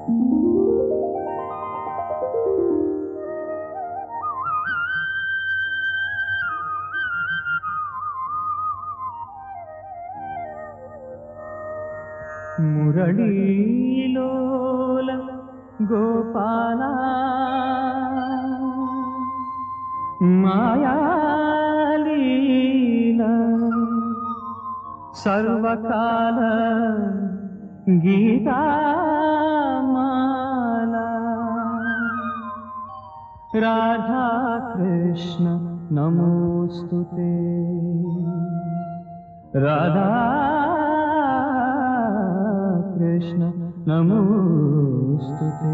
ಮುರಳೀಲೋಲ ಗೋಪಾಲ ಮಾಯಾಲೀಲ ಸರ್ವಕಾಲ ಗೀತಾ ರಾಧಾ ಕೃಷ್ಣ ನಮೋಸ್ತುತೆ ರಾಧಾ ಕೃಷ್ಣ ನಮೋಸ್ತುತೆ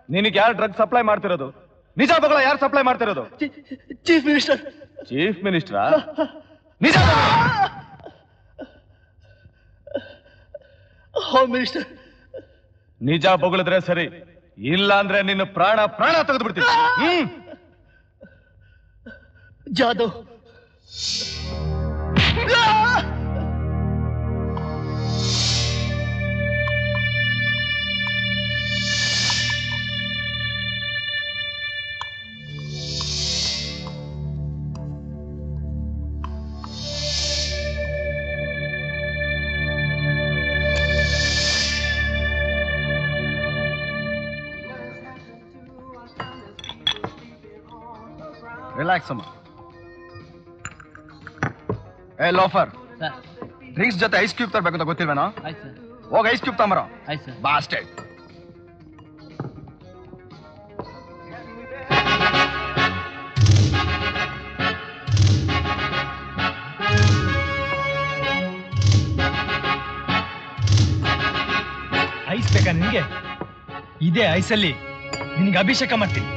ನಿನಗೆ ಯಾರು drug supply ಮಾಡ್ತಿರೋದು ನಿಜ ಬಗಳ ಯಾರು ಸಪ್ಲೈ ಮಾಡ್ತಿರೋದು ಚೀಫ್ ಮಿನಿಸ್ಟರ್ ಚೀಫ್ ಮಿನಿಸ್ಟ್ರಾ ನಿಜ ಬಗಳ? ಹೋಮ್ ಮಿನಿಸ್ಟರ್ ನಿಜ ಬೊಗಳಿದ್ರೆ ಸರಿ ಇಲ್ಲ ಅಂದ್ರೆ ನಿನ್ನ ಪ್ರಾಣ ಪ್ರಾಣ ತೆಗೆದು ಬಿಡ್ತೀನಿ ಹ್ಮ್ ಜಾದವ್ ರಿಲ್ಯಾಕ್ಸ್ ಅಮ್ಮ ಏ ಲೋಫರ್ ಡ್ರಿಂಕ್ಸ್ ಜೊತೆ ಐಸ್ ಕ್ಯೂಬ್ ತರಬೇಕು ಅಂತ ಗೊತ್ತಿಲ್ವೇನೋ ಆಯ್ತು ಸರ್ ಹೋಗಿ ಐಸ್ ಕ್ಯೂಬ್ ತಗೊಂಬರೋ ಆಯ್ತು ಸರ್ ಬಾ ಅಷ್ಟೇ ಐಸ್ ಬೇಕಾ ನಿನ್ಗೆ ಇದೇ ಐಸಲ್ಲಿ ನಿನ್ಗೆ ಅಭಿಷೇಕ ಮಾಡ್ತೀನಿ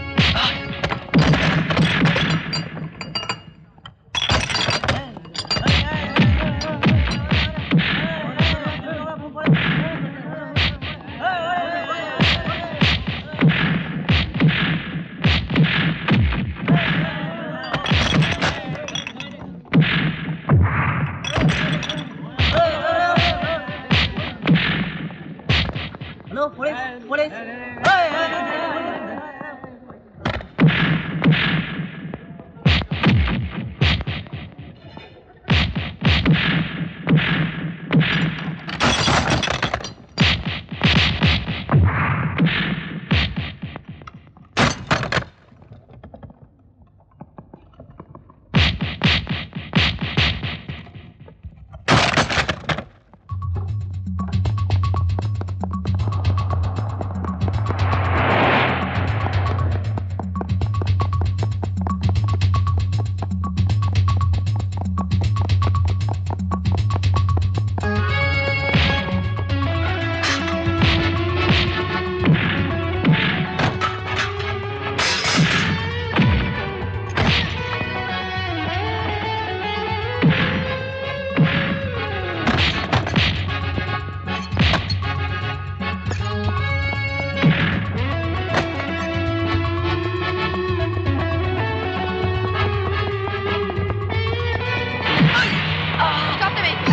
Stop the vehicle.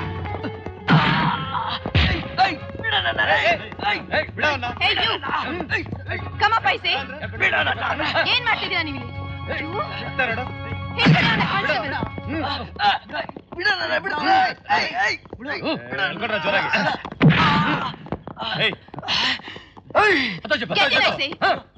Hey, you. Come up, I say. ಏನ್ ಮಾಡ್ತಿದ್ದೀರಾ ನೀವು ಇಲ್ಲಿ? You? ಹೇಳ್ಬಿಡಿ ಅವ್ನ ಕಾನ್ಸ್ಟೇಬಲ್. ಅನ್ಕೊಂಡ್ರ ಜೋರಾಗಿ ಏಯ್, Get in, I say.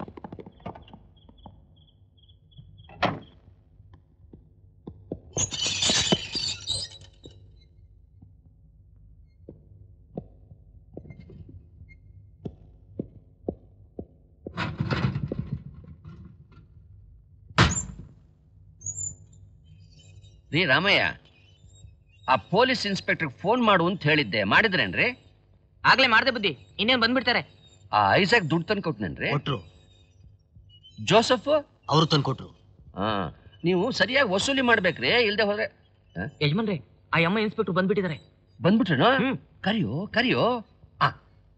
ರೀ ರಾಮಯ್ಯ ಆ ಪೊಲೀಸ್ ಇನ್ಸ್ಪೆಕ್ಟರ್ ಫೋನ್ ಮಾಡು ಅಂತ ಹೇಳಿದ್ದೆ ಮಾಡಿದ್ರೇನ್ರಿ ಆಗ್ಲೇ ಮಾಡ್ದೆ ಬುದ್ಧಿ ಇನ್ನೇನ್ ಬಂದ್ಬಿಡ್ತಾರೆ ಆ ಐಸಾಕ್ ದುಡ್ಡು ತಂದು ಕೊಟ್ನೇನ್ರಿ ಕೊಟ್ರು ಜೋಸಫ್ ಅವರು ತಂದು ಕೊಟ್ರು ಹಾ ನೀವು ಸರಿಯಾಗಿ ವಸೂಲಿ ಮಾಡ್ಬೇಕ್ರಿ ಇಲ್ದೆ ಹೋದ್ರೆ ಹ? ಯಜಮಾನ್ರೆ ಆ ಅಮ್ಮ ಇನ್ಸ್ಪೆಕ್ಟರ್ ಬಂದ್ಬಿಟ್ಟಿದ್ದಾರೆ ಬಂದ್ಬಿಟ್ರೇನು ಹ್ಮ್. ಕರಿಯೋ ಕರಿಯೋ ಆ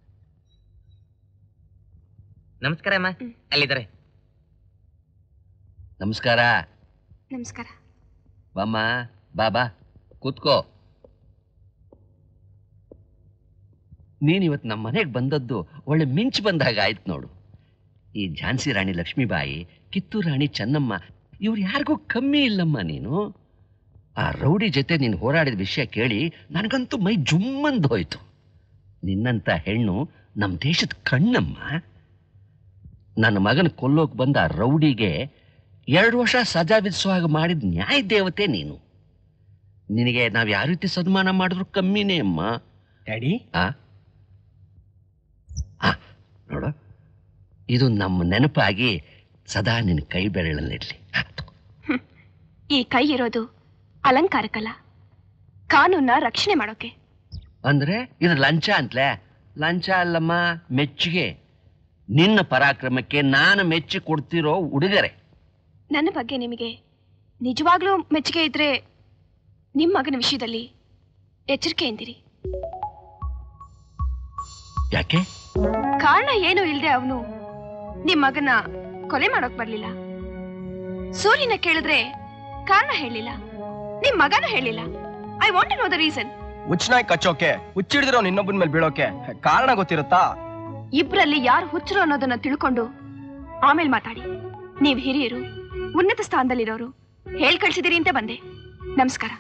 ನಮಸ್ಕಾರ ಅಮ್ಮ ಅಲ್ಲಿದ್ದಾರೆ ನಮಸ್ಕಾರ ನಮಸ್ಕಾರ ಬಾಮ್ಮ ಬಾಬಾ ಕೂತ್ಕೋ ನೀನ್ ಇವತ್ತು ನಮ್ಮ ಮನೆಗೆ ಬಂದದ್ದು ಒಳ್ಳೆ ಮಿಂಚು ಬಂದಾಗ ಆಯ್ತು ನೋಡು ಈ ಝಾನ್ಸಿ ರಾಣಿ ಲಕ್ಷ್ಮೀಬಾಯಿ ಕಿತ್ತೂರು ರಾಣಿ ಚೆನ್ನಮ್ಮ ಇವ್ರು ಯಾರಿಗೂ ಕಮ್ಮಿ ಇಲ್ಲಮ್ಮ ನೀನು ಆ ರೌಡಿ ಜೊತೆ ನೀನು ಹೋರಾಡಿದ ವಿಷಯ ಕೇಳಿ ನನಗಂತೂ ಮೈ ಜುಮ್ಮಂದು ಹೋಯ್ತು ನಿನ್ನಂತ ಹೆಣ್ಣು ನಮ್ಮ ದೇಶದ ಕಣ್ಣಮ್ಮ ನನ್ನ ಮಗನ ಕೊಲ್ಲೋಕ್ ಬಂದ ಆ ರೌಡಿಗೆ ಎರಡು ವರ್ಷ ಸಜಾ ವಿಧಿಸೋ ಹಾಗೆ ಮಾಡಿದ ನ್ಯಾಯ ದೇವತೆ ನೀನು ನಿನಗೆ ನಾವು ಯಾವ ರೀತಿ ಸನ್ಮಾನ ಮಾಡಿದ್ರು ಕಮ್ಮಿನೇ ಅಮ್ಮ ಡ್ಯಾಡಿ ಆ ಆ, ನೋಡು ಇದು ನಮ್ಮ ನೆನಪಾಗಿ ಸದಾ ನಿನ್ನ ಕೈ ಬೆರಳಲ್ಲಿರ್ಲಿ ಆ, ತಗೋ. ಈ ಕೈ ಇರೋದು ಅಲಂಕಾರಕ್ಕಲ್ಲ ಕಾನೂನ ರಕ್ಷಣೆ ಮಾಡೋಕೆ ಅಂದ್ರೆ ಇದು ಲಂಚ ಅಂತಲೇ ಲಂಚ ಅಲ್ಲಮ್ಮ ಮೆಚ್ಚುಗೆ ನಿನ್ನ ಪರಾಕ್ರಮಕ್ಕೆ ನಾನು ಮೆಚ್ಚಿ ಕೊಡ್ತಿರೋ ಉಡುಗೊರೆ ನನ್ನ ಬಗ್ಗೆ ನಿಮಗೆ ನಿಜವಾಗ್ಲೂ ಮೆಚ್ಚುಗೆ ಇದ್ರೆ ನಿಮ್ಮ ಮಗನ ವಿಷಯದಲ್ಲಿ ಎಚ್ಚರಿಕೆಯಿಂದಿರಿ ಯಾಕೆ ಕಾರಣ ಏನು ಇಲ್ಲದೆ ಅವನು ನಿಮ್ ಮಗನ ಕೊಲೆ ಮಾಡೋಕ್ ಬರ್ಲಿಲ್ಲ ಸೂರ್ಯನ ಕೇಳಿದ್ರೆ ಕಾರಣ ಹೇಳಿಲ್ಲ ನಿಮ್ ಮಗನೂ ಹೇಳಿಲ್ಲ I want know the reason ಹುಚ್ಚನಾಯ್ ಕಚ್ಚೋಕೆ ಹುಚ್ಚಿಡಿದಿರೋ ಇನ್ನೊಬ್ಬನ ಮೇಲೆ ಬೀಳೋಕೆ ಕಾರಣ ಗೊತ್ತಿರುತ್ತಾ ಇಬ್ರಲ್ಲಿ ಯಾರು ಹುಚ್ಚರು ಅನ್ನೋದನ್ನ ತಿಳ್ಕೊಂಡು ಆಮೇಲೆ ಮಾತಾಡಿ ನೀವ್ ಹಿರಿಯರು ಉನ್ನತ ಸ್ಥಾನದಲ್ಲಿರೋರು ಹೇಳ್ ಕಳ್ಸಿದಿರಿ ಅಂತ ಬಂದೆ ನಮಸ್ಕಾರ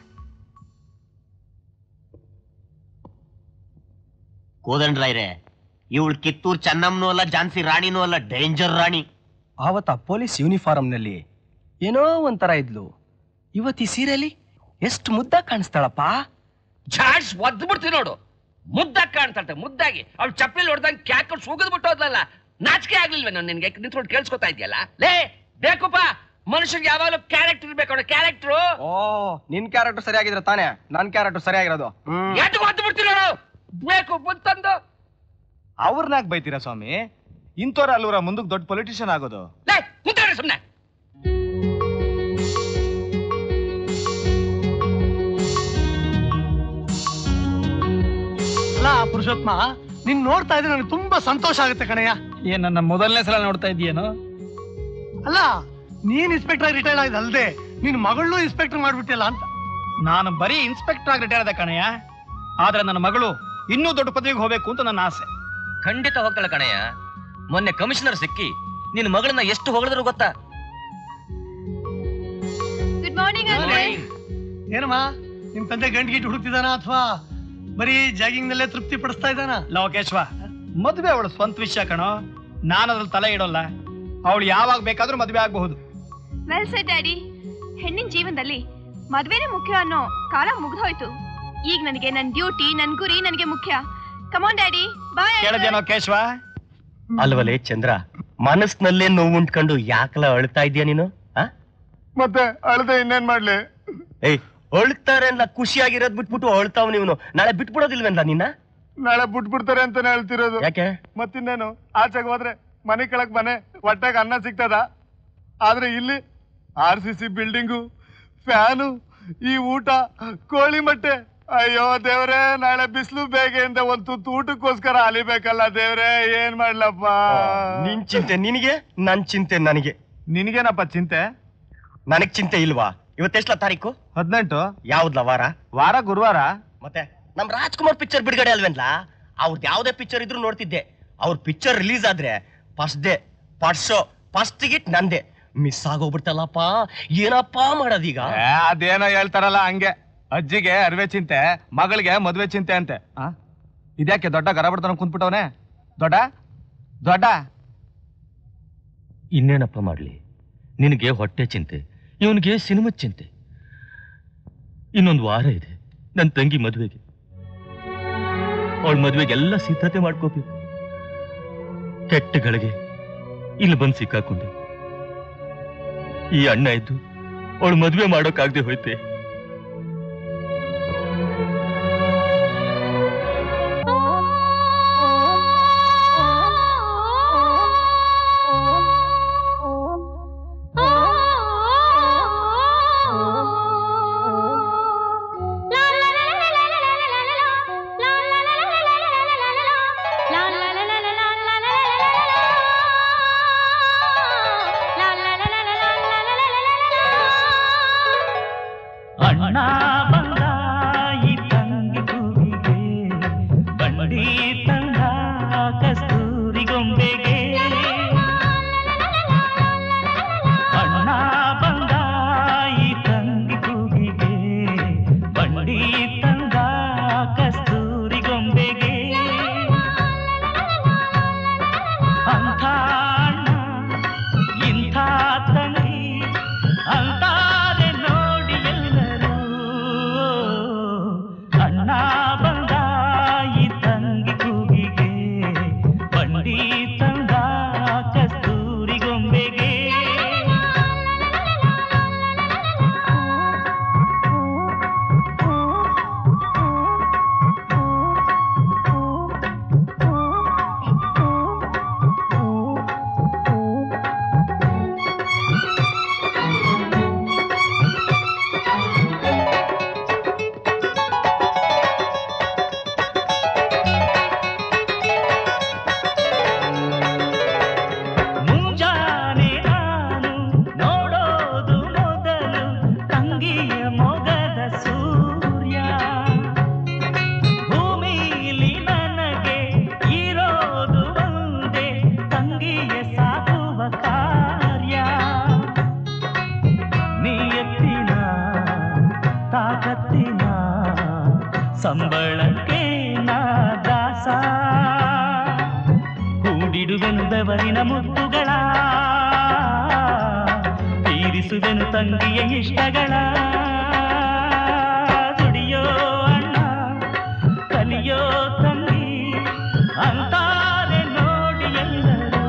ಕೋದಂಡ್ರಾಯ್ರೆ ಇವಳು ಕಿತ್ತೂರ್ ಚೆನ್ನಮ್ಮನೂ ಅಲ್ಲ ಝಾನ್ಸಿ ರಾಣಿನೂ ಅಲ್ಲ ಡೇಂಜರ್ ರಾಣಿ ಆವತ್ತ ಪೊಲೀಸ್ ಯೂನಿಫಾರ್ಮ್ನಲ್ಲಿ ಏನೋ ಒಂಥರ ಇದ್ಲು ಇವತ್ತು ಈ ಸೀರೆಯಲ್ಲಿ ಎಷ್ಟು ಮುದ್ದ ಕಾಣಿಸ್ತಾಳಪ್ಪ ಝಾಡ್ಸ್ ಒದ್ದು ಬಿಡ್ತೀನಿ ನೋಡು ಮುದ್ದಾಗಿ ಕಾಣ್ತಾಳೆ ಮುದ್ದಾಗಿ ಅವ್ಳು ಚಪ್ಪಲಿ ಹೊಡೆದಂಗೆ ಕ್ಯಾಕೊಂಡು ಸೂಗದ್ ಬಿಟ್ಟು ಹೋದ್ಲಲ್ಲ ನಾಚಿಕೆ ಆಗ್ಲಿಲ್ವೇ ನಾನು ನಿನ್ಗೆ ನಿಂತ್ಕೊಂಡು ಕೇಳಿಸ್ಕೊತಾ ಇದೆಯಲ್ಲ ಲೇ ಬೇಕಪ್ಪ ಮನುಷ್ಯನ್ಗೆ ಯಾವಾಗಲೂ ಕ್ಯಾರೆಕ್ಟರ್ ಇರ್ಬೇಕು ಕ್ಯಾರೆಕ್ಟರ್ ಓ ನಿನ್ ಕ್ಯಾರೆಕ್ಟರ್ ಸರಿಯಾಗಿದ್ರೆ ತಾನೇ ನನ್ ಕ್ಯಾರೆಕ್ಟರ್ ಸರಿಯಾಗಿರೋದು ಹ್ಮ್ ಎದ್ದು ಒದ್ದು ಬಿಡ್ತೀನಿ ನೋಡು ಬೇಕು ಬಂತಂದು ಅವ್ರನ್ನಾಗ ಬೈತೀರಾ ಸ್ವಾಮಿ ಇಂಥವ್ರ ಅಲ್ವರ ಮುಂದಕ್ಕೆ ದೊಡ್ಡ ಪೊಲಿಟಿಷಿಯನ್ ಆಗೋದು ಲೇ ಕೂತ್ಕೊಳ್ಳಿ ಸುಮ್ಮನೆ ಅಲ್ಲ ಪುರುಷೋತ್ಮ ನಿನ್ ನೋಡ್ತಾ ಇದ್ರೆ ನನಗೆ ತುಂಬಾ ಸಂತೋಷ ಆಗುತ್ತೆ ಕಣಯ್ಯ ಏನ್ ನನ್ನ ಮೊದಲನೇ ಸಲ ನೋಡ್ತಾ ಇದೀಯೇನೋ ಅಲ್ಲ ನೀನ್ ಇನ್ಸ್ಪೆಕ್ಟರ್ ರಿಟೈರ್ಡ್ ಆಗಿದ್ ಅಲ್ದೆ ನಿನ್ ಮಗಳನ್ನೂ ಇನ್ಸ್ಪೆಕ್ಟರ್ ಮಾಡ್ಬಿಟ್ಟಿಲ್ಲ ಅಂತ ನಾನು ಬರೀ ಇನ್ಸ್ಪೆಕ್ಟರ್ ಆಗಿ ರಿಟೈರ್ ಆದ ಕಣಯ್ಯ ಆದ್ರೆ ನನ್ನ ಮಗಳು ಇನ್ನೂ ದೊಡ್ಡ ಪದವಿಗೆ ಹೋಗ್ಬೇಕು ಅಂತ ನನ್ನ ಆಸೆ ಖಂಡಿತ ಹೋಗ್ತಾಳೆ ಕಣಯ್ಯ ಮೊನ್ನೆ ಕಮಿಷನರ್ ಸಿಕ್ಕಿ ನಿನ್ನ ಮಗಳನ್ನ ಎಷ್ಟು ಹೊಗಳಿದ್ರು ಗೊತ್ತಾ ಗುಡ್ ಮಾರ್ನಿಂಗ್ ಏನಮ್ಮ ನಿಮ್ ತಂದೆ ಗಂಟ್ ಗಿಟ್ ಹುಡುಕ್ತಿದಾನ ಅಥವಾ ಬರೀ ಜಾಗಿಂಗ್ ನಲ್ಲೇ ತೃಪ್ತಿ ಪಡಿಸ್ತಾ ಇದ್ದಾನ ಲೋಕೇಶ್ವ ಮದುವೆ ಅವಳು ಸ್ವಂತ ವಿಷಯ ಕಣೋ ನಾನು ಅದ್ರಲ್ಲಿ ತಲೆ ಇಡೋಲ್ಲ ಅವಳು ಯಾವಾಗ ಬೇಕಾದ್ರೂ ಮದುವೆ ಆಗಬಹುದು ವೆಲ್ ಸೆಟ್ ಡ್ಯಾಡಿ ಹೆಣ್ಣಿನ ಜೀವನದಲ್ಲಿ ಮದ್ವೆನೇ ಮುಖ್ಯ ಅನ್ನೋ ಕಾಲ ಮುಗ್ದೋಯ್ತು ಈಗ ನನಗೆ ನನ್ ಡ್ಯೂಟಿ ನನ್ ಗುರಿ ನನಗೆ ಮುಖ್ಯ ಕಮಾನ್ ಡ್ಯಾಡಿ ಬಾಯ್ ಕೇಳದೇನೋ ಕೇಶವ ಅಲ್ವಲೇ ಚಂದ್ರ ಮನಸ್ನಲ್ಲೇ ನೋವು ಉಂಟ್ಕೊಂಡು ಯಾಕಲ ಅಳ್ತಾ ಇದೀಯ ನೀನು ಆ? ಮತ್ತೆ ಅಳ್ದೆ ಇನ್ನೇನ್ ಮಾಡ್ಲಿ ಏಯ್ ಅಳ್ತಾರೆ ಅಲ್ಲ ಖುಷಿಯಾಗಿರೋದ್ ಬಿಟ್ಬಿಟ್ಟು ಅಳ್ತಾವ್ ನೀವನು ನಾಳೆ ಬಿಟ್ಬಿಡೋದಿಲ್ವೇನ್ಲ ನಿನ್ನ ನಾಳೆ ಬಿಟ್ಬಿಡ್ತಾರೆ ಅಂತಾನೆ ಹೇಳ್ತಿರೋದು ಯಾಕೆ ಮತ್ತಿನ್ನೇನು ಆಚೆಗೆ ಹೋದ್ರೆ ಮನೆ ಕೆಳಗ್ ಮನೆ ಹೊಟ್ಟೆಗೆ ಅನ್ನ ಸಿಗ್ತದ ಆದ್ರೆ ಇಲ್ಲಿ R C C building fan ಈ ಊಟ ಕೋಳಿ ಮೊಟ್ಟೆ ಅಯ್ಯೋ ದೇವ್ರೇ ನಾಳೆ ಬಿಸಿಲು ಬೇಗೆಯಿಂದ ಒಂದ್ ತುತ್ತು ಊಟಕ್ಕೋಸ್ಕರ ಅಲಿಬೇಕಲ್ಲ ದೇವ್ರೇ ಏನ್ ಮಾಡ್ಲಪ್ಪ ನಿನ್ ಚಿಂತೆ ನಿನಗೆ ನನ್ ಚಿಂತೆ ನನಗೆ ನಿನಗೇನಪ್ಪ ಚಿಂತೆ ನನಗ್ ಚಿಂತೆ ಇಲ್ವಾ ಇವತ್ತೆಷ್ಟಲ ತಾರೀಕು ಹದಿನೆಂಟು ಯಾವ್ದ್ಲ ವಾರ ವಾರ ಗುರುವಾರ ಮತ್ತೆ ನಮ್ ರಾಜ್ಕುಮಾರ್ ಪಿಕ್ಚರ್ ಬಿಡುಗಡೆ ಅಲ್ವೇನ್ಲ ಅವ್ರದ್ದು ಯಾವ್ದೇ ಪಿಕ್ಚರ್ ಇದ್ರು ನೋಡ್ತಿದ್ದೆ ಅವ್ರ ಪಿಕ್ಚರ್ ರಿಲೀಸ್ ಆದ್ರೆ first day first show first ticket ನಂದೆ ಮಿಸ್ ಆಗೋಗ್ಬಿಡ್ತಲ್ಲಪ್ಪ ಏನಪ್ಪ ಮಾಡೋದೀಗ ಏ, ಅದೇನೋ ಹೇಳ್ತಾರಲ್ಲ ಹಂಗೆ ಅಜ್ಜಿಗೆ ಅರಿವೆ ಚಿಂತೆ ಮಗಳಿಗೆ ಮದ್ವೆ ಚಿಂತೆ ಅಂತೆ ಆ? ಇದ್ಯಾಕೆ ದೊಡ್ಡ ಗರ ಬಿಡ್ತಾನ ಕುಂತ್ಬಿಟ್ಟವನೆ ದೊಡ್ಡ ದೊಡ್ಡ ಇನ್ನೇನಪ್ಪ ಮಾಡ್ಲಿ ನಿನಗೆ ಹೊಟ್ಟೆ ಚಿಂತೆ ಇವನಿಗೆ ಸಿನಿಮಾ ಚಿಂತೆ ಇನ್ನೊಂದು ವಾರ ಇದೆ ನನ್ನ ತಂಗಿ ಮದುವೆಗೆ ಅವಳ ಮದುವೆಗೆಲ್ಲ ಸಿದ್ಧತೆ ಮಾಡ್ಕೋಬೇಕು ಕೆಟ್ಟಗಳಿಗೆ ಇಲ್ಲಿ ಬಂದು ಸಿಕ್ಕಾಕೊಂಡೆ ಈ ಅಣ್ಣ ಇದ್ದು ಅವಳು ಮದುವೆ ಮಾಡೋಕ್ಕಾಗದೆ ಹೋಯ್ತೆ ಸಂಬಳಕ್ಕೆ ನಾ ದಾಸ ಕೂಡಿಡುವೆನು ಬೆವರಿನ ಮುತ್ತುಗಳ ತೀರಿಸುವೆನು ತಂಗಿಯ ಇಷ್ಟಗಳ ದುಡಿಯೋ ಅಣ್ಣ ಕಲಿಯೋ ತಂಗಿ ಅಂತಾರೆ ನೋಡಿ ಎಲ್ಲರೂ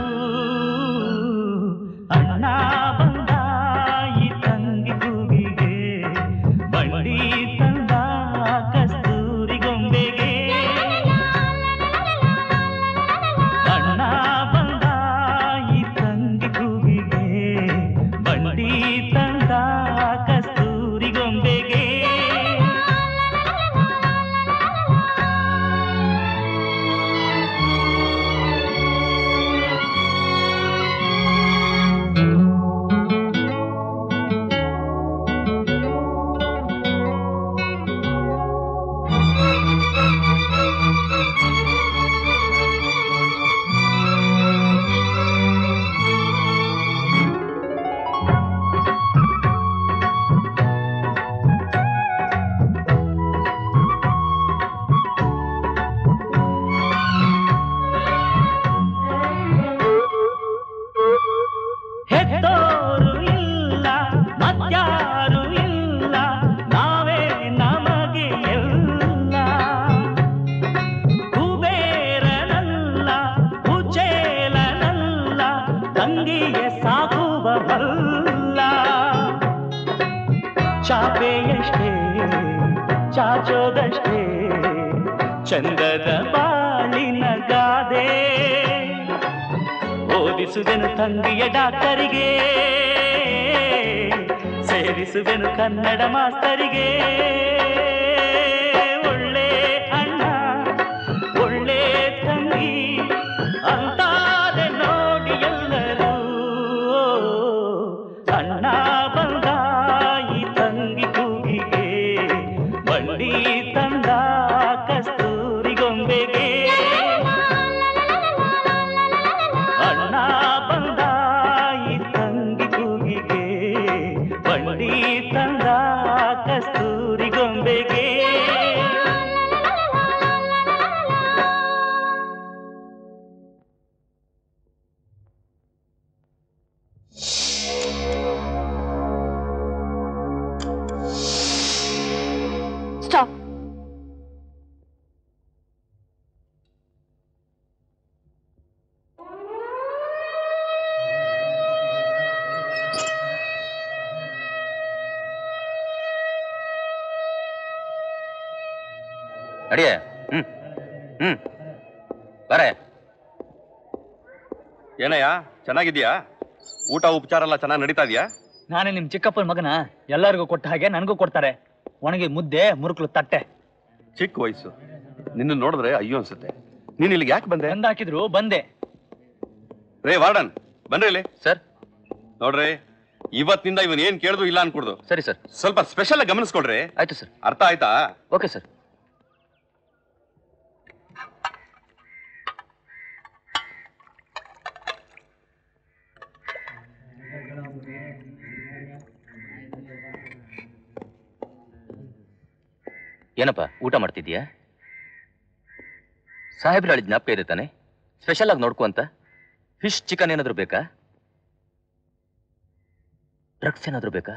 ಅಣ್ಣ ಬಂದ ಈ ತಂಗಿ ಕೂಗಿಗೆ ಬಂಡಿ ತಂದ ಕಸ್ತೂರಿ ಗೊಂಬೆಗೆ ಅಣ್ಣ ಬಂದ ಈ ತಂಗಿ ಕೂಗಿಗೆ ಬಂಡಿ ತಂದ ಕಸ್ತೂರಿ ಗೊಂಬೆಗೆ ಹೆತ್ತೋರು ಇಲ್ಲ ಮತ್ಯಾರು ಇಲ್ಲ ನಾವೇ ನಮಗೆ ಎಲ್ಲ ಕುಬೇರನಲ್ಲ ಕುಚೇಲನಲ್ಲ ತಂಗಿಗೆ ಸಾಕುವವಲ್ಲ ಚಾಪೆಯಷ್ಟೇ ಚಾಚೋದಷ್ಟೇ ಚಂದದ ಬಾಳಿನ ಗಾದೆ ಓದಿಸುವೆನು ತಂಗಿಯ ಡಾಕ್ಟರಿಗೆ ಸೇರಿಸುವೆನು ಕನ್ನಡ ಮಾಸ್ತರಿಗೆ ಒಳ್ಳೆ ಅಣ್ಣ ಒಳ್ಳೆ ತಂಗಿ ಅಂತಾರೆ ನೋಡಿ ಎಲ್ಲರೂ ಅಣ್ಣ ಬಂದ ಈ ತಂಗಿ ಕೂಗಿಗೆ ಬಂಡಿ ತಂದ ಕಸ್ತೂರಿ ಗೊಂಬೆಗೆ ಅಣ್ಣ ಬಂದ ಈ ತಂಗಿ ಕೂಗಿಗೆ ಬಂಡಿ ತಂದ ಕಸ್ತೂರಿ ಗೊಂಬೆಗೆ ಸ್ಟಾಪ್ ಅಡಿಯೇ ಹ್ಮ್ ಹ್ಮ್ ಬರೇ ಏನಯ್ಯ ಚೆನ್ನಾಗಿದ್ಯಾ ಊಟ ಉಪಚಾರ ಎಲ್ಲ ಚೆನ್ನಾಗಿ ನಡೀತಾ ಇದೆಯಾ ನಾನೇ ನಿಮ್ ಚಿಕ್ಕಪ್ಪನ ಮಗನ ಎಲ್ಲರಿಗೂ ಕೊಟ್ಟ ಹಾಗೆ ನನಗೂ ಕೊಡ್ತಾರೆ ಒಣಗಿ ಮುದ್ದೆ ಮುರುಕ್ಲು ತಟ್ಟೆ ಚಿಕ್ಕ ವಯಸ್ಸು ನಿನ್ನ ನೋಡಿದ್ರೆ ಅಯ್ಯೋ ಅನ್ಸುತ್ತೆ ನೀನ್ ಇಲ್ಲಿಗೆ ಯಾಕೆ ಬಂದೆ ಬಂದ್ ಹಾಕಿದ್ರು ಬಂದೆ ರೇ ವಾರ್ಡನ್ ಬನ್ರಿ ಇಲ್ಲಿ ಸರ್ ನೋಡ್ರಿ ಇವತ್ತಿನಿಂದ ಇವನ್ ಏನ್ ಕೇಳಿದ್ರು ಇಲ್ಲ ಅನ್ಕೊಡ್ದು ಸರಿ ಸರ್ ಸ್ವಲ್ಪ ಸ್ಪೆಷಲ್ ಆಗಿ ಗಮನಿಸ್ಕೊಡ್ರಿ ಆಯ್ತು ಸರ್ ಅರ್ಥ ಆಯ್ತಾ ಓಕೆ ಸರ್ ಏನಪ್ಪ ಊಟ ಮಾಡ್ತಿದ್ಯಾ ಸಾಹೇಬ್ರ ಹೇಳಿದ ಜ್ಞಾಪಕ ಇದೆ ತಾನೆ ಸ್ಪೆಷಲ್ ಆಗಿ ನೋಡ್ಕೊ ಅಂತ ಫಿಶ್ ಚಿಕನ್ ಏನಾದ್ರು ಬೇಕಾ ಡ್ರಗ್ಸ್ ಏನಾದ್ರು ಬೇಕಾ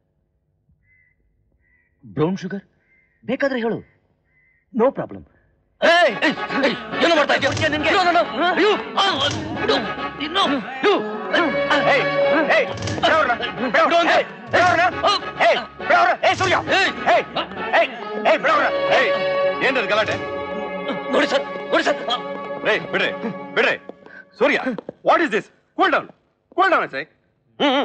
ಬ್ರೌನ್ ಶುಗರ್ ಬೇಕಾದ್ರೆ ಹೇಳು ನೋ ಪ್ರಾಬ್ಲಮ್ ಏನು ಮಾಡ್ತಾ ಇದ್ದೀಯ? No, no, no. ಅಯ್ಯೋ, ಆ, ಬಿಡು. ಇನ್ನು, ಇವು. ಏಯ್, ಏಯ್, ಬಿಡೋರ್ನ, ಬಿಡು ಅಂದೆ. ಏಯ್, ಏಯ್, ಸೂರ್ಯ. ಏಯ್, ಏಯ್, ಏಯ್, ಬಿಡೋರ್ನ. ಏಯ್ ಏನ್ರಿ ಅದು ಗಲಾಟೆ ನೋಡಿ ಸರ್ ನೋಡಿ ಸರ್ ರೇ ಬಿಡ್ರಿ ಬಿಡ್ರಿ Surya what is this cool down cool down ಸೈ hmm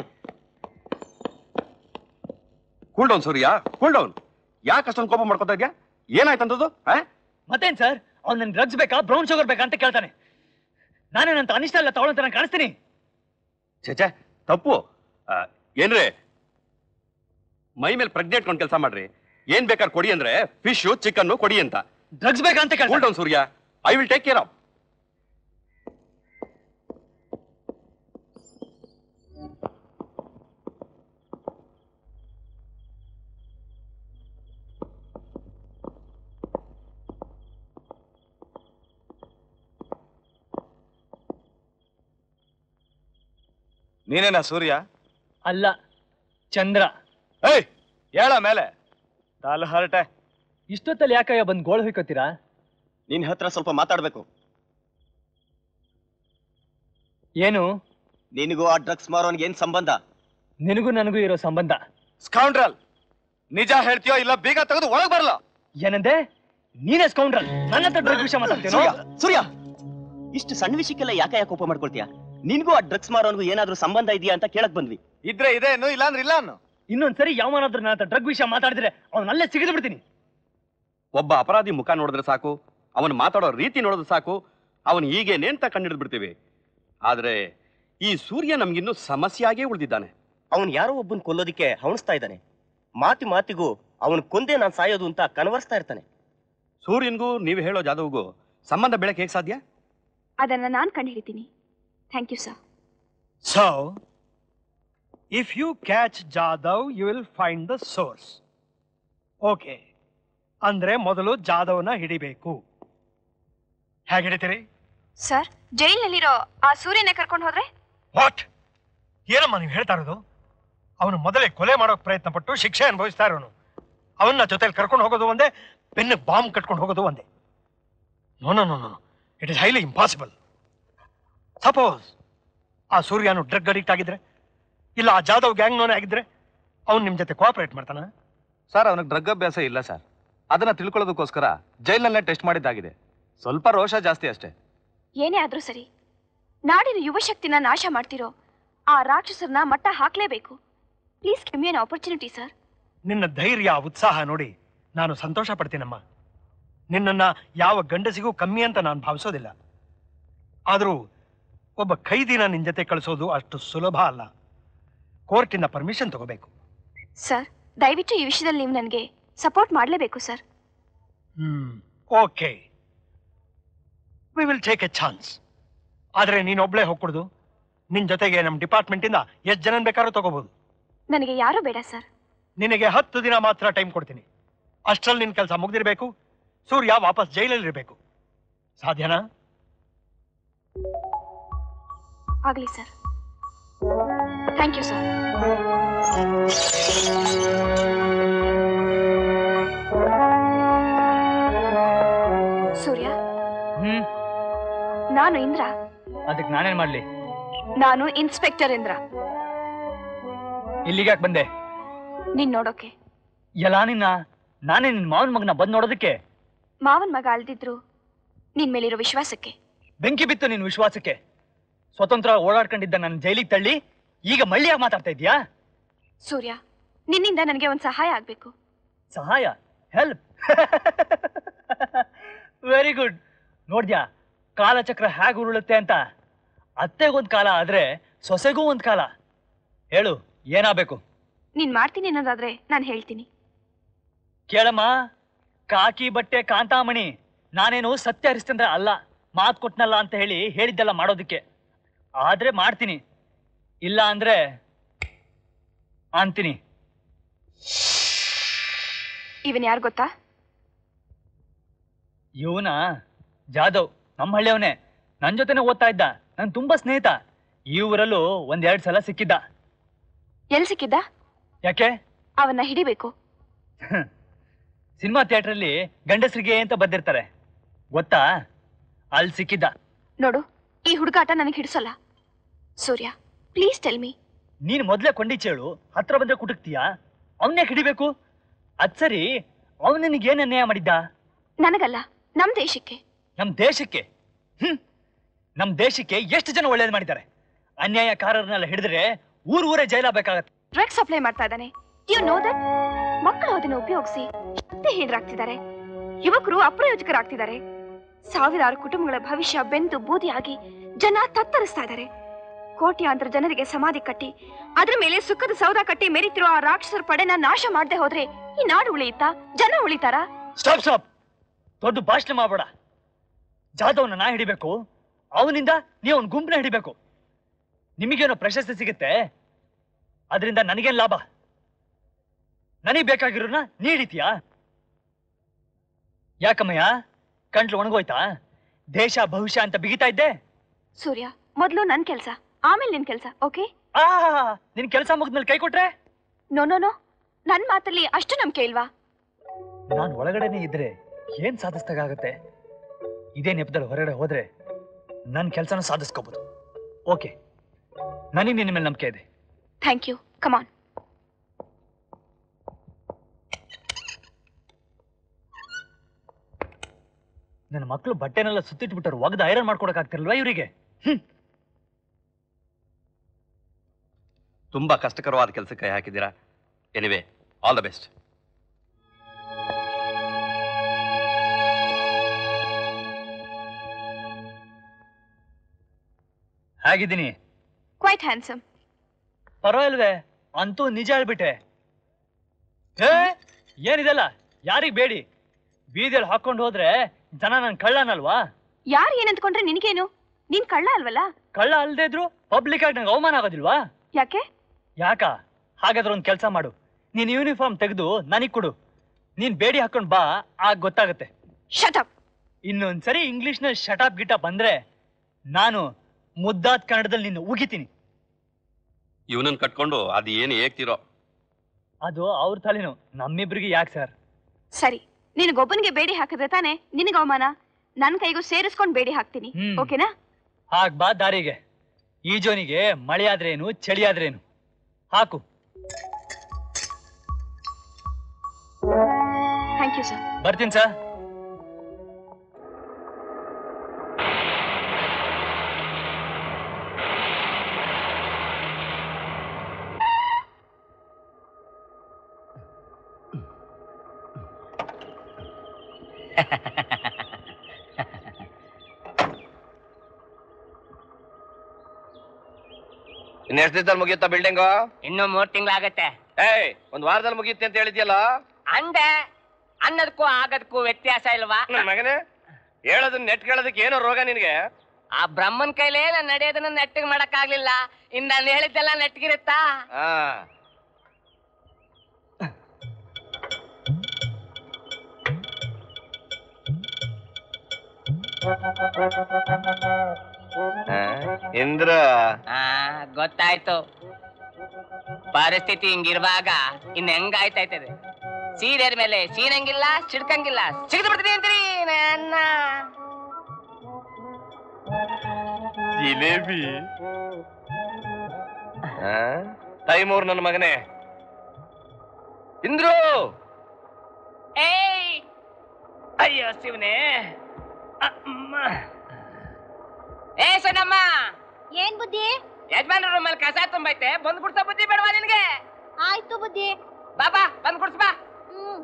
cool down Surya cool down ಯಾಕೆ ಅಷ್ಟೊಂದು ಕೋಪ ಮಾಡ್ಕೊತಾ ಇದ್ಯಾ ಏನಾಯ್ತಂತದ್ದು ಆ ಮತ್ತೇನ್ ಸರ್ ಅವ್ನು ನನ್ ಡ್ರಗ್ಸ್ ಬೇಕಾ ಬ್ರೌನ್ ಶುಗರ್ ಬೇಕಾ ಅಂತ ಕೇಳ್ತಾನೆ ನಾನೇನಂತ ಅನಿಷ್ಟ ಎಲ್ಲ ತಗೊಳ್ಳಂತ ನಾನು ಕಾಣಿಸ್ತೀನಿ ಛೇ ತಪ್ಪು ಆ, ಏನ್ರಿ ಮೈ ಮೇಲೆ ಪ್ರಜ್ಞೆ ಇಟ್ಕೊಂಡು ಕೆಲಸ ಮಾಡ್ರಿ ಏನ್ ಬೇಕಾದ್ರೆ ಕೊಡಿ ಅಂದ್ರೆ ಫಿಶ್ ಚಿಕನ್ ಕೊಡಿ ಅಂತ ಡ್ರಗ್ಸ್ ಬೇಕಾ ಅಂತ ಕೂಲ್ ಕೇಳ್ತಾನೆ down Surya I will take care of ನೀನೇನಾ ಸೂರ್ಯ ಅಲ್ಲ ಚಂದ್ರ ಏಯ್ ಹೇಳ ಮೇಲೆ ತಾಲ ಹರಟೆ ಇಷ್ಟೊತ್ತಲ್ಲಿ ಯಾಕಯ್ಯ ಬಂದು ಗೋಳು ಹೊಯ್ಕೋತೀರಾ ನಿನ್ ಹತ್ರ ಸ್ವಲ್ಪ ಮಾತಾಡ್ಬೇಕು ಏನು ನಿನಗೂ ಆ ಡ್ರಗ್ಸ್ ಮಾರೋನ್ಗೆ ಏನ್ ಸಂಬಂಧ ನಿನಗೂ ನನಗೂ ಇರೋ ಸಂಬಂಧ ಸ್ಕೌಂಡ್ರಲ್ ನಿಜ ಹೇಳ್ತೀಯೋ ಇಲ್ಲ ಬೀಗ ತೆಗೆದು ಒಳಗ್ ಬರಲ್ಲ ಏನಂದೆ ನೀನೇ ಸ್ಕೌಂಡ್ರಲ್ ನನ್ನ ಹತ್ರ ಡ್ರಗ್ ವಿಷಯ ಮಾತಾಡ್ತೇನೋ ಸೂರ್ಯ ಸೂರ್ಯ ಇಷ್ಟು ಸಣ್ಣ ವಿಷಯಕ್ಕೆಲ್ಲ ಯಾಕೆ ಯಾಕೆ ಕೋಪ ಮಾಡ್ಕೊಳ್ತೀಯ ನಿನ್ಗೂ ಆ ಡ್ರಗ್ಸ್ ಮಾರೋನ್ಗೂ ಏನಾದ್ರೂ ಸಂಬಂಧ ಇದೆಯಾ ಅಂತ ಕೇಳಕ್ ಬಂದ್ವಿ ಇದ್ರೆ ಇದೆ ಇನ್ನು ಇಲ್ಲ ಅಂದ್ರೆ ಇಲ್ಲ ಅನ್ನು ಇನ್ನೊಂದ್ಸರಿ ಯಾವನಾದ್ರೂ ನನ್ನ ಹತ್ರ ಡ್ರಗ್ ವಿಷಯ ಮಾತಾಡಿದ್ರೆ ಅವನಲ್ಲೇ ಸಿಗಿದು ಬಿಡ್ತೀನಿ ಒಬ್ಬ ಅಪರಾಧಿ ಮುಖ ನೋಡಿದ್ರೆ ಸಾಕು ಅವನು ಮಾತಾಡೋ ರೀತಿ ನೋಡಿದ್ರೆ ಸಾಕು ಅವನು ಹೀಗೇನೆ ಅಂತ ಕಂಡಿಡಿದು ಬಿಡ್ತೀವಿ ಆದ್ರೆ ಈ ಸೂರ್ಯ ನಮ್ಗಿನ್ನೂ ಸಮಸ್ಯೆಯಾಗೇ ಉಳಿದಿದ್ದಾನೆ ಅವನ್ ಯಾರೋ ಒಬ್ಬನ್ ಕೊಲ್ಲೋದಿಕ್ಕೆ ಹವಣಿಸ್ತಾ ಇದ್ದಾನೆ ಮಾತಿ ಮಾತಿಗೂ ಅವನ್ ಕೊಂದೇ ನಾನ್ ಸಾಯೋದು ಅಂತ ಕನ್ವರ್ಸ್ತಾ ಇರ್ತಾನೆ ಸೂರ್ಯನ್ಗೂ ನೀವು ಹೇಳೋ ಜಾದವ್ಗೂ ಸಂಬಂಧ ಬೆಳಕ್ ಹೇಗೆ ಸಾಧ್ಯ ಅದನ್ನ ನಾನು ಕಂಡುಹಿಡಿತೀನಿ thank you sir so if you catch Jadhav you will find the source okay ಅಂದ್ರೆ ಮೊದಲು ಜಾದವ್ನ ಹಿಡಿಬೇಕು ಹೇಗೆ ಹಿಡಿತೀರಿ ಸರ್ ಜೈಲ್ನಲ್ಲಿರೋ ಆ ಸೂರ್ಯನ ಕರ್ಕೊಂಡು ಹೋದ್ರೆ ವಾಟ್ ಏನಮ್ಮ ನೀವು ಹೇಳ್ತಾ ಇರೋದು ಅವನು ಮೊದಲೇ ಕೊಲೆ ಮಾಡೋಕ್ ಪ್ರಯತ್ನ ಪಟ್ಟು ಶಿಕ್ಷೆ ಅನುಭವಿಸ್ತಾ ಇರೋನು ಅವನ್ನ ಜೊತೆಲಿ ಕರ್ಕೊಂಡು ಹೋಗೋದು ಒಂದೇ ಬೆನ್ನು ಬಾಂಬ್ ಕಟ್ಕೊಂಡು ಹೋಗೋದು ಒಂದೇ no no no no it is highly impossible suppose ಆ ಸೂರ್ಯನು ಡ್ರಗ್ ಅಡಿಕ್ಟ್ ಆಗಿದ್ರೆ ಇಲ್ಲ ಆ ಜಾದವ್ ಗ್ಯಾಂಗ್ನವನೇ ಆಗಿದ್ರೆ ಅವ್ನು ನಿಮ್ಮ ಜೊತೆ ಕೋಆಪರೇಟ್ ಮಾಡ್ತಾನ ಸರ್ ಅವನಿಗೆ ಡ್ರಗ್ ಅಭ್ಯಾಸ ಇಲ್ಲ ಸರ್ ಅದನ್ನ ತಿಳ್ಕೊಳ್ಳೋದಕ್ಕೋಸ್ಕರ ಜೈಲ್ನಲ್ಲೇ ಟೆಸ್ಟ್ ಮಾಡಿದ್ದಾಗಿದೆ ಸ್ವಲ್ಪ ರೋಷ ಜಾಸ್ತಿ ಅಷ್ಟೇ ಏನೇ ಆದ್ರೂ ಸರಿ ನಾಡಿನ ಯುವಶಕ್ತಿನ ನಾಶ ಮಾಡ್ತಿರೋ ಆ ರಾಕ್ಷಸರನ್ನ ಮಟ್ಟ ಹಾಕ್ಲೇಬೇಕು please give me an opportunity sir ನಿನ್ನ ಧೈರ್ಯ ಉತ್ಸಾಹ ನೋಡಿ ನಾನು ಸಂತೋಷ ಪಡ್ತೀನಮ್ಮ ನಿನ್ನನ್ನ ಯಾವ ಗಂಡಸಿಗೂ ಕಮ್ಮಿ ಅಂತ ನಾನು ಭಾವಿಸೋದಿಲ್ಲ ಆದರೂ ಒಬ್ಬ ಖೈದಿನ ನಿನ್ನ ಜೊತೆ ಕಳಿಸೋದು ಅಷ್ಟು ಸುಲಭ ಅಲ್ಲ ಕೋರ್ಟಿಂದ ಪರ್ಮಿಷನ್ ತಗೋಬೇಕು ಸರ್ ದಯವಿಟ್ಟು ಈ ವಿಷಯದಲ್ಲಿ ನೀವು ನನಗೆ ಸಪೋರ್ಟ್ ಮಾಡಲೇಬೇಕು sir hmm okay we will take a chance ಆದರೆ ನೀನೊಬ್ಳೇ ಹೋಗ್ಕೊಡ್ದು ನಿನ್ನ ಜೊತೆಗೆ ನಮ್ಮ ಡಿಪಾರ್ಟ್ಮೆಂಟಿಂದ ಎಷ್ಟು ಜನ ಬೇಕಾದ್ರೂ ತಗೋಬಹುದು ನನಗೆ ಯಾರೂ ಬೇಡ ಸರ್ ನಿನಗೆ ಹತ್ತು ದಿನ ಮಾತ್ರ ಟೈಮ್ ಕೊಡ್ತೀನಿ ಅಷ್ಟರಲ್ಲಿ ನಿನ್ನ ಕೆಲಸ ಮುಗ್ದಿರ್ಬೇಕು ಸೂರ್ಯ ವಾಪಸ್ ಜೈಲಲ್ಲಿ ಇರಬೇಕು ಸಾಧ್ಯನಾ ಆಗಲಿ sir thank you sir Surya hmm ನಾನು ಇಂದ್ರ ಅದಕ್ಕೆ ನಾನೇನ್ ಮಾಡ್ಲಿ ನಾನು ಇನ್ಸ್ಪೆಕ್ಟರ್ ಇಂದ್ರ ಇಲ್ಲಿಗೆ ಯಾಕೆ ಬಂದೆ ನೀನ್ ನೋಡೋಕೆ ಎಲ್ಲ ನಿನ್ನ ನಾನೇ ನಿನ್ ಮಾವನ್ ಮಗನ ಬಂದ್ ನೋಡೋದಕ್ಕೆ ಮಾವನ್ ಮಗ ಅಲ್ದಿದ್ರು ನಿನ್ ಮೇಲಿರೋ ವಿಶ್ವಾಸಕ್ಕೆ ಬೆಂಕಿ ಬಿತ್ತು ನಿನ್ ವಿಶ್ವಾಸಕ್ಕೆ ಸ್ವತಂತ್ರ ಓಡಾಡ್ಕೊಂಡಿದ್ದ ನನ್ನ ಜೈಲಿಗೆ ತಳ್ಳಿ ಈಗ ಮಳ್ಳಿಯಾಗಿ ಮಾತಾಡ್ತಾ ಇದೀಯಾ ಸೂರ್ಯ ನಿನ್ನಿಂದ ನನಗೆ ಒಂದು ಸಹಾಯ ಆಗ್ಬೇಕು ಸಹಾಯ ಹೆಲ್ಪ್ ವೆರಿ ಗುಡ್ ನೋಡ್ದ್ಯಾ ಕಾಲಚಕ್ರ ಹೇಗೆ ಉರುಳುತ್ತೆ ಅಂತ ಅತ್ತೆಗೊಂದ್ ಕಾಲ ಆದ್ರೆ ಸೊಸೆಗೂ ಒಂದ್ ಕಾಲ ಹೇಳು ಏನಾಗಬೇಕು ನೀನ್ ಮಾಡ್ತೀನಿ ಅನ್ನೋದಾದ್ರೆ ನಾನು ಹೇಳ್ತೀನಿ ಕೇಳಮ್ಮ ಕಾಕಿ ಬಟ್ಟೆ ಕಾಂತಾಮಣಿ ನಾನೇನು ಸತ್ಯ ಹರಿಸ್ತಂದ್ರೆ ಅಲ್ಲ ಮಾತು ಕೊಟ್ನಲ್ಲ ಅಂತ ಹೇಳಿ ಹೇಳಿದ್ದೆಲ್ಲ ಮಾಡೋದಕ್ಕೆ ಆದ್ರೆ ಮಾಡ್ತೀನಿ ಇಲ್ಲ ಅಂದ್ರೆ ಅಂತೀನಿ ಇವನ್ ಯಾರು ಗೊತ್ತಾ ಇವನ ಜಾಧವ್ ನಮ್ಮ ಹಳ್ಳಿಯವನೇ ನನ್ನ ಜೊತೆನೆ ಓದ್ತಾ ಇದ್ದ ನನ್ ತುಂಬಾ ಸ್ನೇಹಿತ ಈ ಊರಲ್ಲೂ ಒಂದೆರಡು ಸಲ ಸಿಕ್ಕಿದ್ದ ಎಲ್ ಸಿಕ್ಕಿದ್ದ ಯಾಕೆ ಅವನ್ನ ಹಿಡಿಬೇಕು ಸಿನಿಮಾ ಥಿಯೇಟ್ರಲ್ಲಿ ಗಂಡಸರಿಗೆ ಅಂತ ಬರ್ದಿರ್ತಾರೆ ಗೊತ್ತಾ ಅಲ್ಲಿ ಸಿಕ್ಕಿದ್ದ ನೋಡು ಈ ಹುಡುಗಾಟ ನನಗೆ ಹಿಡಿಸಲ್ಲ ಸೂರ್ಯ ಪ್ಲೀಸ್ ಟೆಲ್ ಮೀ ನೀನ್ ಮೊದ್ಲೇ ಕೊಂಡಿಚ್ಚೇಳು ಹತ್ರ ಬಂದ್ರೆ ಕುಟುಕ್ತೀಯಾ ಅವನ್ನೇ ಹಿಡಿಬೇಕು ಅದ್ ಸರಿ ಅವನು ನಿನಗೆ ಏನ್ ಅನ್ಯಾಯ ಮಾಡಿದ್ದ ನನಗಲ್ಲ ನಮ್ ದೇಶಕ್ಕೆ ನಮ್ ದೇಶಕ್ಕೆ ಹ್ಮ್ ನಮ್ ದೇಶಕ್ಕೆ ಎಷ್ಟು ಜನ ಒಳ್ಳೇದು ಮಾಡಿದ್ದಾರೆ ಅನ್ಯಾಯಕಾರರನ್ನೆಲ್ಲ ಹಿಡಿದ್ರೆ ಊರ್ ಊರೇ ಜೈಲಾಗಬೇಕಾಗತ್ತೆ ಡ್ರಗ್ ಸಪ್ಲೈ ಮಾಡ್ತಾ ಇದ್ದಾನೆ ಯು ನೋ ದಟ್ ಮಕ್ಕಳು ಅದನ್ನ ಉಪಯೋಗಿಸಿ ಶಕ್ತಿಹೀನರಾಗ್ತಿದ್ದಾರೆ ಯುವಕರು ಅಪ್ರಯೋಜಕರಾಗ್ತಿದ್ದಾರೆ ಸಾವಿರಾರು ಕುಟುಂಬಗಳ ಭವಿಷ್ಯ ಬೆಂದು ಬೂದಿಯಾಗಿ ಜನ ತತ್ತರಿಸ್ತಾ ಇದ್ದಾರೆ ಕೋಟ್ಯಾಂತರ ಜನರಿಗೆ ಸಮಾಧಿ ಕಟ್ಟಿ ಅದ್ರ ಮೇಲೆ ಸುಖದ ಸೌದ ಕಟ್ಟಿ ಮೆರಿತಿರೋ ಆ ರಾಕ್ಷಸರ ಪಡೆನ ನಾಶ ಮಾಡದೆ ಹೋದ್ರೆ ಈ ನಾಡು ಉಳಿಯುತ್ತಾ ಜನ ಉಳಿತಾರಾ ಸ್ಟಾಪ್ ಸ್ಟಾಪ್ ದೊಡ್ಡ ಭಾಷಣ ಮಾಡಬೇಡ ಜಾಧವ್ನ ನಾ ಹಿಡಿಬೇಕು ಅವನಿಂದ ನೀವು ಅವನ ಗುಂಪನ್ನ ಹಿಡಿಬೇಕು ನಿಮಗೇನೋ ಪ್ರಶಸ್ತಿ ಸಿಗುತ್ತೆ ಅದರಿಂದ ನನಗೇನ್ ಲಾಭ ನನಗೆ ಬೇಕಾಗಿರೋನ ನೀ ಹಿಡಿತೀಯಾ ಯಾಕಮ್ಮಯ್ಯ ಕಂಟ್ಲು ಒಣಗೋಯ್ತಾ ದೇಶ ಭವಿಷ್ಯ ಅಂತ ಬಿಗಿತಾ ಇದ್ದೆ ಸೂರ್ಯ ಮೊದಲು ನನ್ ಕೆಲ್ಸ ಆಮೇಲೆ ನಿನ್ ಕೆಲ್ಸ ಓಕೆ ಆ ನಿನ್ ಕೆಲಸ ಮುಗಿದ್ಮೇಲೆ ಕೈ ಕೊಟ್ರೆ ನೋ ನೋ ನೋ ನನ್ ಮಾತಲ್ಲಿ ಅಷ್ಟು ನಂಬಿಕೆ ಇಲ್ವಾ ನಾನ್ ಒಳಗಡೆನೆ ಇದ್ರೆ ಏನ್ ಸಾಧಿಸ್ದಾಗತ್ತೆ ಇದೇ ನೆಪದಲ್ಲಿ ಹೊರಗಡೆ ಹೋದ್ರೆ ನನ್ ಕೆಲ್ಸನ ಸಾಧಿಸ್ಕೋಬಹುದು ಓಕೆ ನನಗೆ ನಿನ್ನ ಮೇಲೆ ನಂಬಿಕೆ ಇದೆ ಥ್ಯಾಂಕ್ ಯು ಕಮಾನ್ ನನ್ನ ಮಕ್ಕಳು ಬಟ್ಟೆನೆಲ್ಲ ಸುತ್ತಿಟ್ಬಿಟ್ಟರು ಒಗ್ದು ಐರನ್ ಮಾಡ್ಕೊಡಕ್ ಆಗ್ತಿರ್ಲ್ವಾ ಇವರಿಗೆ ತುಂಬಾ ಕಷ್ಟಕರವಾದ ಕೆಲಸಕ್ಕೆ ಕೈ ಹಾಕಿದ್ದೀರಾ ಎನಿವೆ ಆಲ್ ದ ಬೆಸ್ಟ್ ಹೇಗಿದ್ದೀನಿ ಕ್ವೈಟ್ ಹ್ಯಾಂಡ್ಸಮ್ ಪರವಾಗಿಲ್ವೇ ಅಂತೂ ನಿಜ ಹೇಳ್ಬಿಟ್ಟೆ ಏ ಏನಿದೆಲ್ಲ ಯಾರಿಗ್ ಬೇಡಿ ಬೀದಿಯಲ್ಲಿ ಹಾಕೊಂಡು ಹೋದ್ರೆ ಜನ ನನ್ ಕಳ್ಳನಲ್ವಾ ಯಾರು ಏನಂತ್ಕೊಂಡ್ರೆ ನಿನಗೇನು ನೀನ್ ಕಳ್ಳ ಅಲ್ವಲ್ಲ ಕಳ್ಳ ಅಲ್ದೇ ಇದ್ರು ಪಬ್ಲಿಕ್ ಆಗಿ ನಂಗೆ ಅವಮಾನ ಆಗೋದಿಲ್ವಾ ಯಾಕೆ ಯಾಕ ಹಾಗಾದ್ರೆ ಒಂದ್ ಕೆಲಸ ಮಾಡು ನೀನ್ ಯೂನಿಫಾರ್ಮ್ ತೆಗೆದು ನನಗ್ ಕೊಡು ನೀನ್ ಬೇಡಿ ಹಾಕೊಂಡ್ ಬಾ ಆಗ ಗೊತ್ತಾಗತ್ತೆ ಶಟಪ್ ಇನ್ನೊಂದ್ಸರಿ ಇಂಗ್ಲಿಷ್ನ ಶಟಾಪ್ ಗಿಟ ಬಂದ್ರೆ ನಾನು ಮುದ್ದಾದ್ ಕನ್ನಡದಲ್ಲಿ ನಿನ್ನ ಉಗಿತೀನಿ ಇವನನ್ನ ಕಟ್ಕೊಂಡು ಅದು ಏನು ಏಗ್ತಿರೋ ಅದು ಅವ್ರ ತಲೆನು ನಮ್ಮಿಬ್ರಿಗೆ ಯಾಕೆ ಸರ್ ಸರಿ ನಿನಗೊಬ್ಬನಿಗೆ ಬೇಡಿ ಹಾಕಿದ್ರೆ ತಾನೆ ನಿನಗೆ ಅವಮಾನ ನನ್ ಕೈಗೂ ಸೇರಿಸ್ಕೊಂಡ್ ಬೇಡಿ ಹಾಕ್ತೀನಿ ಹ್ಮ್. ಓಕೆನಾ ಹಾಗ್ ಬಾ ದಾರಿಗೆ ಈ ಜೋನಿಗೆ ಮಳೆ ಆದ್ರೇನು ಚಳಿ ಆದ್ರೇನು ಹಾಕು ಥ್ಯಾಂಕ್ ಯು ಸರ್ ಬರ್ತೀನಿ ಸರ್ ಇನ್ನೆಷ್ಟು ದಿವಸದಲ್ಲಿ ಮುಗಿಯುತ್ತಾ ಬಿಲ್ಡಿಂಗು ಇನ್ನು ಮೂರ್ ತಿಂಗಳಾಗತ್ತೆ ಏಯ್ ಒಂದ್ ವಾರದಲ್ಲಿ ಮುಗಿಯುತ್ತೆ ಅಂತ ಹೇಳಿದ್ಯಲ್ಲ ಅಂದೆ ಅನ್ನದಕ್ಕೂ ಆಗದಕ್ಕೂ ವ್ಯತ್ಯಾಸ ಇಲ್ವಾ ನನ್ ಮಗನೇ ಹೇಳೋದನ್ನ ನೆಟ್ ಕೇಳೋದಕ್ಕೆ ಏನೋ ರೋಗ ನಿನಗೆ ಆ ಬ್ರಹ್ಮನ್ ಕೈಲೇ ನಾನು ನಡೆಯೋದನ್ನ ನೆಟ್ಟಿಗೆ ಮಾಡಕ್ ಆಗ್ಲಿಲ್ಲ ಇನ್ ನಾನು ಹೇಳಿದ್ದೆಲ್ಲ ನೆಟ್ಗಿರುತ್ತಾ ಆ ಇಂದ್ರ ಆ ಗೊತ್ತಾಯ್ತು ಪರಿಸ್ಥಿತಿ ಹಿಂಗಿರುವಾಗ ಇನ್ ಹೆಂಗಾಯ್ತಾಯ್ತದೆ ಸೀರೆಯ ಮೇಲೆ ಸೀನಂಗಿಲ್ಲ ಸಿಡ್ಕಂಗಿಲ್ಲ ಸಿಡ್ದು ಬಿಡ್ತೀನಿ ಅಂತೀರಿ ನನ್ನ ಜಿಲೇಬಿ ತೈಮೂರ್ ನನ್ನ ಮಗನೇ ಇಂದ್ರು ಏಯ್ ಅಯ್ಯೋ ಶಿವನೇ ಅಮ್ಮ. ಏ ಸಣ್ಣಮ್ಮ ಏನ್ ಬುದ್ಧಿ ಯಜಮಾನ್ರ ರೂಮಲ್ಲಿ ಕಸ ತುಂಬೈತೆ ಬಂದ್ ಗುಡ್ಸೋ ಬುದ್ಧಿ ಬೇಡವಾ ನಿನ್ಗೆ ಆಯ್ತು ಬುದ್ಧಿ ಬಾಬಾ ಬಂದ್ ಗುಡ್ಸ್ ಬಾ ಹ್ಮ್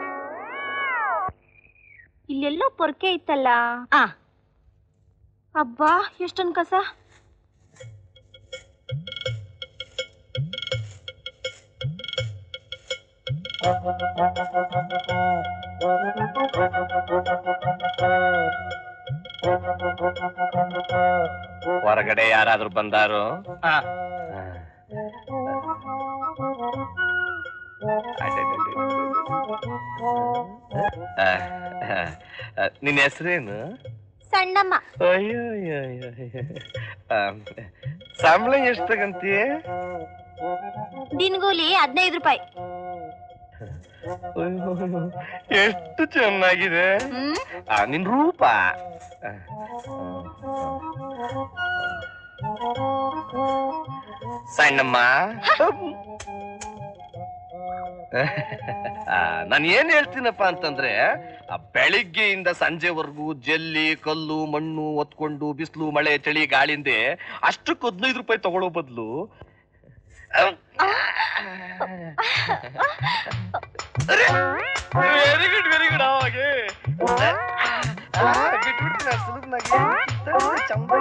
ಇಲ್ಲೆಲ್ಲೋ ಪೊರ್ಕೆ ಇತ್ತಲ್ಲ ಆ ಅಬ್ಬಾ ಎಷ್ಟೊಂದ್ ಕಸ ಹೊರಗಡೆ ಯಾರಾದ್ರೂ ಬಂದಾರು ಆ. ನಿನ್ನ ಹೆಸರೇನು ಸಣ್ಣಮ್ಮ ಅಯ್ಯೋ ಅಯ್ಯೋ ಅಯ್ಯೋ ಅಯ್ಯೋ. ಆಮ್, ಸಂಬಳ ಎಷ್ಟು ತಗಂತೀಯ ದಿನಗೂಲಿ ಹದಿನೈದು ರೂಪಾಯಿ ಅಯ್ಯೋ, ಎಷ್ಟು ಚೆನ್ನಾಗಿದೆ ಹ್ಮ್ ಆ, ನಿನ್ ರೂಪ ಸಣ್ಣಮ್ಮ ನಾನು ಏನ್ ಹೇಳ್ತೀನಪ್ಪ ಅಂತಂದ್ರೆ ಆ ಬೆಳಿಗ್ಗೆಯಿಂದ ಸಂಜೆವರೆಗೂ ಜಲ್ಲಿ ಕಲ್ಲು ಮಣ್ಣು ಒತ್ಕೊಂಡು ಬಿಸಿಲು ಮಳೆ ಚಳಿ ಗಾಳಿಂದೆ ಅಷ್ಟಕ್ಕೆ ಹದಿನೈದು ರೂಪಾಯಿ ತಗೊಳ್ಳೋ ಬದಲು ವೆರಿ ಗುಡ್ ವೆರಿ ಗುಡ್ ಅವಾಗೆ ಬಿಟ್ಬಿಡ್ತೀನಿ ಸುಲಭನಾಗಿ ಚಂದ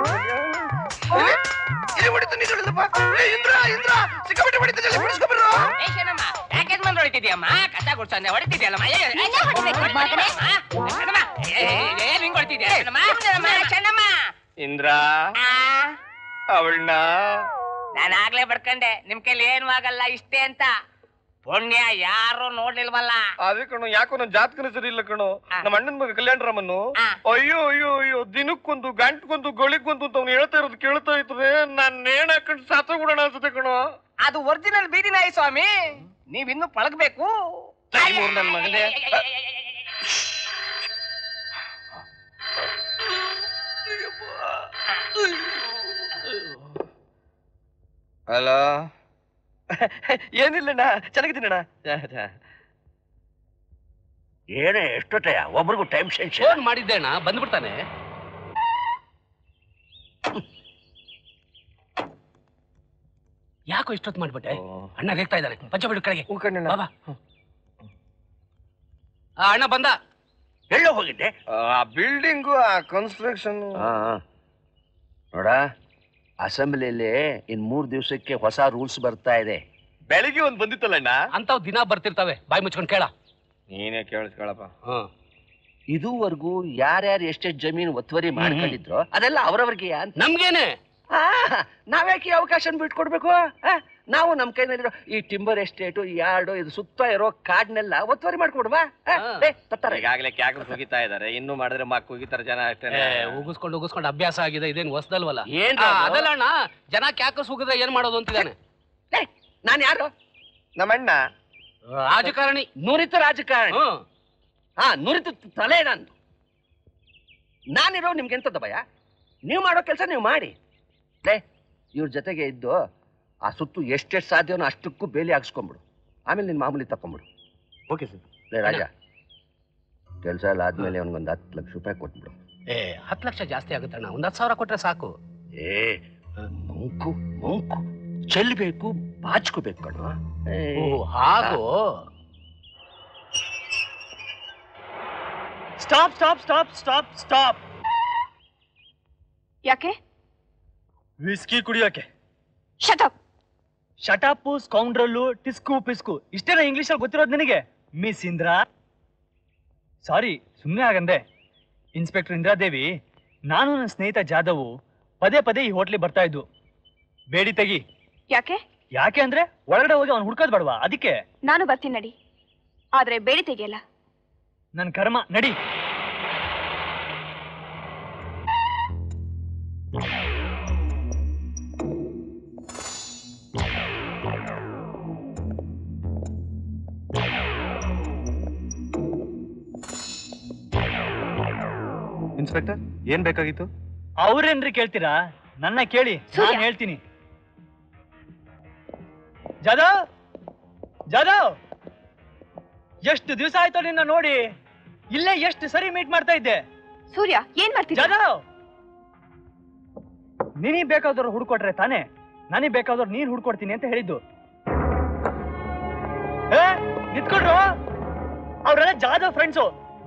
ಇಲ್ಲಿ ಹೊಡಿತು ನೀನು ಹೊಡಿದಪ್ಪ ಏ, ಇಂದ್ರ ಇಂದ್ರ ಸಿಕ್ಕಾಪಟ್ಟೆ ಹೊಡಿತು ಜಲ್ದಿ ಬಿಡಿಸ್ಕೊಬರು ಏ ಶನಮ್ಮ ಯಾಕೆ ಯಜಮಾನ್ ಹೊಡಿತಿದ್ಯಮ್ಮ ಕಸ ಗುಡ್ಸಂದೆ ಹೊಡಿತಿದ್ಯಲ್ಲಮ್ಮ ಏ, ಏ, ನಿನ್ನೆ ಹೊಡಿಬೇಕು, ಮಗನೇ. ಆ, ಶನಮ್ಮ, ಏ, ಏ, ಏ, ನಿಂಗ್ ಹೊಡಿತಿದ್ಯಾ ಶನಮ್ಮ? ಶನಮ್ಮ, ಶನಮ್ಮ. ಇಂದ್ರ ಆ, ಅವಳನ್ನ ನಾನ್ ಆಗ್ಲೇ ಬಡ್ಕಂಡೆ ನಿಮ್ ಕೈಲಿ ಏನು ಆಗಲ್ಲ ಇಷ್ಟೇ ಅಂತ ಪುಣ್ಯ ಯಾರು ನೋಡ್ಲಿಲ್ವಲ್ಲ ಅದೇ ಕಣೋ ಯಾಕೋ ನನ್ ಜಾತಕನ ಸರಿ ಇಲ್ಲ ಕಣೋ ನಮ್ಮ ಅಣ್ಣನ ಮಗ ಕಲ್ಯಾಣ ರಾಮನ್ನು ಅಯ್ಯೋ ಅಯ್ಯೋ ಅಯ್ಯೋ ದಿನಕ್ಕೊಂದು ಗಂಟೆಗೊಂದು ಗಳಿಗೊಂದು ಅಂತ ಅವ್ನು ಹೇಳ್ತಾ ಇರೋದು ಕೇಳ್ತಾ ಇದ್ರೆ ನಾನ್ ನೇಣ್ ಹಾಕೊಂಡು ಸಾತೋಗ್ಬಿಡೋಣ ಅನ್ಸುತ್ತೆ ಕಣೋ ಅದು ಒರಿಜಿನಲ್ ಬೀದಿ ನಾಯಿ ಸ್ವಾಮಿ ನೀವಿನ್ನು ಪಳಗ್ಬೇಕು ನನ್ ಮಗನೇ ಹಲೋ ಏನಿಲ್ಲಣ್ಣ ಚೆನ್ನಾಗಿದ್ದೀನಣ್ಣ ಏನೇ ಎಷ್ಟೊತ್ತಯ್ಯ ಒಬ್ರಿಗೂ ಟೈಮ್ ಫೋನ್ ಮಾಡಿದ್ದೇಣ ಬಂದ್ಬಿಡ್ತಾನೆ ಯಾಕೋ ಇಷ್ಟೊತ್ತು ಮಾಡ್ಬಿಟ್ಟೆ ಅಣ್ಣ ರೇಗ್ತಾ ಇದ್ದಾನೆ ಪಂಚ ಬಿಡು ಕೆಳಗೆ ಬಾ, ಬಾ. ಆ, ಅಣ್ಣ ಬಂದ ಎಲ್ಲೋ ಹೋಗಿದ್ದೆ ಆ ಬಿಲ್ಡಿಂಗು ಆ ಕನ್ಸ್ಟ್ರಕ್ಷನ್ ನೋಡ ಅಸೆಂಬ್ಲಿಯಲ್ಲಿ ಇನ್ ಮೂರ್ ದಿವಸಕ್ಕೆ ಹೊಸ ರೂಲ್ಸ್ ಬರ್ತಾ ಇದೆ ಬೆಳಿಗ್ಗೆ ಒಂದ್ ಬಂದಿತ್ತಲ್ಲಣ್ಣ ಅಂತಾವ್ ದಿನ ಬರ್ತಿರ್ತವೆ ಬಾಯಿ ಮುಚ್ಕೊಂಡ್ ಕೇಳ ನೀನೇ ಕೇಳಿಸ್ಕೊಳಪ್ಪ ಇದುವರೆಗೂ ಯಾರ್ಯಾರು ಎಷ್ಟೆಷ್ಟು ಜಮೀನು ಒತ್ತುವರಿ ಮಾಡ್ಕೊಂಡಿದ್ರು ಅದೆಲ್ಲ ಅವರವ್ರಿಗೆ ನಮ್ಗೇನೆ ನಾವ್ಯಾಕೆ ಈ ಅವಕಾಶ ಬಿಟ್ಕೊಡ್ಬೇಕು ಆ? ನಾವು ನಮ್ ಕೈನಲ್ಲಿರೋ ಈ ಟಿಂಬರ್ ಎಸ್ಟೇಟು ಯಾರ್ಡು ಇದು ಸುತ್ತ ಇರೋ ಕಾಡ್ನೆಲ್ಲ ಒತ್ತುವರಿ ಮಾಡ್ಕೊಡುವ ಈಗಾಗಲೇ ಕ್ಯಾಕರ್ ಹೋಗಿತಾ ಇದಾರೆ ಇನ್ನು ಮಾಡಿದ್ರೆ ಮಕ್ಕ ಹೋಗಿತಾರೆ ಜನ ಅಷ್ಟೇ ಉಗಿಸ್ಕೊಂಡು ಉಗಿಸ್ಕೊಂಡು ಅಭ್ಯಾಸ ಆಗಿದೆ ಇದೇನು ಹೊಸದಲ್ವಲ್ಲ ಅದಲ್ಲ ಅಣ್ಣ ಜನ ಕ್ಯಾಕಸ್ ಉಗಿದ್ರೆ ಏನ್ ಮಾಡೋದು ಅಂತಿದ್ದಾನೆ ನಾನು ಯಾರು ನಮ್ಮಣ್ಣ ರಾಜಕಾರಣಿ ನುರಿತ ರಾಜಕಾರಣಿ ಹಾ ನುರಿತ ತಲೆ ನಂದು ನಾನಿರೋ ನಿಮ್ಗೆ ಎಂತದ ಭಯ ನೀವು ಮಾಡೋ ಕೆಲಸ ನೀವು ಮಾಡಿ ಲೇ ಇವ್ರ ಜೊತೆಗೆ ಇದ್ದು ಆ ಸುತ್ತು ಎಷ್ಟೆಷ್ಟು ಸಾಧ್ಯವೋ ಅಷ್ಟಕ್ಕೂ ಬೇಲಿ ಹಾಕ್ಸ್ಕೊಂಬಿಡು ಆಮೇಲೆ ನಿನ್ ಮಾಮೂಲಿ ತಕೊಂಬಿಡು ಓಕೆ ಸರ್ ಲೇ ರಾಜ ಕೆಲಸ ಎಲ್ಲ ಆದ್ಮೇಲೆ ಅವ್ನಿಗೊಂದು ಹತ್ತು ಲಕ್ಷ ರೂಪಾಯಿ ಕೊಟ್ಬಿಡು ಏ ಹತ್ತು ಲಕ್ಷ ಜಾಸ್ತಿ ಆಗುತ್ತಣ್ಣ ಒಂದ್ ಹತ್ತು ಸಾವಿರ ಕೊಟ್ರೆ ಸಾಕು ಏ ಮಂಕು ಮಂಕು ಚೆಲ್ಬೇಕು ಬಾಚ್ಕೋಬೇಕು ಕಣ ಹಾಗೋ stop stop stop stop stop ಯಾಕೆ ವಿಸ್ಕಿ ಕುಡಿಯೋಕೆ ಶಟಪ್ ಶಟಾಪು ಸ್ಕೌಂಡ್ರಲ್ಲು ಟಿಸ್ಕು ಪಿಸ್ಕು ಇಷ್ಟೇನ ಇಂಗ್ಲಿಷಲ್ಲಿ ಗೊತ್ತಿರೋದು ನಿನಗೆ ಮಿಸ್ ಇಂದ್ರಾ ಸಾರಿ ಸುಮ್ಮನೆ ಆಗಂದೆ ಇನ್ಸ್ಪೆಕ್ಟರ್ ಇಂದ್ರಾದೇವಿ ನಾನು ನನ್ನ ಸ್ನೇಹಿತ ಜಾಧವು ಪದೇ ಪದೇ ಈ ಹೋಟ್ಲಿಗೆ ಬರ್ತಾ ಇದ್ವು ಬೇಡಿ ತೆಗಿ ಯಾಕೆ ಯಾಕೆ ಅಂದ್ರೆ ಒಳಗಡೆ ಹೋಗಿ ಅವ್ನು ಹುಡ್ಕೋದ್ ಬೇಡವಾ ಅದಕ್ಕೆ ನಾನು ಬರ್ತೀನಿ ನಡಿ ಆದ್ರೆ ಬೇಡಿ ತೆಗೆಯಲ್ಲ ನನ್ನ ಕರ್ಮ ನಡಿ ಇನ್ಸ್ಪೆಕ್ಟರ್ ಏನ್ ಬೇಕಾಗಿತ್ತು ಅವ್ರೇನ್ರಿ ಕೇಳ್ತೀರಾ ನನ್ನ ಕೇಳಿ ಸೂರ್ಯ. ನಾನು ಹೇಳ್ತೀನಿ ಜಾಧವ್ ಜಾಧವ್ ಎಷ್ಟು ದಿವಸ ಆಯ್ತು ನಿನ್ನ ನೋಡಿ ಇಲ್ಲೇ ಎಷ್ಟು ಸರಿ ಮೀಟ್ ಮಾಡ್ತಾ ಇದ್ದೆ ಸೂರ್ಯ ಏನ್ ಮಾಡ್ತಿದ್ಯಾ ಜಾಧವ್ ನಿನಗ್ ಬೇಕಾದವ್ರು ಹುಡ್ಕೊಟ್ರೆ ತಾನೇ ನನಗ್ ಬೇಕಾದವ್ರು ನೀನ್ ಹುಡ್ಕೊಡ್ತೀನಿ ಅಂತ ಹೇಳಿದ್ದು ಏ ನಿಂತ್ಕೊಂಡ್ರು ಅವ್ರೆಲ್ಲ ಜಾಧವ್ ಫ್ರೆಂಡ್ಸು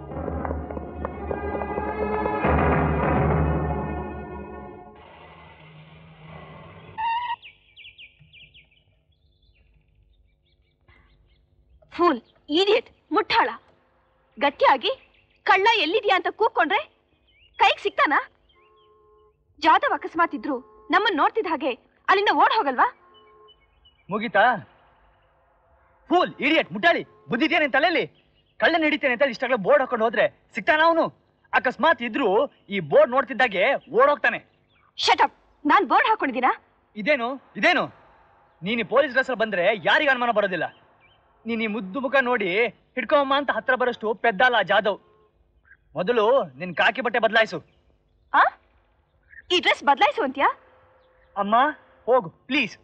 ಫೂಲ್ ಈಡಿಯಟ್ ಮುಟ್ಟಾಳ ಗಟ್ಟಿಯಾಗಿ ಕಳ್ಳ ಎಲ್ಲಿದ್ಯಾ ಅಂತ ಕೂಗ್ಕೊಂಡ್ರೆ ಕೈಗೆ ಸಿಗ್ತಾನಾ ಜಾದವ್ ಅಕಸ್ಮಾತ್ ಇದ್ರು ನಮ್ಮನ್ನ ನೋಡ್ತಿದ್ದ ಹಾಗೆ ಅಲ್ಲಿಂದ ಓಡ್ ಹೋಗಲ್ವಾ ಮುಗೀತಾ ಫೂಲ್ ಇಡಿಯಟ್ ಮುಟ್ಟಾಳಿ ಬುದ್ಧಿದ್ಯಾ ನಿನ್ ತಲೆಯಲ್ಲಿ ಕಳ್ಳನ ಹಿಡಿತೇನೆ ಅಂತ ಇಷ್ಟಾಗಲೇ ಬೋರ್ಡ್ ಹಾಕೊಂಡು ಹೋದ್ರೆ ಸಿಗ್ತಾನ ಅವನು ಅಕಸ್ಮಾತ್ ಇದ್ರು ಈ ಬೋರ್ಡ್ ನೋಡ್ತಿದ್ದಾಗೆ ಓಡೋಗ್ತಾನೆ ಶಟಪ್ ನಾನ್ ಬೋರ್ಡ್ ಹಾಕೊಂಡಿದ್ದೀನಾ ಇದೇನು ಇದೇನು ನೀನು ಈ ಪೊಲೀಸ್ ಡ್ರೆಸ್ ಬಂದ್ರೆ ಯಾರಿಗ ಅನುಮಾನ ಬರೋದಿಲ್ಲ ನೀನ್ ಈ ಮುದ್ದು ಮುಖ ನೋಡಿ ಹಿಡ್ಕೊಂಬ ಅಂತ ಹತ್ರ ಬರೋಷ್ಟು ಪೆದ್ದಲ್ಲ ಜಾಧವ್ ಮೊದಲು ನಿನ್ ಕಾಕಿ ಬಟ್ಟೆ ಬದಲಾಯಿಸು ಆ ಈ ಡ್ರೆಸ್ ಬದಲಾಯಿಸು ಅಂತ್ಯಾ ಅಮ್ಮ ಹೋಗು ಪ್ಲೀಸ್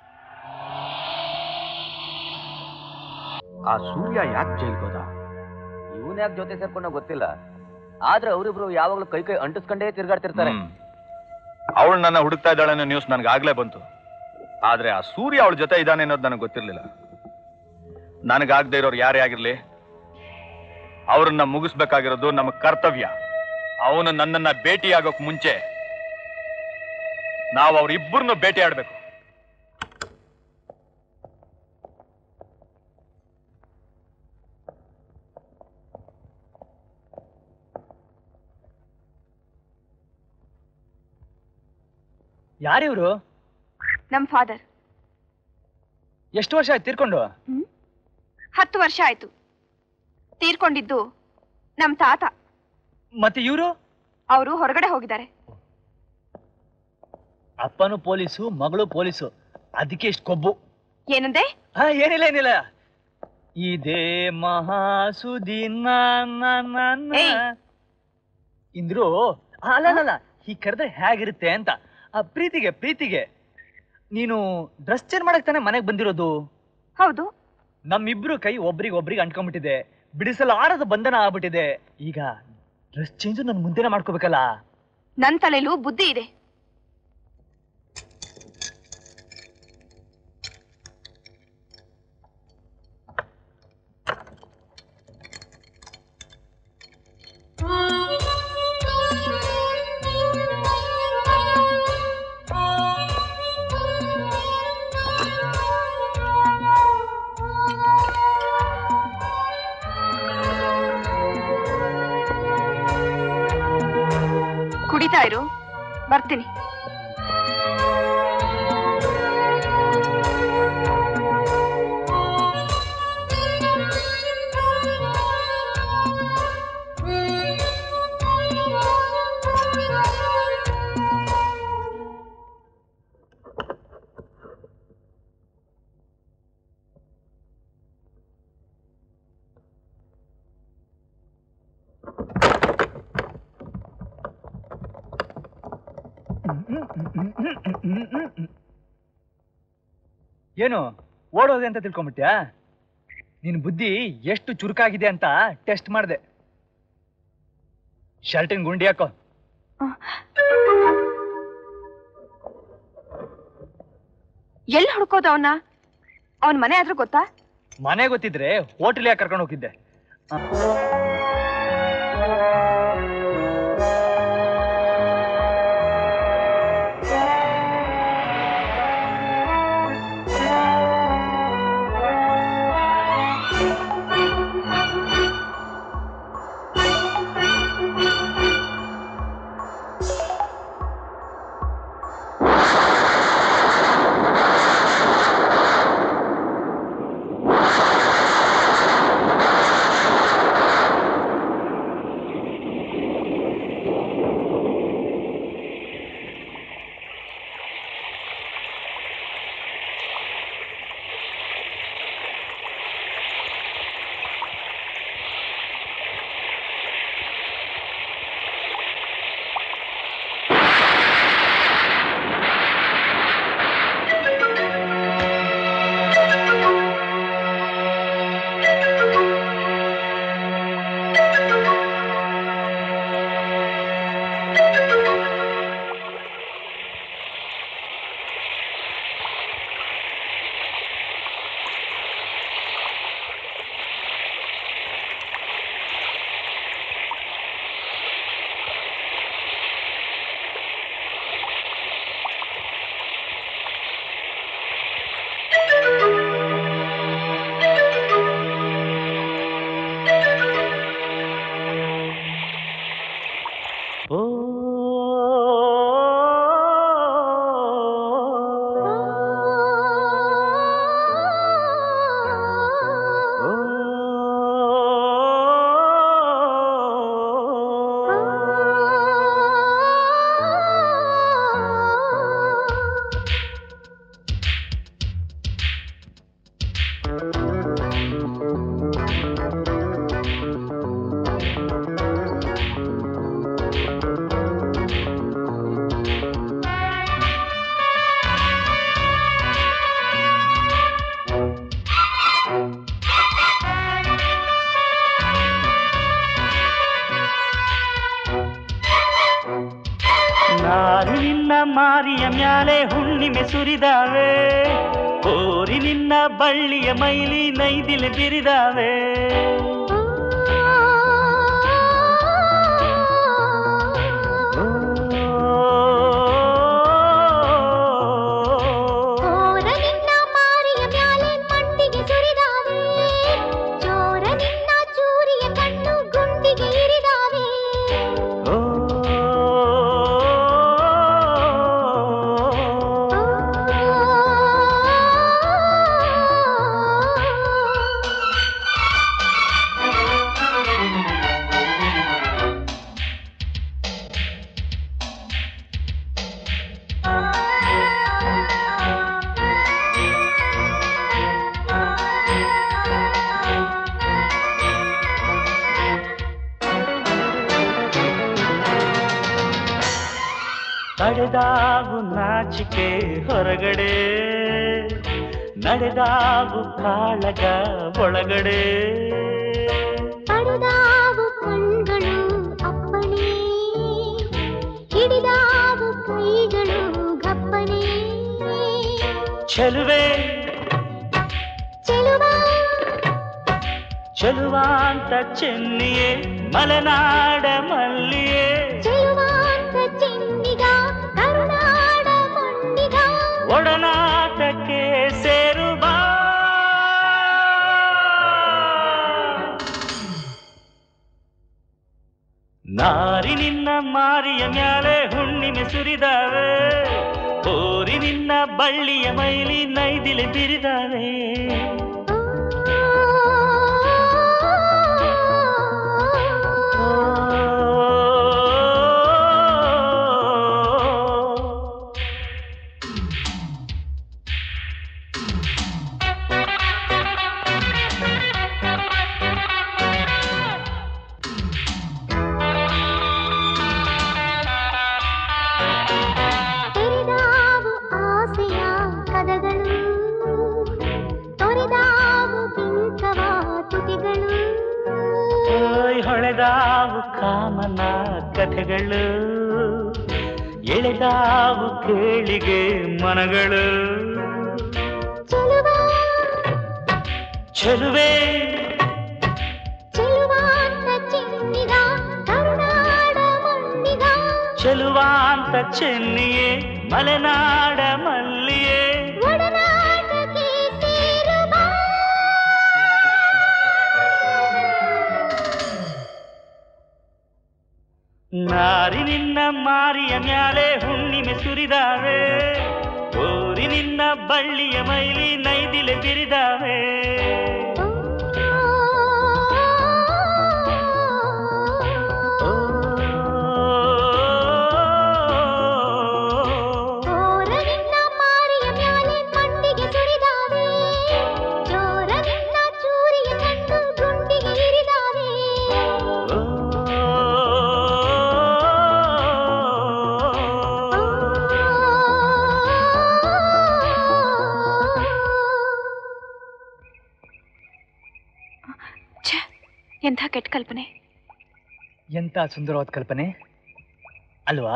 ಆ ಸೂರ್ಯ ಯಾಕೆ ಜೈಲ್ಗೆ ಹೋದ ಇವನ್ ಯಾಕೆ ಜೊತೆ ಸೇರ್ಕೊಂಡ ಗೊತ್ತಿಲ್ಲ ಆದ್ರೆ ಅವರಿಬ್ರು ಯಾವಾಗ್ಲೂ ಕೈ ಕೈ ಅಂಟಿಸ್ಕೊಂಡೇ ತಿರ್ಗಾಡ್ತಿರ್ತಾರೆ ಅವಳು ನನ್ನ ಹುಡುಕ್ತಾ ಇದ್ದಾಳೆ ಅನ್ನೋ ನ್ಯೂಸ್ ನನಗೆ ಆಗ್ಲೇ ಬಂತು ಆದ್ರೆ ಆ ಸೂರ್ಯ ಅವಳ ಜೊತೆ ಇದ್ದಾನೆ ಅನ್ನೋದು ನನಗೆ ಗೊತ್ತಿರ್ಲಿಲ್ಲ ನನಗಾಗದೆ ಇರೋರು ಯಾರೇ ಆಗಿರ್ಲಿ ಅವ್ರನ್ನ ಮುಗಿಸ್ಬೇಕಾಗಿರೋದು ನಮ್ಮ ಕರ್ತವ್ಯ ಅವನು ನನ್ನನ್ನ ಭೇಟಿಯಾಗೋಕ್ ಮುಂಚೆ ನಾವು ಅವ್ರಿಬ್ಬರನ್ನು ಭೇಟಿ ಆಡ್ಬೇಕು ಯಾರಿವ್ರು ನಮ್ ಫಾದರ್ ಎಷ್ಟು ವರ್ಷ ಆಯ್ತು ತೀರ್ಕೊಂಡು ಹತ್ತು ವರ್ಷ ಆಯ್ತು ತೀರ್ಕೊಂಡಿದ್ದು ನಮ್ ತಾತ ಮತ್ತೆ ಇವರು ಅವರು ಹೊರಗಡೆ ಹೋಗಿದ್ದಾರೆ ಅಪ್ಪನು ಪೊಲೀಸು ಮಗಳು ಪೊಲೀಸು ಅದಕ್ಕೆ ಇಷ್ಟು ಕೊಬ್ಬು ಏನಂದೆ ಹಾ ಏನಿಲ್ಲ ಏನಿಲ್ಲ ಇದೇ ಮಹಾಸುದಿನ ಇಂದ್ರು ಅಲ್ಲ ಈ ಕರೆದ್ರೆ ಹೇಗಿರುತ್ತೆ ಅಂತ ಆ ಪ್ರೀತಿಗೆ ಪ್ರೀತಿಗೆ ನೀನು ಡ್ರೆಸ್ ಚೇಂಜ್ ಮಾಡಕ್ ತಾನೇ ಮನೆಗೆ ಬಂದಿರೋದು ಹೌದು ನಮ್ಮಿಬ್ರು ಕೈ ಒಬ್ರಿಗೆ ಒಬ್ರಿಗೆ ಅಂಟ್ಕೊಂಡ್ಬಿಟ್ಟಿದೆ ಬಿಡಿಸಲು ಆರದ ಬಂಧನ ಆಗ್ಬಿಟ್ಟಿದೆ ಈಗ ಡ್ರೆಸ್ ಚೇಂಜ್ ನನ್ ಮುಂದೆನೆ ಮಾಡ್ಕೋಬೇಕಲ್ಲ ನನ್ ತಲೆಲೂ ಬುದ್ಧಿ ಇದೆ ಕುಡಿತಾ ಇರು ಬರ್ತೀನಿ ಏನು ಓಡೋದೆ ಅಂತ ತಿಳ್ಕೊಂಬಿಟ್ಯಾ ನಿನ್ ಬುದ್ಧಿ ಎಷ್ಟು ಚುರುಕಾಗಿದೆ ಅಂತ ಟೆಸ್ಟ್ ಮಾಡಿದೆ ಶರ್ಟಿನ್ ಗುಂಡಿ ಹಾಕೋ ಎಲ್ಲಿ ಹುಡ್ಕೋದು ಅವನ್ನ ಅವನ್ ಮನೆ ಆದ್ರೂ ಗೊತ್ತಾ ಮನೆ ಗೊತ್ತಿದ್ರೆ ಹೋಟೆಲ್ ಯಾಕೆ ಕರ್ಕೊಂಡು ಹೋಗಿದ್ದೆ ನಾರು ನಿನ್ನ ಮಾರಿಯ ಮ್ಯಾಲೆ ಹುಣ್ಣಿಮೆ ಸುರಿದಾವೆ ಓರಿ ನಿನ್ನ ಬಳ್ಳಿಯ ಮೈಲಿ ನೈದಿಲೆ ಬಿರಿದಾವೆ ಓರ ನಿನ್ನ ಮಾರಿಯ ಮ್ಯಾಲೆ ಮಂಡಿಗೆ ಸುರಿದಾವೆ ಚೋರ ನಿನ್ನ ಚೂರಿಯ ಕಣ್ಣು ಗುಂಡಿಗೆ ಇರಿದಾವೆ ಕರೆದಾವು ನಾಚಿಕೆ ಹೊರಗಡೆ ನಡೆದಾವು ಕಾಳಗ ಒಳಗಡೆ ಪಡೆದಾವು ಕಣ್ಗಳು ಅಪ್ಪಣೆ ಹಿಡಿದಾವು ಕೈಗಳು ಗಪ್ಪನೆ ಚೆಲುವೆ ಚೆಲುವ ಚೆಲುವಾಂತ ಚೆನ್ನಿಯೇ ಮಲೆನಾಡ ಮಲ್ಲಿಯೇ ಚೆಲುವಾಂತ ಚೆನ್ನಿಗ ಕರುನಾಡ ಮಣ್ಣಿಗ ಒಡನಾಟಕ್ಕೆ ಸೇರುವ ನಾರಿ ನಿನ್ನ ಮಾರಿಯ ಮ್ಯಾಲೆ ಹುಣ್ಣಿಮೆ ಸುರಿದಾವೆ ಓರಿ ನಿನ್ನ ಬಳ್ಳಿಯ ಮೈಲಿ ನೈದಿಲೆ ಬಿರಿದಾವೆ ತೆರೆದಾವು ಆಸೆಯ ಕದಗಳು ತೊರೆದಾವು ಬಿಂಕವ ತುಟಿಗಳು ಓಯ್ ಹೊಳೆದಾವು ಕಾಮನ ಕಥೆಗಳು ಎಳೆದಾವು ಕೇಳಿಗೆ ಮನಗಳು ಚೆಲುವ ಚೆಲುವೆ ಚೆಲುವಾಂತ ಚೆನ್ನಿಗ ಕರುನಾಡ ಮಣ್ಣಿಗ ಚೆಲುವಾಂತ ಚೆನ್ನಿಯೇ ಮಲೆನಾಡ ಮಲ್ಲಿಯೇ ಒಡನಾಟಕ್ಕೆ ಸೇರುವ ನಾರಿ ನಿನ್ನ ಮಾರಿಯ ಮ್ಯಾಲೆ ಹುಣ್ಣಿಮೆ ಸುರಿದಾವೆ ಓರಿ ನಿನ್ನ ಬಳ್ಳಿಯ ಮೈಲಿ ನೈದಿಲೆ ಬಿರಿದಾವೆ ಓರ ನಿನ್ನ ಮಾರಿಯ ಮ್ಯಾಲೆ ಮಂಡಿಗೆ ಸುರಿದಾವೆ ಜೋರ ನಿನ್ನ ಚೂರಿಯ ಕಣ್ಣು ಗುಂಡಿಗೆ ಇರಿದಾವೆ ಛೆ, ಎಂಥ ಕೆಟ್ಟ ಕಲ್ಪನೆ ಎಂತ ಸುಂದರವಾದ ಕಲ್ಪನೆ ಅಲ್ವಾ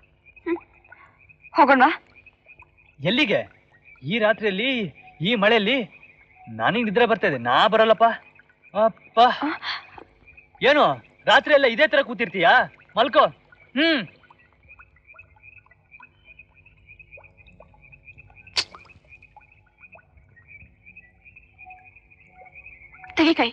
ಹೋಗೋಣ ಎಲ್ಲಿಗೆ ಈ ರಾತ್ರಿಯಲ್ಲಿ ಈ ಮಳೆಯಲ್ಲಿ ನನಗೆ ನಿದ್ರೆ ಬರ್ತಾ ಇದೆ ನಾ ಬರಲ್ಲಪ್ಪ ಅಪ್ಪ ಏನು ರಾತ್ರಿ ಎಲ್ಲ ಇದೇ ತರ ಕೂತಿರ್ತೀಯಾ ಮಲ್ಕೋ ಹ್ಮ್ ತೆಗಿ ಕೈ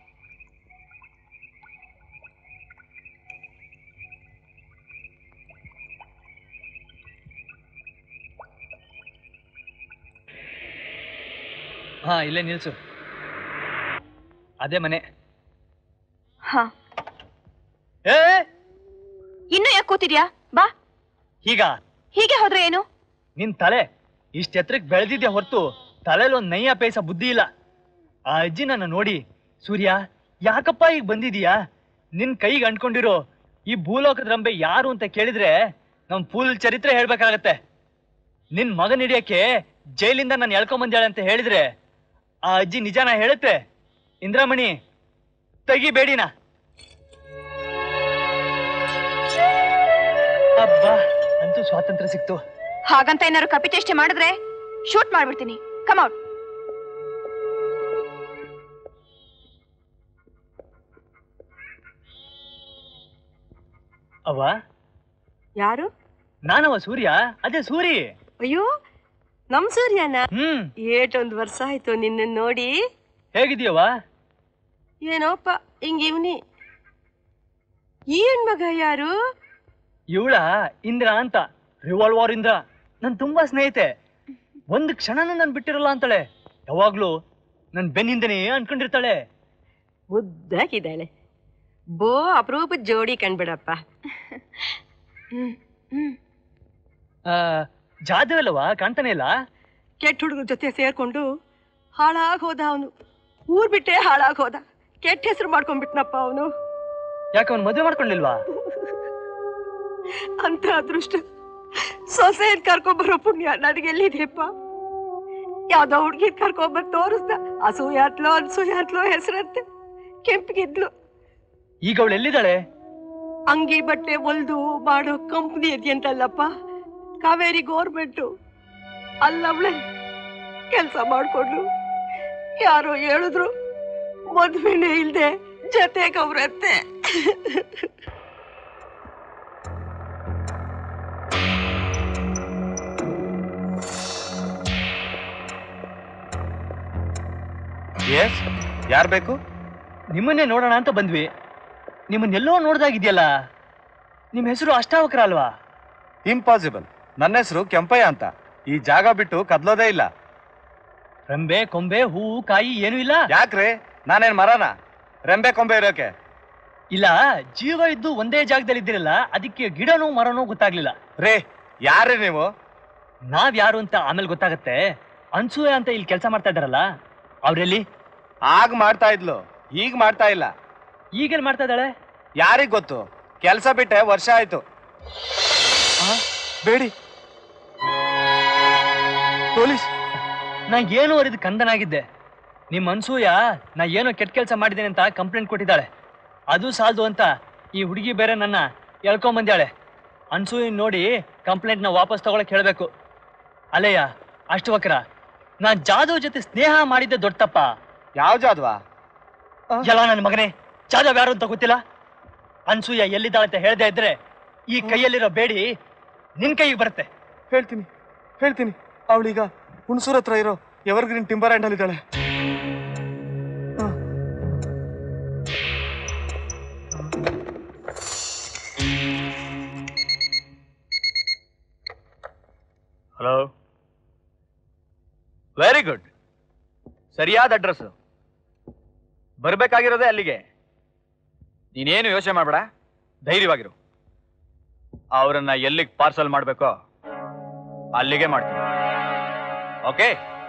ಹಾ ಇಲ್ಲೇ ನಿಲ್ಸು ಅದೇ ಮನೆ ಹಾ ಏ ಇನ್ನು ಯಾಕೆ ಕೂತಿದ್ಯಾ ಬಾ ಈಗ ಹೀಗೆ ಹೋದ್ರೆ ಏನು ನಿನ್ ತಲೆ ಇಷ್ಟ ಎತ್ತರಕ್ಕೆ ಬೆಳೆದಿದ್ದೆ ಹೊರತು ತಲೆಲಿ ಒಂದ್ ನೈಯ ಪೈಸ ಬುದ್ಧಿ ಇಲ್ಲ ಆ ಅಜ್ಜಿ ನನ್ನ ನೋಡಿ ಸೂರ್ಯ ಯಾಕಪ್ಪ ಈಗ ಬಂದಿದೀಯಾ ನಿನ್ ಕೈಗೆ ಅಂಟ್ಕೊಂಡಿರೋ ಈ ಭೂಲೋಕದ ರಂಬೆ ಯಾರು ಅಂತ ಕೇಳಿದ್ರೆ ನಮ್ ಫುಲ್ ಚರಿತ್ರೆ ಹೇಳ್ಬೇಕಾಗತ್ತೆ ನಿನ್ ಮಗನ್ ಹಿಡಿಯಕ್ಕೆ ಜೈಲಿಂದ ನಾನು ಎಳ್ಕೊಂಬಂದ್ಯಾಳೆ ಅಂತ ಹೇಳಿದ್ರೆ ಆ ಅಜ್ಜಿ ನಿಜಾನ ಹೇಳುತ್ತೆ ಇಂದ್ರಮಣಿ ತೆಗಿಬೇಡಿನ ಅಬ್ಬಾ ಅಂತೂ ಸ್ವಾತಂತ್ರ್ಯ ಸಿಕ್ತು ಹಾಗಂತ ಏನಾದ್ರು ಕಪಿಚೇಷ್ಟೆ ಮಾಡಿದ್ರೆ ಶೂಟ್ ಮಾಡ್ಬಿಡ್ತೀನಿ ಕಮೌಟ್ ಅವ ಯಾರು ನಾನವ ಸೂರ್ಯ ಅದೇ ಸೂರಿ ಅಯ್ಯೋ ನಮ್ ಸೂರ್ಯನ ಹ್ಮ್ ಏಟೊಂದ್ ವರ್ಷ ಆಯ್ತು ನಿನ್ನ ನೋಡಿ ಹೇಗಿದೀಯವ ಏನೋಪ್ಪ ಹಿಂಗಿವ್ನಿ ಈ ಹೆಣ್ಮಗ ಯಾರು ಇವಳ ಇಂದ್ರ ಅಂತ ರಿವಾಲ್ವರ್ ಇಂದ್ರ ನನ್ ತುಂಬಾ ಸ್ನೇಹಿತೆ ಒಂದ್ ಕ್ಷಣನೂ ನನ್ ಬಿಟ್ಟಿರಲ್ಲ ಅಂತಾಳೆ ಯಾವಾಗ್ಲೂ ನನ್ ಬೆನ್ನಿಂದನೇ ಅನ್ಕೊಂಡಿರ್ತಾಳೆ ಮುದ್ದಾಗಿದ್ದಾಳೆ ಬೋ ಅಪರೂಪದ ಜೋಡಿ ಕಣ್ಬಿಡಪ್ಪ ಆ, ಜಾದು ಅಲ್ಲವ ಕಾಣ್ತಾನೆ ಇಲ್ಲ ಕೆಟ್ಟ ಹುಡುಗರ ಜೊತೆ ಸೇರ್ಕೊಂಡು ಹಾಳಾಗ್ ಹೋದ ಅವನು ಊರ್ ಬಿಟ್ಟೆ ಹಾಳಾಗ್ ಹೋದ ಕೆಟ್ಟ ಹೆಸರು ಮಾಡ್ಕೊಂಡ್ಬಿಟ್ನಪ್ಪ ಅವನು ಯಾಕೆ ಅವ್ನು ಮದುವೆ ಮಾಡ್ಕೊಂಡಿಲ್ವಾ ಅಂತ ಅದೃಷ್ಟ ಸೊಸೆಯನ್ ಕರ್ಕೊಂಬರೋ ಪುಣ್ಯ ನನಗೆಲ್ಲಿದೆಯಪ್ಪ ಯಾವ್ದೋ ಹುಡ್ಗಿನ್ ಕರ್ಕೊಂಬಂದ್ ತೋರಿಸ್ದ ಅಸೂಯ ಅತ್ಲೋ ಅನ್ಸೂಯ ಅತ್ಲೋ ಹೆಸರಂತೆ ಕೆಂಪಿಗಿದ್ಲು ಈಗ ಅವಳು ಎಲ್ಲಿದ್ದಾಳೆ ಅಂಗಿ ಬಟ್ಟೆ ಹೊಲ್ದು ಮಾಡೋ ಕಂಪ್ನಿ ಇದೆಯಂತಲ್ಲಪ್ಪ ಕಾವೇರಿ ಗೋರ್ಮೆಂಟು ಅಲ್ಲವಳೆ ಕೆಲಸ ಮಾಡ್ಕೊಂಡು ಯಾರೋ ಹೇಳಿದ್ರು ಮದ್ವೆನೇ ಇಲ್ದೆ ಜೊತೆಗವ್ರತ್ತೆ ಎಸ್ ಯಾರು ಬೇಕು ನಿಮ್ಮನ್ನೇ ನೋಡೋಣ ಅಂತ ಬಂದ್ವಿ ನಿಮ್ಮನ್ನೆಲ್ಲೋ ನೋಡ್ದಾಗಿದ್ಯಲ್ಲ ನಿಮ್ಮ ಹೆಸರು ಅಷ್ಟಾವಕ್ರ ಅಲ್ವಾ ಇಂಪಾಸಿಬಲ್ ನನ್ನ ಹೆಸರು ಕೆಂಪಯ್ಯ ಅಂತ ಈ ಜಾಗ ಬಿಟ್ಟು ಕದ್ಲೋದೇ ಇಲ್ಲ ರೆಂಬೆ ಕೊಂಬೆ ಹೂವು ಕಾಯಿ ಏನೂ ಇಲ್ಲ ಯಾಕ್ರಿ ನಾನೇನ್ ಮರನ ರೆಂಬೆ ಕೊಂಬೆ ಇರೋಕೆ ಇಲ್ಲ ಜೀವ ಇದ್ದು ಒಂದೇ ಜಾಗದಲ್ಲಿ ಇದ್ದಿರಲ್ಲ ಅದಕ್ಕೆ ಗಿಡನೂ ಮರನೂ ಗೊತ್ತಾಗ್ಲಿಲ್ಲ ರೇ ಯಾರೇ ನೀವು ನಾವ್ ಯಾರು ಅಂತ ಆಮೇಲೆ ಗೊತ್ತಾಗತ್ತೆ ಅನ್ಸೂಯ ಅಂತ ಇಲ್ಲಿ ಕೆಲಸ ಮಾಡ್ತಾ ಇದಾರಲ್ಲ ಅವ್ರೆಲ್ಲಿ ಆಗ ಮಾಡ್ತಾ ಇದ್ಲು ಈಗ ಮಾಡ್ತಾ ಇಲ್ಲ ಈಗೇನ್ ಮಾಡ್ತಾ ಇದ್ದಾಳೆ ಯಾರಿಗ್ ಗೊತ್ತು ಕೆಲ್ಸ ಬಿಟ್ಟೆ ವರ್ಷ ಆಯ್ತು ಆ, ಬೇಡಿ ಪೊಲೀಸ್ ನಾ ಏನು ಅರಿದು ಕಂದನಾಗಿದ್ದೆ ನಿಮ್ಮ ಅನ್ಸೂಯ ನಾ ಏನೋ ಕೆಟ್ಟ ಕೆಲಸ ಮಾಡಿದ್ದೇನೆ ಅಂತ ಕಂಪ್ಲೇಂಟ್ ಕೊಟ್ಟಿದ್ದಾಳೆ ಅದು ಸಾಲದು ಅಂತ ಈ ಹುಡುಗಿ ಬೇರೆ ನನ್ನ ಎಳ್ಕೊಂಬಂದ್ಯಾಳೆ ಅನ್ಸೂಯ ನೋಡಿ ಕಂಪ್ಲೇಂಟ್ನ ವಾಪಸ್ ತಗೊಳಕ್ ಹೇಳ್ಬೇಕು ಅಲ್ಲಯ್ಯ ಅಷ್ಟು ವಕ್ರ ನಾ ಜಾದವ್ ಜೊತೆ ಸ್ನೇಹ ಮಾಡಿದ್ದೆ ದೊಡ್ಡ ತಪ್ಪ ಯಾವ ಜಾದ್ವಾ ಎಲ್ಲ ನನ್ನ ಮಗನೇ ಜಾದವ್ ಯಾರು ಅಂತ ಗೊತ್ತಿಲ್ಲ ಅನ್ಸೂಯ ಎಲ್ಲಿದ್ದಾಳೆ ಅಂತ ಹೇಳ್ದೆ ಇದ್ರೆ ಈ ಕೈಯಲ್ಲಿರೋ ಬೇಡಿ ನಿನ್ ಕೈಗೆ ಬರುತ್ತೆ ಹೇಳ್ತೀನಿ ಹೇಳ್ತೀನಿ ಅವಳೀಗ ಹುಣಸೂರ್ ಹತ್ರ ಇರೋ ಎವರ್ಗ್ರೀನ್ ಟಿಂಬರ್ ಹ್ಯಾಂಡ್ ಇದ್ದಾಳೆ ಹಲೋ ವೆರಿ ಗುಡ್ ಸರಿಯಾದ ಅಡ್ರೆಸ್ ಬರ್ಬೇಕಾಗಿರೋದೇ ಅಲ್ಲಿಗೆ ನೀನೇನು ಯೋಚನೆ ಮಾಡಬೇಡ ಧೈರ್ಯವಾಗಿರು ಅವರನ್ನ ಎಲ್ಲಿಗೆ ಪಾರ್ಸಲ್ ಮಾಡಬೇಕೋ ಅಲ್ಲಿಗೆ ಮಾಡ್ತೀನಿ ಓಕೆ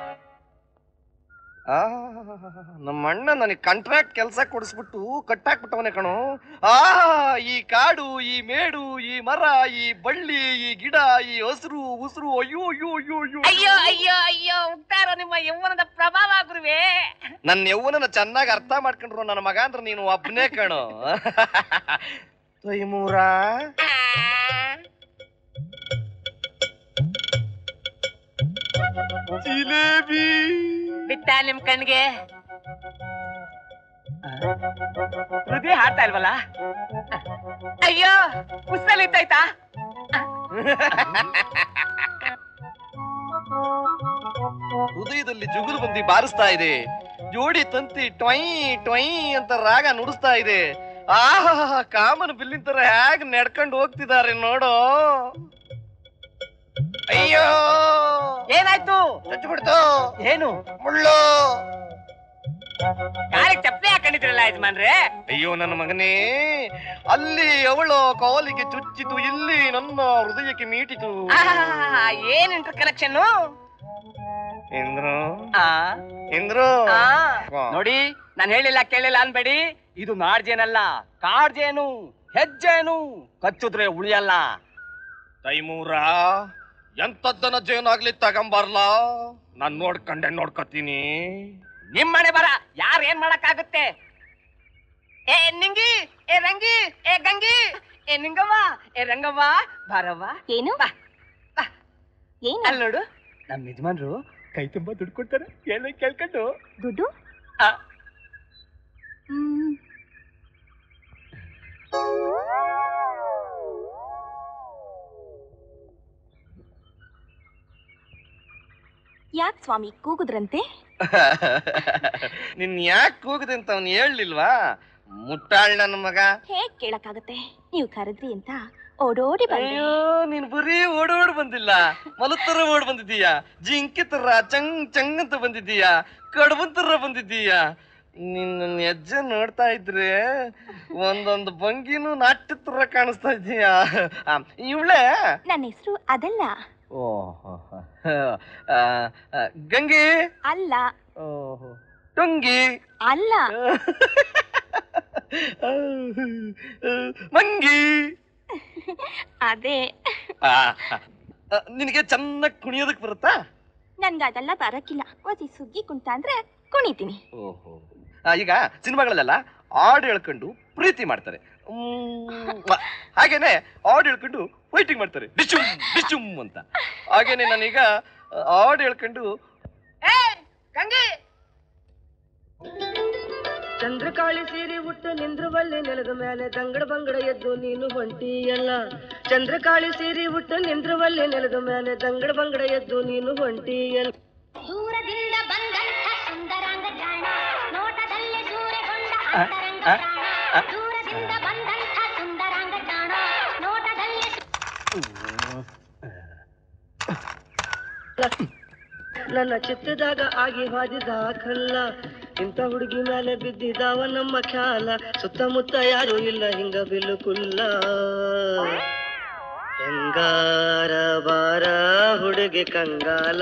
ಆ, ನಮ್ಮ ಅಣ್ಣ ನನಗೆ ಕಾಂಟ್ರಾಕ್ಟ್ ಕೆಲಸ ಕೊಡಿಸ್ಬಿಟ್ಟು ಕಟ್ಟಾಕ್ಬಿಟ್ಟವನೇ ಕಣೋ ಆ ಈ ಕಾಡು ಈ ಮೇಡು ಈ ಮರ ಈ ಬಳ್ಳಿ ಈ ಗಿಡ ಈ ಹಸಿರು ಉಸಿರು ಅಯ್ಯೋ ಅಯ್ಯೋ ಅಯ್ಯೋ ಅಯ್ಯೋ ಅಯ್ಯೋ ಅಯ್ಯೋ ಅಯ್ಯೋ ಉಕ್ತಾರೋ ನಿಮ್ಮ ಯೌವನದ ಪ್ರಭಾವ ಗುರುವೇ ನನ್ನ ಯೌವನನ ಚೆನ್ನಾಗಿ ಅರ್ಥ ಮಾಡ್ಕೊಂಡ್ರು ನನ್ನ ಮಗ ಅಂದ್ರೆ ನೀನು ಒಬ್ಬನೇ ಕಣೋ ತೈಮೂರ ಜಿಲೇಬಿ ಬಿತ್ತ ನಿಮ್ ಕಣ್ಗೆ ಹೃದಯ ಹಾಡ್ತಾ ಇಲ್ವಲ್ಲ ಅಯ್ಯೋ ಉಸ್ಸಲ್ಲಿ ಇದ್ದಾಯ್ತಾ ಹೃದಯದಲ್ಲಿ ಜುಗುರು ಬಂದಿ ಬಾರಿಸ್ತಾ ಇದೆ ಜೋಡಿ ತಂತಿ ಟೊಯ್ ಟೊಯ್ ಅಂತ ರಾಗ ನುಡಿಸ್ತಾ ಇದೆ ಆಹಾ ಕಾಮನ ಬಿಲ್ಲಿನ ತರ ಹೇಗ್ ನಡ್ಕೊಂಡು ಹೋಗ್ತಿದ್ದಾರೆ ನೋಡು ಅಯ್ಯೋ ಏನಾಯ್ತು ಚಚ್ಚಿಬಿಡ್ತು ಏನು ಮುಳ್ಳು ಕಾಲಿಗೆ ಚಪ್ಪಲಿ ಹಾಕೊಂಡಿದ್ರಲ್ಲ ಯಜಮಾನ್ರೆ ಅಯ್ಯೋ ನನ್ನ ಮಗನೇ ಅಲ್ಲಿ ಅವಳು ಕಾಲಿಗೆ ಚುಚ್ಚಿತು ಇಲ್ಲಿ ನನ್ನ ಹೃದಯಕ್ಕೆ ಮೀಟಿತು ಆಹಾ, ಏನ್ ಇಂಟರ್ ಕನೆಕ್ಷನ್ ಇಂದ್ರು ಇಂದ್ರು ನೋಡಿ ನಾನು ಹೇಳಿಲ್ಲ ಕೇಳಿಲ್ಲ ಅನ್ಬೇಡಿ ಇದು ನಾಡ್ಜೇನಲ್ಲ ಕಾಡ್ಜೇನು ಹೆಜ್ಜೇನು ಕಚ್ಚಿದ್ರೆ ಉಳಿಯಲ್ಲ ತೈಮೂರ ಎಂತದ್ದನ ಜೇನಾಗ್ಲಿ ತಗೊಂಬರ್ಲ ನಾನ್ ನೋಡ್ಕಂಡೆ ನೋಡ್ಕತೀನಿ ನಿಮ್ಮನೆ ಬರ ಯಾರು ಏನ್ ಮಾಡಕ್ಕಾಗುತ್ತೆ ಏ ನಿಂಗಿ ಏ ರಂಗಿ ಏ ಗಂಗಿ ಏ ನಿಂಗವ್ವ ಏ ರಂಗವ್ವ ಬಾರವ್ವ ಏನು ಏನು ಅಲ್ಲಿ ನೋಡು ನಮ್ಮ ಯಜಮಾನ್ರು ಕೈ ತುಂಬಾ ದುಡ್ಡು ಕೊಡ್ತಾರೆ ಹೇಳಿ ಕೇಳ್ಕೊಂಡು ದುಡ್ಡು ಆ, ಯಾಕೆ ಸ್ವಾಮಿ ಕೂಗುದ್ರಂತೆ ನಿನ್ ಯಾಕೆ ಕೂಗಿದೆ ಅಂತ ಅವ್ನು ಹೇಳಲಿಲ್ವಾ ಮುಟ್ಟಾಳ್ ನನ್ನ ಮಗ ಹೇಗ್ ಕೇಳಕ್ಕಾಗತ್ತೆ ನೀವು ಕರೆದ್ರಿ ಅಂತ ಓಡೋಡಿ ಬಂದೆ ಅಯ್ಯೋ ನೀನ್ ಬರೀ ಓಡೋಡ್ ಬಂದಿಲ್ಲ ಮಲತ್ತರ ಓಡ್ ಬಂದಿದ್ದೀಯಾ ಜಿಂಕಿ ತರ ಚಂಗ್ ಚಂಗ್ ಅಂತ ಬಂದಿದ್ದೀಯಾ ಕಡುಬನ್ ತರ ಬಂದಿದ್ದೀಯಾ ನಿನ್ನ ಹೆಜ್ಜೆ ನೋಡ್ತಾ ಇದ್ರೆ ಒಂದೊಂದು ಭಂಗಿನೂ ನಾಟ್ಯ ತರ ಕಾಣಿಸ್ತಾ ಇದೀಯಾ ಇವಳೆ ನನ್ನ ಹೆಸರು ಅದಲ್ಲ ಓಹೋ ಗಂಗೆ ಅಲ್ಲ ಓಹೋ ಟೊಂಗಿ ಅಲ್ಲ ಮಂಗಿ ಅದೇ ಆ, ನಿನಗೆ ಚೆನ್ನಾಗಿ ಕುಣಿಯೋದಕ್ಕೆ ಬರುತ್ತಾ ನನ್ಗೆ ಅದೆಲ್ಲ ಬರಕ್ಕಿಲ್ಲ ಒಸಿ ಸುಗ್ಗಿ ಕುಂಟ ಅಂದ್ರೆ ಕುಣಿತೀನಿ ಓಹೋ ಈಗ ಸಿನಿಮಾಗಳಲ್ಲೆಲ್ಲ ಹಾಡು ಹೇಳ್ಕೊಂಡು ಪ್ರೀತಿ ಮಾಡ್ತಾರೆ ಮ್, ಹಾಗೇನೆ ಹಾಡು ಹೇಳ್ಕೊಂಡು ವೈಟಿಂಗ್ ಮಾಡ್ತಾರೆ ಡಿಚುಮ್ ಡಿಚುಮ್ ಅಂತ ಹಾಗೇನೆ ನಾನೀಗ ಹಾಡು ಹೇಳ್ಕೊಂಡು ಗಂಗೆ ಚಂದ್ರಕಾಳಿ ಸೀರೆ ಉಟ್ಟು ನಿಂದ್ರುವಲ್ಲಿ ನೆಲದ ಮೇಲೆ ದಂಗಡ ಬಂಗಡ ಎದ್ದು ನೀನು ಹೊಂಟಿಯಲ್ಲ ಚಂದ್ರಕಾಳಿ ಸೀರೆ ಉಟ್ಟು ನಿಂದ್ರುವಲ್ಲಿ ನೆಲದ ಮೇಲೆ ದಂಗಡ ಬಂಗಡ ಎದ್ದು ನೀನು ಹೊಂಟಿಯಲ್ಲ ದೂರದಿಂದ ಬಂದಂಥ ಸುಂದರಾಂಗ ಜಾಣ ನೋಟದಲ್ಲೇ ಸೂರೆಗೊಂಡ ಆ, ಆ, ಆ. ದೂರದಿಂದ ಬಂದಂಥ ಸುಂದರಾಂಗ ಜಾಣ ನೋಟದಲ್ಲೇ ನನ್ನ ಚಿತ್ತದಾಗ ಆಗಿ ಹಾದಿದ ಕಲ್ಲ ಇಂಥ ಹುಡುಗಿ ಮೇಲೆ ಬಿದ್ದಿದಾವ ನಮ್ಮ ಖ್ಯಾಲ ಸುತ್ತಮುತ್ತ ಯಾರು ಇಲ್ಲ ಹಿಂಗ ಬಿಲ್ಲುಕುಲ್ಲ ಹೆಂಗಾರ ಬಾರ ಹುಡುಗಿ ಕಂಗಾಲ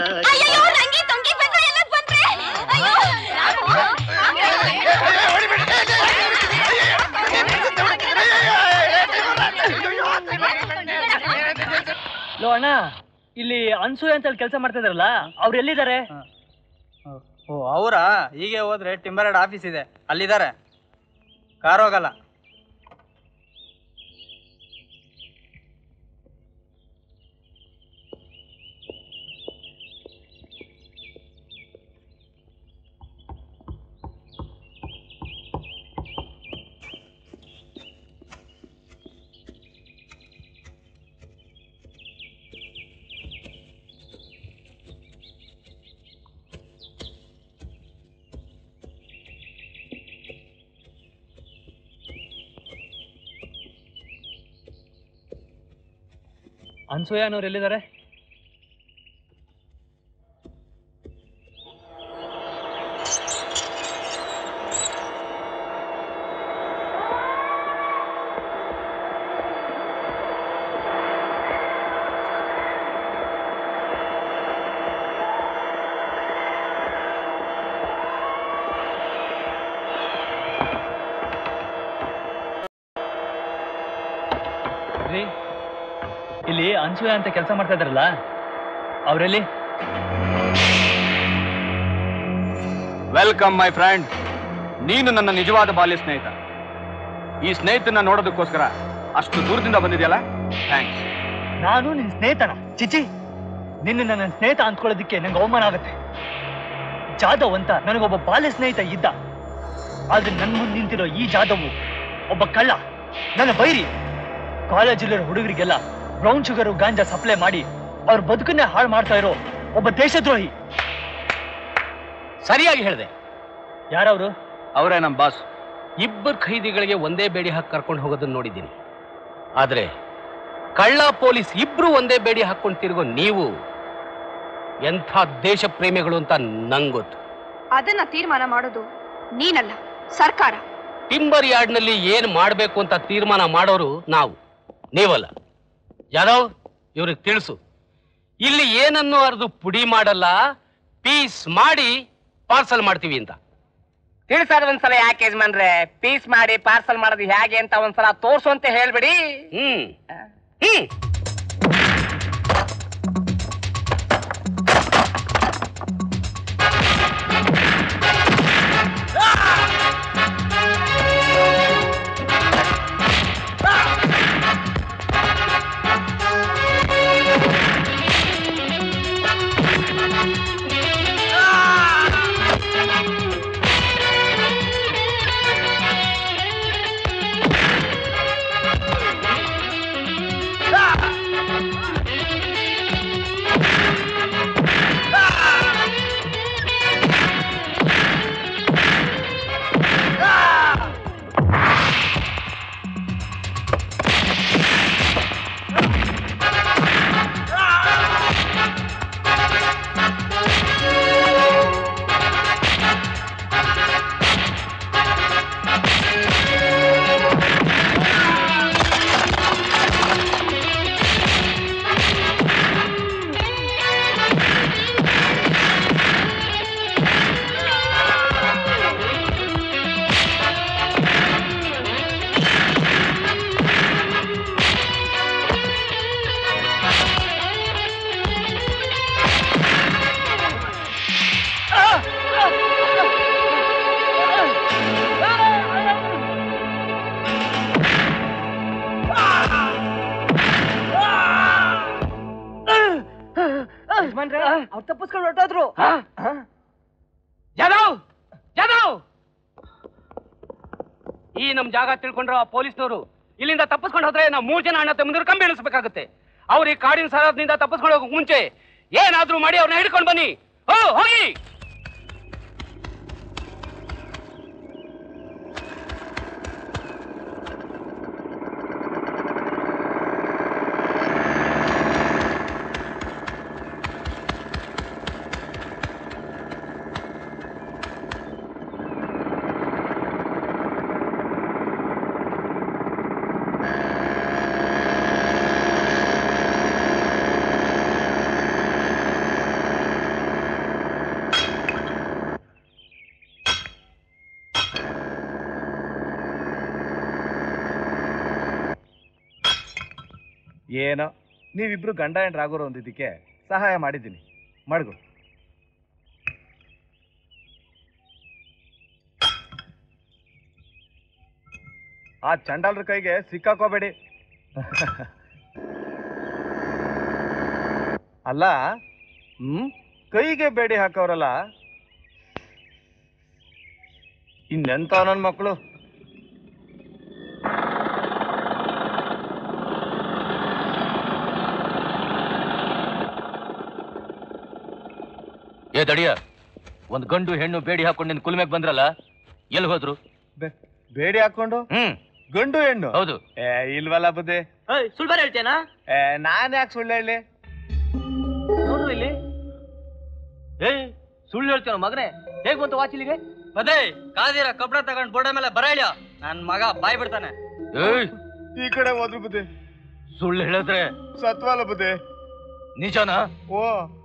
ಲೋ ಅಣ್ಣ ಇಲ್ಲಿ ಅನ್ಸೂಯ ಅಂತ ಕೆಲಸ ಮಾಡ್ತಾ ಇದಾರಲ್ಲ ಅವ್ರು ಎಲ್ಲಿದ್ದಾರೆ ಓ ಅವರಾ ಹೀಗೆ ಹೋದ್ರೆ ಟಿಂಬರ್ ಆಫೀಸ್ ಇದೆ ಅಲ್ಲಿದ್ದಾರೆ ಕಾರ್ ಹೋಗಲ್ಲ ಅನ್ಸೂಯ ಅನ್ನೋರು ಎಲ್ಲಿದ್ದಾರೆ ರೀ ಇಲ್ಲಿ ಅನ್ಸೂಯ ಅಂತ ಕೆಲಸ ಮಾಡ್ತಾ ಇದಾರಲ್ಲ ಅವರೆಲ್ಲಿ ವೆಲ್ಕಮ್ ಮೈ ಫ್ರೆಂಡ್ ನೀನು ನನ್ನ ನಿಜವಾದ ಬಾಲ್ಯ ಸ್ನೇಹಿತ ಈ ಸ್ನೇಹಿತನ ನೋಡೋದಕ್ಕೋಸ್ಕರ ಅಷ್ಟು ದೂರದಿಂದ ಬಂದಿದೆಯಲ್ಲ ಥ್ಯಾಂಕ್ಸ್ ನಾನು ನಿನ್ ಸ್ನೇಹಿತನ ಚಿಚಿ ನಿನ್ನ ನನ್ನ ಸ್ನೇಹಿತ ಅಂದ್ಕೊಳ್ಳೋದಕ್ಕೆ ನಂಗೆ ಅವಮಾನ ಆಗುತ್ತೆ ಜಾಧವ್ ಅಂತ ನನಗೊಬ್ಬ ಬಾಲ್ಯ ಸ್ನೇಹಿತ ಇದ್ದ ಆದ್ರೆ ನನ್ ಮುಂದೆ ನಿಂತಿರೋ ಈ ಜಾಧವ್ ಒಬ್ಬ ಕಳ್ಳ ನನ್ನ ಬೈರಿ ಕಾಲೇಜಲ್ಲಿರೋ ಹುಡುಗರಿಗೆಲ್ಲ ಬ್ರೌನ್ ಶುಗರ್ ಗಾಂಜಾ ಸಪ್ಲೈ ಮಾಡಿ ಅವ್ರ ಬದುಕನ್ನೇ ಹಾಳು ಮಾಡ್ತಾ ಇರೋ ಒಬ್ಬ ದೇಶದ್ರೋಹಿ ಸರಿಯಾಗಿ ಹೇಳಿದೆ ಯಾರವರು ಅವರೇ ನಮ್ಮ ಬಾಸ್ ಇಬ್ಬರು ಖೈದಿಗಳಿಗೆ ಒಂದೇ ಬೇಡಿ ಹಾಕಿ ಕರ್ಕೊಂಡು ಹೋಗೋದನ್ನ ನೋಡಿದ್ದೀನಿ ಆದ್ರೆ ಕಳ್ಳ ಪೊಲೀಸ್ ಇಬ್ರು ಒಂದೇ ಬೇಡಿ ಹಾಕೊಂಡು ತಿರುಗೋ ನೀವು ಎಂಥ ದೇಶ ಪ್ರೇಮಿಗಳು ಅಂತ ನಂಗೊತ್ತು ಅದನ್ನ ತೀರ್ಮಾನ ಮಾಡೋದು ನೀನಲ್ಲ ಸರ್ಕಾರ ಟಿಂಬರ್ ಯಾರ್ಡ್ನಲ್ಲಿ ಏನ್ ಮಾಡ್ಬೇಕು ಅಂತ ತೀರ್ಮಾನ ಮಾಡೋರು ನಾವು ನೀವಲ್ಲ ಯಾದವ್ ಇವ್ರಿಗೆ ತಿಳಿಸು ಇಲ್ಲಿ ಏನನ್ನು ಅರ್ದು ಪುಡಿ ಮಾಡಲ್ಲ ಪೀಸ್ ಮಾಡಿ ಪಾರ್ಸಲ್ ಮಾಡ್ತೀವಿ ಅಂತ ತಿಳಿಸೋದ್ ಒಂದ್ಸಲ ಯಾಕೆ ಯಜಮಾನ್ರೆ ಪೀಸ್ ಮಾಡಿ ಪಾರ್ಸಲ್ ಮಾಡೋದು ಹೇಗೆ ಅಂತ ಒಂದ್ಸಲ ತೋರ್ಸು ಅಂತ ಹೇಳ್ಬಿಡಿ ಹ್ಮ್ ಹ್ಮ್ Ah! ಅವ್ರು ತಪ್ಪಿಸ್ಕೊಂಡು ಹೊರಟೋದ್ರು ಜಾಧವ್ ಜಾಧವ್ ಈ ನಮ್ ಜಾಗ ತಿಳ್ಕೊಂಡ್ರ ಆ ಪೊಲೀಸ್ನವರು ಇಲ್ಲಿಂದ ತಪ್ಪಿಸ್ಕೊಂಡು ಹೋದ್ರೆ ನಾವು ಮೂರ್ ಜನ ಅಣ್ಣ ತಮ್ಮಂದಿರು ಕಂಬಿ ಎಣಿಸ್ಬೇಕಾಗುತ್ತೆ ಅವ್ರು ಈ ಕಾಡಿನ ಸರಹದ್ನಿಂದ ತಪ್ಪಿಸ್ಕೊಂಡು ಹೋಗಕ್ ಮುಂಚೆ ಏನಾದ್ರೂ ಮಾಡಿ ಅವ್ರನ್ನ ಹಿಡ್ಕೊಂಡು ಬನ್ನಿ ಹೋ ಹೋಗಿ ಏನೋ ನೀವಿಬ್ರು ಗಂಡ ಹೆಂಡ್ರಾಗೋರು ಒಂದಿದ್ದಕ್ಕೆ ಸಹಾಯ ಮಾಡಿದ್ದೀನಿ ಮಡ್ಗು ಆ ಚಂಡಾಲ್ರ ಕೈಗೆ ಸಿಕ್ಕಾಕೋಬೇಡಿ ಅಲ್ಲ ಹ್ಮ್ ಕೈಗೆ ಬೇಡಿ ಹಾಕವ್ರಲ್ಲ ಇನ್ನೆಂತ ನನ್ನ ಮಕ್ಕಳು ಏ ದಡಿಯ ಒಂದ್ ಗಂಡು ಹೆಣ್ಣು ಬೇಡಿ ಹಾಕೊಂಡು ನಿನ್ ಕುಲ್ಮೆಗ್ ಬಂದ್ರಲ್ಲ ಎಲ್ಲಿ ಹೋದ್ರು ಬೇಡಿ ಹಾಕೊಂಡು ಹ್ಮ್ ಗಂಡು ಹೆಣ್ಣು ಹೌದು ಏ ಇಲ್ವಲ್ಲ ಬುದ್ಧಿ ಸುಳ್ಳು ಬೇರೆ ಹೇಳ್ತೇನಾ ಏ ನಾನ್ ಯಾಕೆ ಸುಳ್ಳು ಹೇಳಿ ನೋಡ್ರು ಇಲ್ಲಿ ಏ ಸುಳ್ಳು ಹೇಳ್ತೀವ ಮಗನೇ ಹೇಗ್ ಬಂತು ವಾಚ್ ಇಲ್ಲಿಗೆ ಮತ್ತೆ ಕಾದಿರ ಕಬ್ಬಣ ತಗೊಂಡ್ ಬೋರ್ಡ ಮೇಲೆ ಬರ ಇಳ್ಯ ನನ್ ಮಗ ಬಾಯ್ ಬಿಡ್ತಾನೆ ಏಯ್ ಈ ಕಡೆ ಹೋದ್ರು ಬುದ್ಧಿ ಸುಳ್ಳು ಹೇಳಿದ್ರೆ ಸತ್ವಲ್ಲ ಬುದ್ಧಿ ನಿಜನಾ ಓ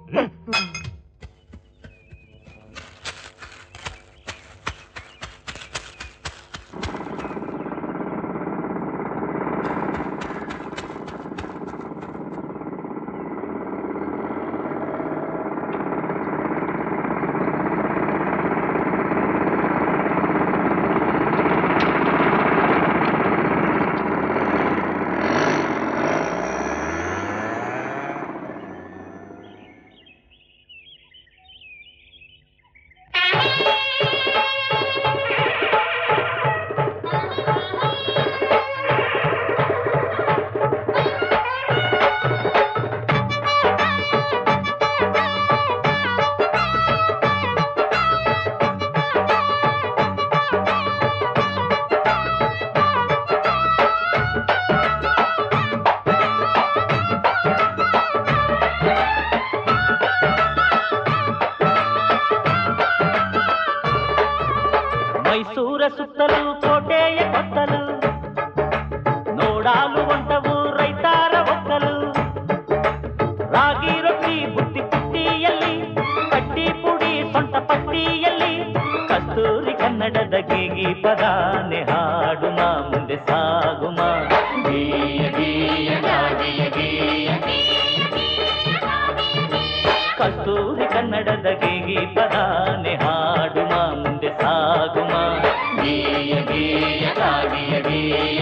ಮೈಸೂರ ಸುತ್ತಲೂ ಕೋಟೆಯ ಕೊತ್ತಲು ನೋಡಾಲು ಒಂಟವು ರೈತಾರ ಒಕ್ಕಲು ರಾಗಿ ರೊಟ್ಟಿ ಬುಟ್ಟಿ ಪುಟ್ಟಿಯಲ್ಲಿ ಕಟ್ಟಿ ಪುಡಿ ಸೊಂಟ ಪಟ್ಟಿಯಲ್ಲಿ ಕಸ್ತೂರಿ ಕನ್ನಡದ ಗೀಗಿ ಪದಾನೆ ಹಾಡುಮ ಮುಂದೆ ಸಾಗುಮ ಗೀಯ ಗೀಯ ಗಾಗಿಯ ಗೀಯ ಕಸ್ತೂರಿ ಕನ್ನಡದ ಗೀಗಿ ಪದಾನೆ ಹಾಡುಮ ಮುಂದೆ ಸಾಗುಮ ಗೀಯ ಗೀಯ ಗಾಗಿಯ ಗೀಯ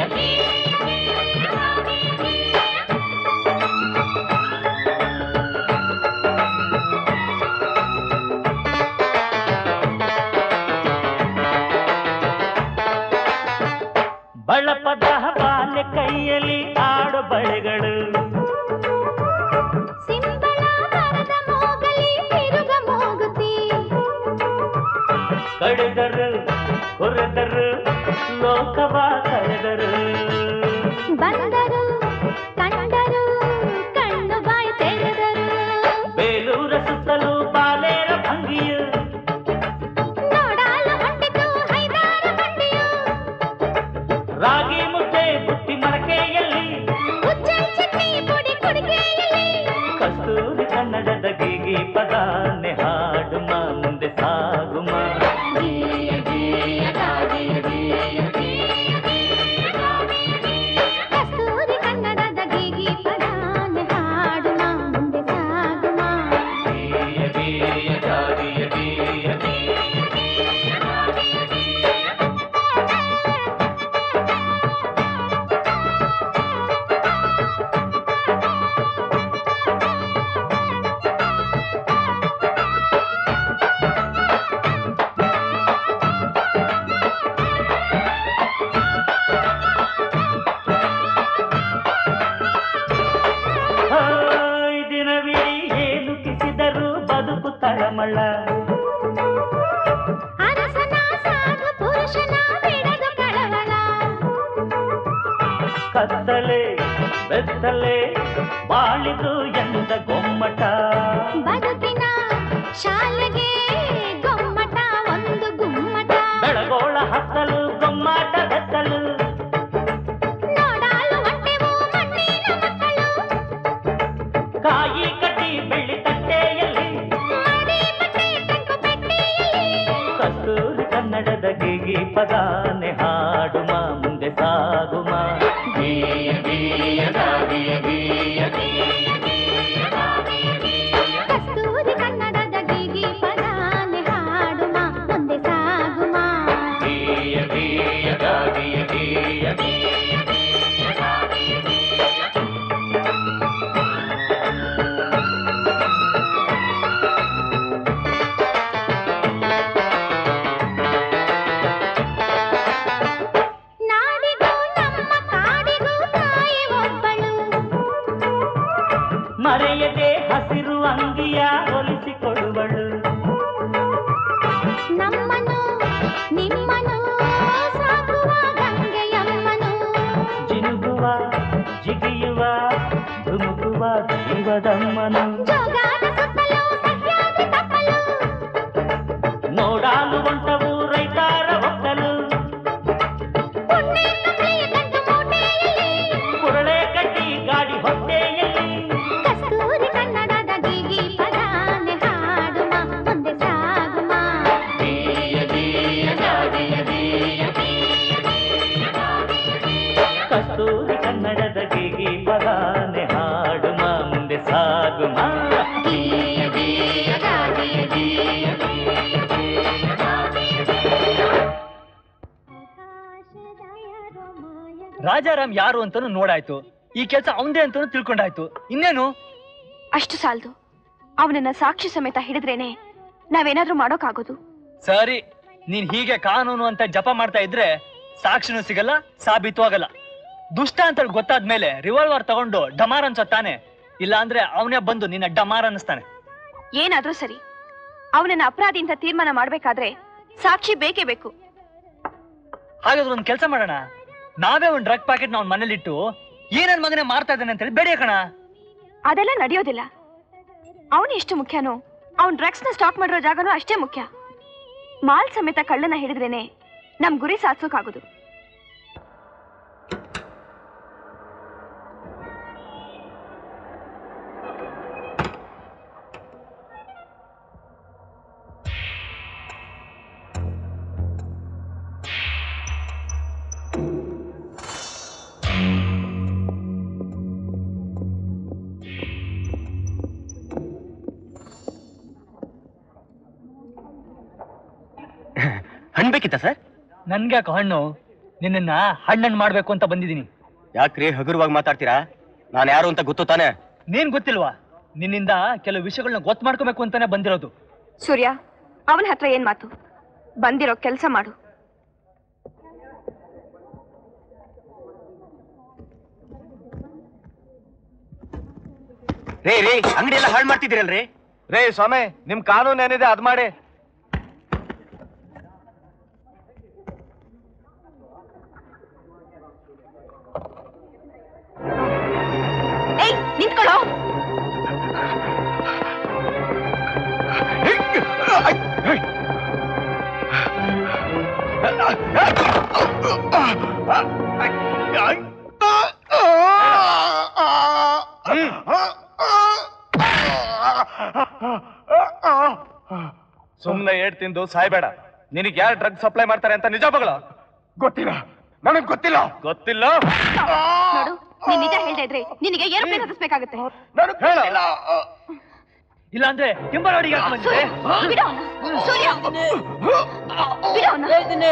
ಬಳಪದ ಬಾಲ್ಯ ಕೈಯಲ್ಲಿ ಆಡು ಬಳೆಗಳು ಕಳೆದರು ಕೊರೆದರು ಲೋಕವ ಕಳೆದರು ಬಂದರು ಕಂಡರು ಕಣ್ಣು ಬಾಯಿ ತೆರೆದರು ಬೇಲೂರ ಸುತ್ತಲೂ ಬಾಲೇರ ಭಂಗಿಯು ನೋಡಲು ಹೊಂಟಿತು ಹೈದಾರ ಬಂಡಿಯು ರಾಗಿ ಮುದ್ದೆ ಬುತ್ತಿ ಮಡಕೆಯಲ್ಲಿ ಉಚ್ಚೆ ಚಟ್ನಿ ಪುಡಿ ಕುಡಿಕೆಯಲ್ಲಿ ಕಸ್ತೂರಿ ಕನ್ನಡದ ಗೀಗಿ ಪದಾನೆ ಹಾಡುಮ ಮುಂದೆ ಸಾಗುಮ ಗೀಯ ಗೀಯ ಗಾಗಿಯ ಗೀಯ ಕಸ್ತೂರಿ ಕನ್ನಡದ ಗೀಗಿ ಬೆತ್ತಲೆ ಬಾಳಿದು ಎಂದ ಗೊಮ್ಮಟ ಬದುಕಿನ ಶಾಲೆಗೆ ಗೊಮ್ಮಟ ಒಂದು ಗುಮ್ಮಟ ಬೆಳಗೋಳ ಹತ್ತಲು ಗೊಮ್ಮಾಟ ಬೆತ್ತಲು ನೋಡಲು ಹೊಟ್ಟೆವು ಮಣ್ಣಿನ ಮಕ್ಕಳು ಕಾಯಿ ಕಟ್ಟಿ ಬೆಳ್ಳಿ ತಟ್ಟೆಯಲ್ಲಿ ಮಡಿ ಬಟ್ಟೆ ಟಂಕು ಪೆಟ್ಟಿಗೆಯಲ್ಲಿ ಕಸ್ತೂರಿ ಕನ್ನಡದ ಗಿಗಿ ಪದಾನೆ ಹಾಡುಮ ಮುಂದೆ ಸಾಗುಮ ಗೀಯ ಗೀಯ ಗಾಗಿಯ ಗೀಯ ಕಸ್ತೂರಿ ಕನ್ನಡದ ಗಿಗಿ ಪದಾನೆ ಹಾಡುಮ ಮುಂದೆ ಸಾಗುಮ ಗೀಯ ಗೀಯ ಗಾಗಿಯ ಗೀಯ ನಾಡಿಗೂ ನಮ್ಮ ಕಾಡಿಗೂ ತಾಯಿ ಒಬ್ಬಳು ಮರೆಯದೆ ಹಸಿರು ಅಂಗಿಯ ಹೊಲಿಸಿಕೊಡುವಳು ನಮ್ಮನು ನಿಮ್ಮನು ಸಾಕುವ ಗಂಗೆಯಮ್ಮನು ಜಿನುಗುವ ಜಿಗಿಯುವ ಧುಮುಕುವ ಜೀವದಮ್ಮನು ಜೋಗಾದ ಸುತ್ತಲೂ ಸಹ್ಯಾದ್ರಿ ತಪ್ಪಲು ನೋಡಾಲು ಹೊಂಟವು ರೈತಾರ ಒಕ್ಕಲು ಪುಣ್ಯ ಕಪ್ಪಲೆಯ ಗಂಟು ಮೂಟೆಯಲ್ಲಿ ಕುರಳೆ ಕಟ್ಟಿ ಗಾಡಿ ಹೊಟ್ಟೆಯಲ್ಲಿ ಕಸ್ತೂರಿ ಕನ್ನಡದ ಗಿಗಿ ಪದಾನೆ ಹಾಡುಮ ಮುಂದೆ ಸಾಗುಮ ಗೀಯ ಗೀಯ ಗಾಗಿಯ ಗೀಯ ಕಸ್ತೂರಿ ಕನ್ನಡದ ಗಿಗಿ ಪದಾನೆ ಹಾಡುಮ ಮುಂದೆ ಸಾಗುಮ ಗೀಯ ಗೀಯ ಗಾಗಿಯ ಗೀಯ ರಾಜಾರಾಮ್ ಯಾರು ಅಂತಾನು ನೋಡಾಯ್ತು ಈ ಕೆಲಸ ಅವಂದೇ ಅಂತಾನು ತಿಳ್ಕೊಂಡಾಯ್ತು ಇನ್ನೇನು ಅಷ್ಟು ಸಾಲದು ಅವನನ್ನ ಸಾಕ್ಷಿ ಸಮೇತ ಹಿಡಿದ್ರೇನೆ ನಾವೇನಾದ್ರೂ ಮಾಡೋಕ್ಕಾಗೋದು ಸರಿ ನೀನ್ ಹೀಗೆ ಕಾನೂನು ಅಂತ ಜಪ ಮಾಡ್ತಾ ಇದ್ರೆ ಸಾಕ್ಷಿನೂ ಸಿಗಲ್ಲ ಸಾಬೀತು ಆಗಲ್ಲ ದುಷ್ಟ ಅಂತ ಗೊತ್ತಾದ್ಮೇಲೆ ರಿವಾಲ್ವರ್ ತಗೊಂಡು ಡಮಾರ್ ಅನ್ಸತ್ತಾನೆ ಇಲ್ಲ ಅಂದ್ರೆ ಅವನೇ ಬಂದು ನಿನ್ನ ಡಮಾರ್ ಅನ್ನಿಸ್ತಾನೆ ಏನಾದ್ರೂ ಸರಿ ಅವನನ್ನ ಅಪರಾಧಿ ಅಂತ ತೀರ್ಮಾನ ಮಾಡ್ಬೇಕಾದ್ರೆ ಸಾಕ್ಷಿ ಬೇಕೇ ಬೇಕು ಹಾಗಾದ್ರೆ ಒಂದ್ ಕೆಲಸ ಮಾಡೋಣ ನಾವೇ ಒಂದ್ ಡ್ರಗ್ ಪ್ಯಾಕೆಟ್ ನ ಅವ್ನ ಮನೇಲಿಟ್ಟು ಏನನ್ ಮಗನೇ ಮಾರ್ತಾ ಇದ್ದಾನೆ ಅಂತ ಹೇಳಿ ಬೇಡ ಕಣ ಅದೆಲ್ಲ ನಡೆಯೋದಿಲ್ಲ ಅವನು ಎಷ್ಟು ಮುಖ್ಯನೋ ಅವನ್ ಡ್ರಗ್ಸ್ ನ ಸ್ಟಾಕ್ ಮಾಡಿರೋ ಜಾಗನೂ ಅಷ್ಟೇ ಮುಖ್ಯ ಮಾಲ್ ಸಮೇತ ಕಳ್ಳನ ಹಿಡಿದ್ರೇನೆ ನಮ್ ಗುರಿ ಸಾಧಿಸೋಕಾಗೋದು ಹಣ್ಣು ಬೇಕಿತ್ತ ಸರ್ ನನ್ಗ್ಯಾಕ ಹಣ್ಣು ನಿನ್ನನ್ನ ಹಣ್ಣನ್ ಮಾಡ್ಬೇಕು ಅಂತ ಬಂದಿದ್ದೀನಿ ಯಾಕ್ರಿ ಹಗುರವಾಗಿ ಮಾತಾಡ್ತೀರಾ ನಾನು ಯಾರು ಅಂತ ಗೊತ್ತು ತಾನೆ ನೀನ್ ಗೊತ್ತಿಲ್ವಾ ನಿನ್ನಿಂದ ಕೆಲವು ವಿಷಯಗಳನ್ನ ಗೊತ್ತು ಮಾಡ್ಕೋಬೇಕು ಅಂತಾನೆ ಬಂದಿರೋದು ಸೂರ್ಯ ಅವನ ಹತ್ರ ಏನ್ ಮಾತು ಬಂದಿರೋ ಕೆಲಸ ಮಾಡು ರೇ ರೇ ಅಂಗಡಿ ಎಲ್ಲ ಹಾಳು ಮಾಡ್ತಿದ್ದೀರಲ್ರಿ ರೇ ಸ್ವಾಮಿ ನಿಮ್ ಕಾನೂನು ಏನಿದೆ ಅದ್ ಮಾಡಿ ಏಯ್ ನಿಂತ್ಕೊಳ್ಳೋ ಸುಮ್ನೆ ಏಟ್ ತಿಂದು ಸಾಯ್ಬೇಡ ನಿನಗೆ ಯಾರು ಡ್ರಗ್ ಸಪ್ಲೈ ಮಾಡ್ತಾರೆ ಅಂತ ನಿಜ ಬಗಳ ಗೊತ್ತಿಲ್ಲ ನನಗ್ ಗೊತ್ತಿಲ್ಲ ಗೊತ್ತಿಲ್ಲ ನೋಡು ನೀನ್ ನಿಜ ಹೇಳ್ತಾ ಇದ್ರೆ ನಿನಗೆ ಏರೋಪ್ಲೇನ್ ಹತ್ತಿಸ್ಬೇಕಾಗತ್ತೆ ಹೇಳ ಇಲ್ಲ ಅಂದ್ರೆ ಟಿಂಬರ್ ಸೂರ್ಯ, ಬಿಡು ಅವ್ನ. ಸೂರ್ಯ ಬಿಡು ಅವ್ನ.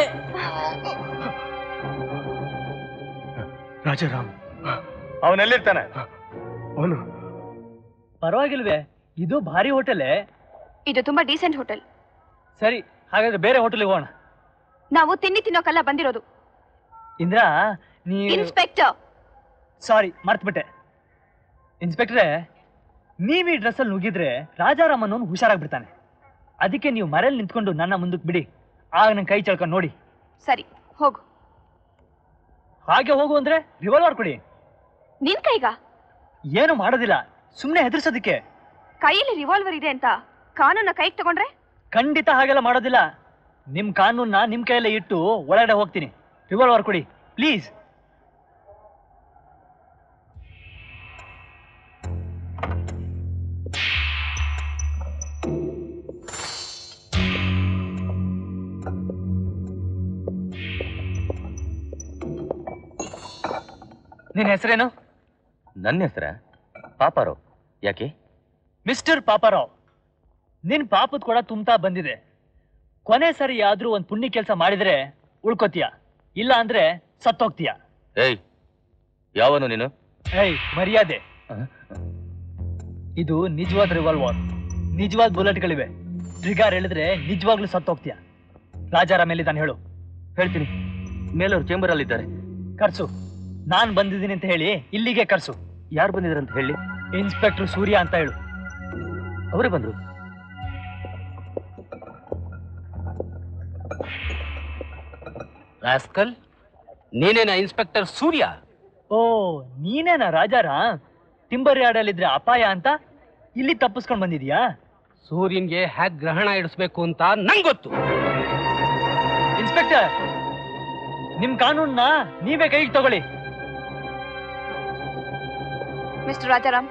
ರಾಜಾರಾಮ್ ಅವನೆಲ್ಲಿರ್ತಾನೆ ಅವನು ಪರವಾಗಿಲ್ವೇ ಇದು ಭಾರಿ ಹೋಟೆಲ್ ಇದು ತುಂಬಾ ಡೀಸೆಂಟ್ ಹೋಟೆಲ್ ಸರಿ ಹಾಗಾದ್ರೆ ಬೇರೆ ಹೋಟೆಲ್ಗೆ ಹೋಗೋಣ ನಾವು ತಿಂಡಿ ತಿನ್ನೋಕಲ್ಲ ಬಂದಿರೋದು ಇಂದ್ರ ನೀ ಇನ್ಸ್ಪೆಕ್ಟರ್ ಸಾರಿ ಮರ್ತ್ಬಿಟ್ಟೆ ಇನ್ಸ್ಪೆಕ್ಟ್ರೆ ನೀವ್ ಈ ಡ್ರೆಸ್ಸಲ್ಲಿ ನುಗ್ಗಿದ್ರೆ ರಾಜಾರಾಮ್ ಅನ್ನೋನು ಹುಷಾರಾಗ್ಬಿಡ್ತಾನೆ ಅದಕ್ಕೆ ನೀವು ಮರೇಲಿ ನಿಂತ್ಕೊಂಡು ನನ್ನ ಮುಂದಕ್ಕೆ ಬಿಡಿ ಆಗ ನನ್ನ ಕೈ ಚಳ್ಕೊಂಡು ನೋಡಿ ಸರಿ ಹೋಗು ಹಾಗೆ ಹೋಗು ಅಂದ್ರೆ ರಿವಾಲ್ವರ್ ಕೊಡಿ ನಿನ್ ಕೈಗ ಏನು ಮಾಡೋದಿಲ್ಲ ಸುಮ್ಮನೆ ಹೆದರ್ಸೋದಕ್ಕೆ ಕೈಯಲ್ಲಿ ರಿವಾಲ್ವರ್ ಇದೆ ಅಂತ ಕಾನೂನ ಕೈಗೆ ತಗೊಂಡ್ರೆ ಖಂಡಿತ ಹಾಗೆಲ್ಲ ಮಾಡೋದಿಲ್ಲ ನಿಮ್ ಕಾನೂನ್ನ ನಿಮ್ ಕೈಯಲ್ಲೇ ಇಟ್ಟು ಒಳಗಡೆ ಹೋಗ್ತೀನಿ ರಿವಾಲ್ವರ್ ಕೊಡಿ ಪ್ಲೀಸ್ ನಿನ್ ಹೆಸರೇನು ನನ್ನ ಹೆಸರ ಪಾಪಾರಾವ್ ಯಾಕೆ ಮಿಸ್ಟರ್ ಪಾಪಾರಾವ್ ನಿನ್ ಪಾಪದ ಕೂಡ ತುಂಬ್ತಾ ಬಂದಿದೆ ಕೊನೆ ಸರಿ ಆದ್ರೂ ಒಂದ್ ಪುಣ್ಯ ಕೆಲಸ ಮಾಡಿದ್ರೆ ಉಳ್ಕೋತೀಯ ಇಲ್ಲ ಅಂದ್ರೆ ಸತ್ತೋಗ್ತೀಯ ಏಯ್ ಯಾವನು ನೀನು ಏಯ್ ಮರ್ಯಾದೆ ಇದು ನಿಜವಾದ ರಿವಾಲ್ವರ್ ನಿಜವಾದ ಬುಲೆಟ್ಗಳಿವೆ ಟ್ರಿಗಾರ್ ಹೇಳಿದ್ರೆ ನಿಜವಾಗ್ಲೂ ಸತ್ತೋಗ್ತೀಯ ರಾಜಾರಾಮ್ ಎಲ್ಲಿದ್ದಾನೆ ಹೇಳು ಹೇಳ್ತೀನಿ ಮೇಲವ್ರು ಚೇಂಬರ್ ಅಲ್ಲಿ ಇದ್ದಾರೆ ಕರ್ಸು ನಾನ್ ಬಂದಿದ್ದೀನಿ ಅಂತ ಹೇಳಿ ಇಲ್ಲಿಗೆ ಕರ್ಸು ಯಾರು ಬಂದಿದ್ದಾರೆ ಅಂತ ಹೇಳಿ ಇನ್ಸ್ಪೆಕ್ಟರ್ ಸೂರ್ಯ ಅಂತ ಹೇಳು ಅವರೇ ಬಂದ್ರು ರಾಸ್ಕಲ್ ನೀನೇನ ಇನ್ಸ್ಪೆಕ್ಟರ್ ಸೂರ್ಯ ಓ ನೀನೇನಾ ರಾಜಾರಾ ಟಿಂಬರ್ ಯಾರ್ಡಲ್ಲಿದ್ರೆ ಅಪಾಯ ಅಂತ ಇಲ್ಲಿ ತಪ್ಪಿಸ್ಕೊಂಡ್ ಬಂದಿದ್ಯಾ ಸೂರ್ಯನ್ಗೆ ಹ್ಯಾಕ್ ಗ್ರಹಣ ಇಡಿಸ್ಬೇಕು ಅಂತ ನಂಗ್ ಗೊತ್ತು ಇನ್ಸ್ಪೆಕ್ಟರ್ ನಿಮ್ ಕಾನೂನ್ನ ನೀವೇ ಕೈಗೆ ತಗೊಳ್ಳಿ ಮಿಸ್ಟರ್ ರಾಜಾರಾಮ್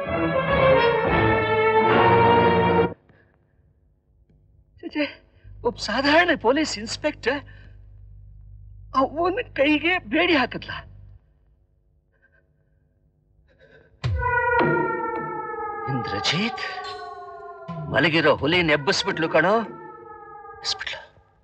ಒಬ್ಬ ಸಾಧಾರಣ ಪೊಲೀಸ್ ಇನ್ಸ್ಪೆಕ್ಟರ್ ಅವನ ಕೈಗೆ ಬೇಡಿ ಹಾಕದ್ಲ ಇಂದ್ರಜಿತ್ ಮಲಗಿರೋ ಹುಲಿ ನೆಬ್ಬಿಸ್ಬಿಟ್ಲು ಕಣೋ ಎಬ್ಬಿಸ್ಬಿಟ್ಲು.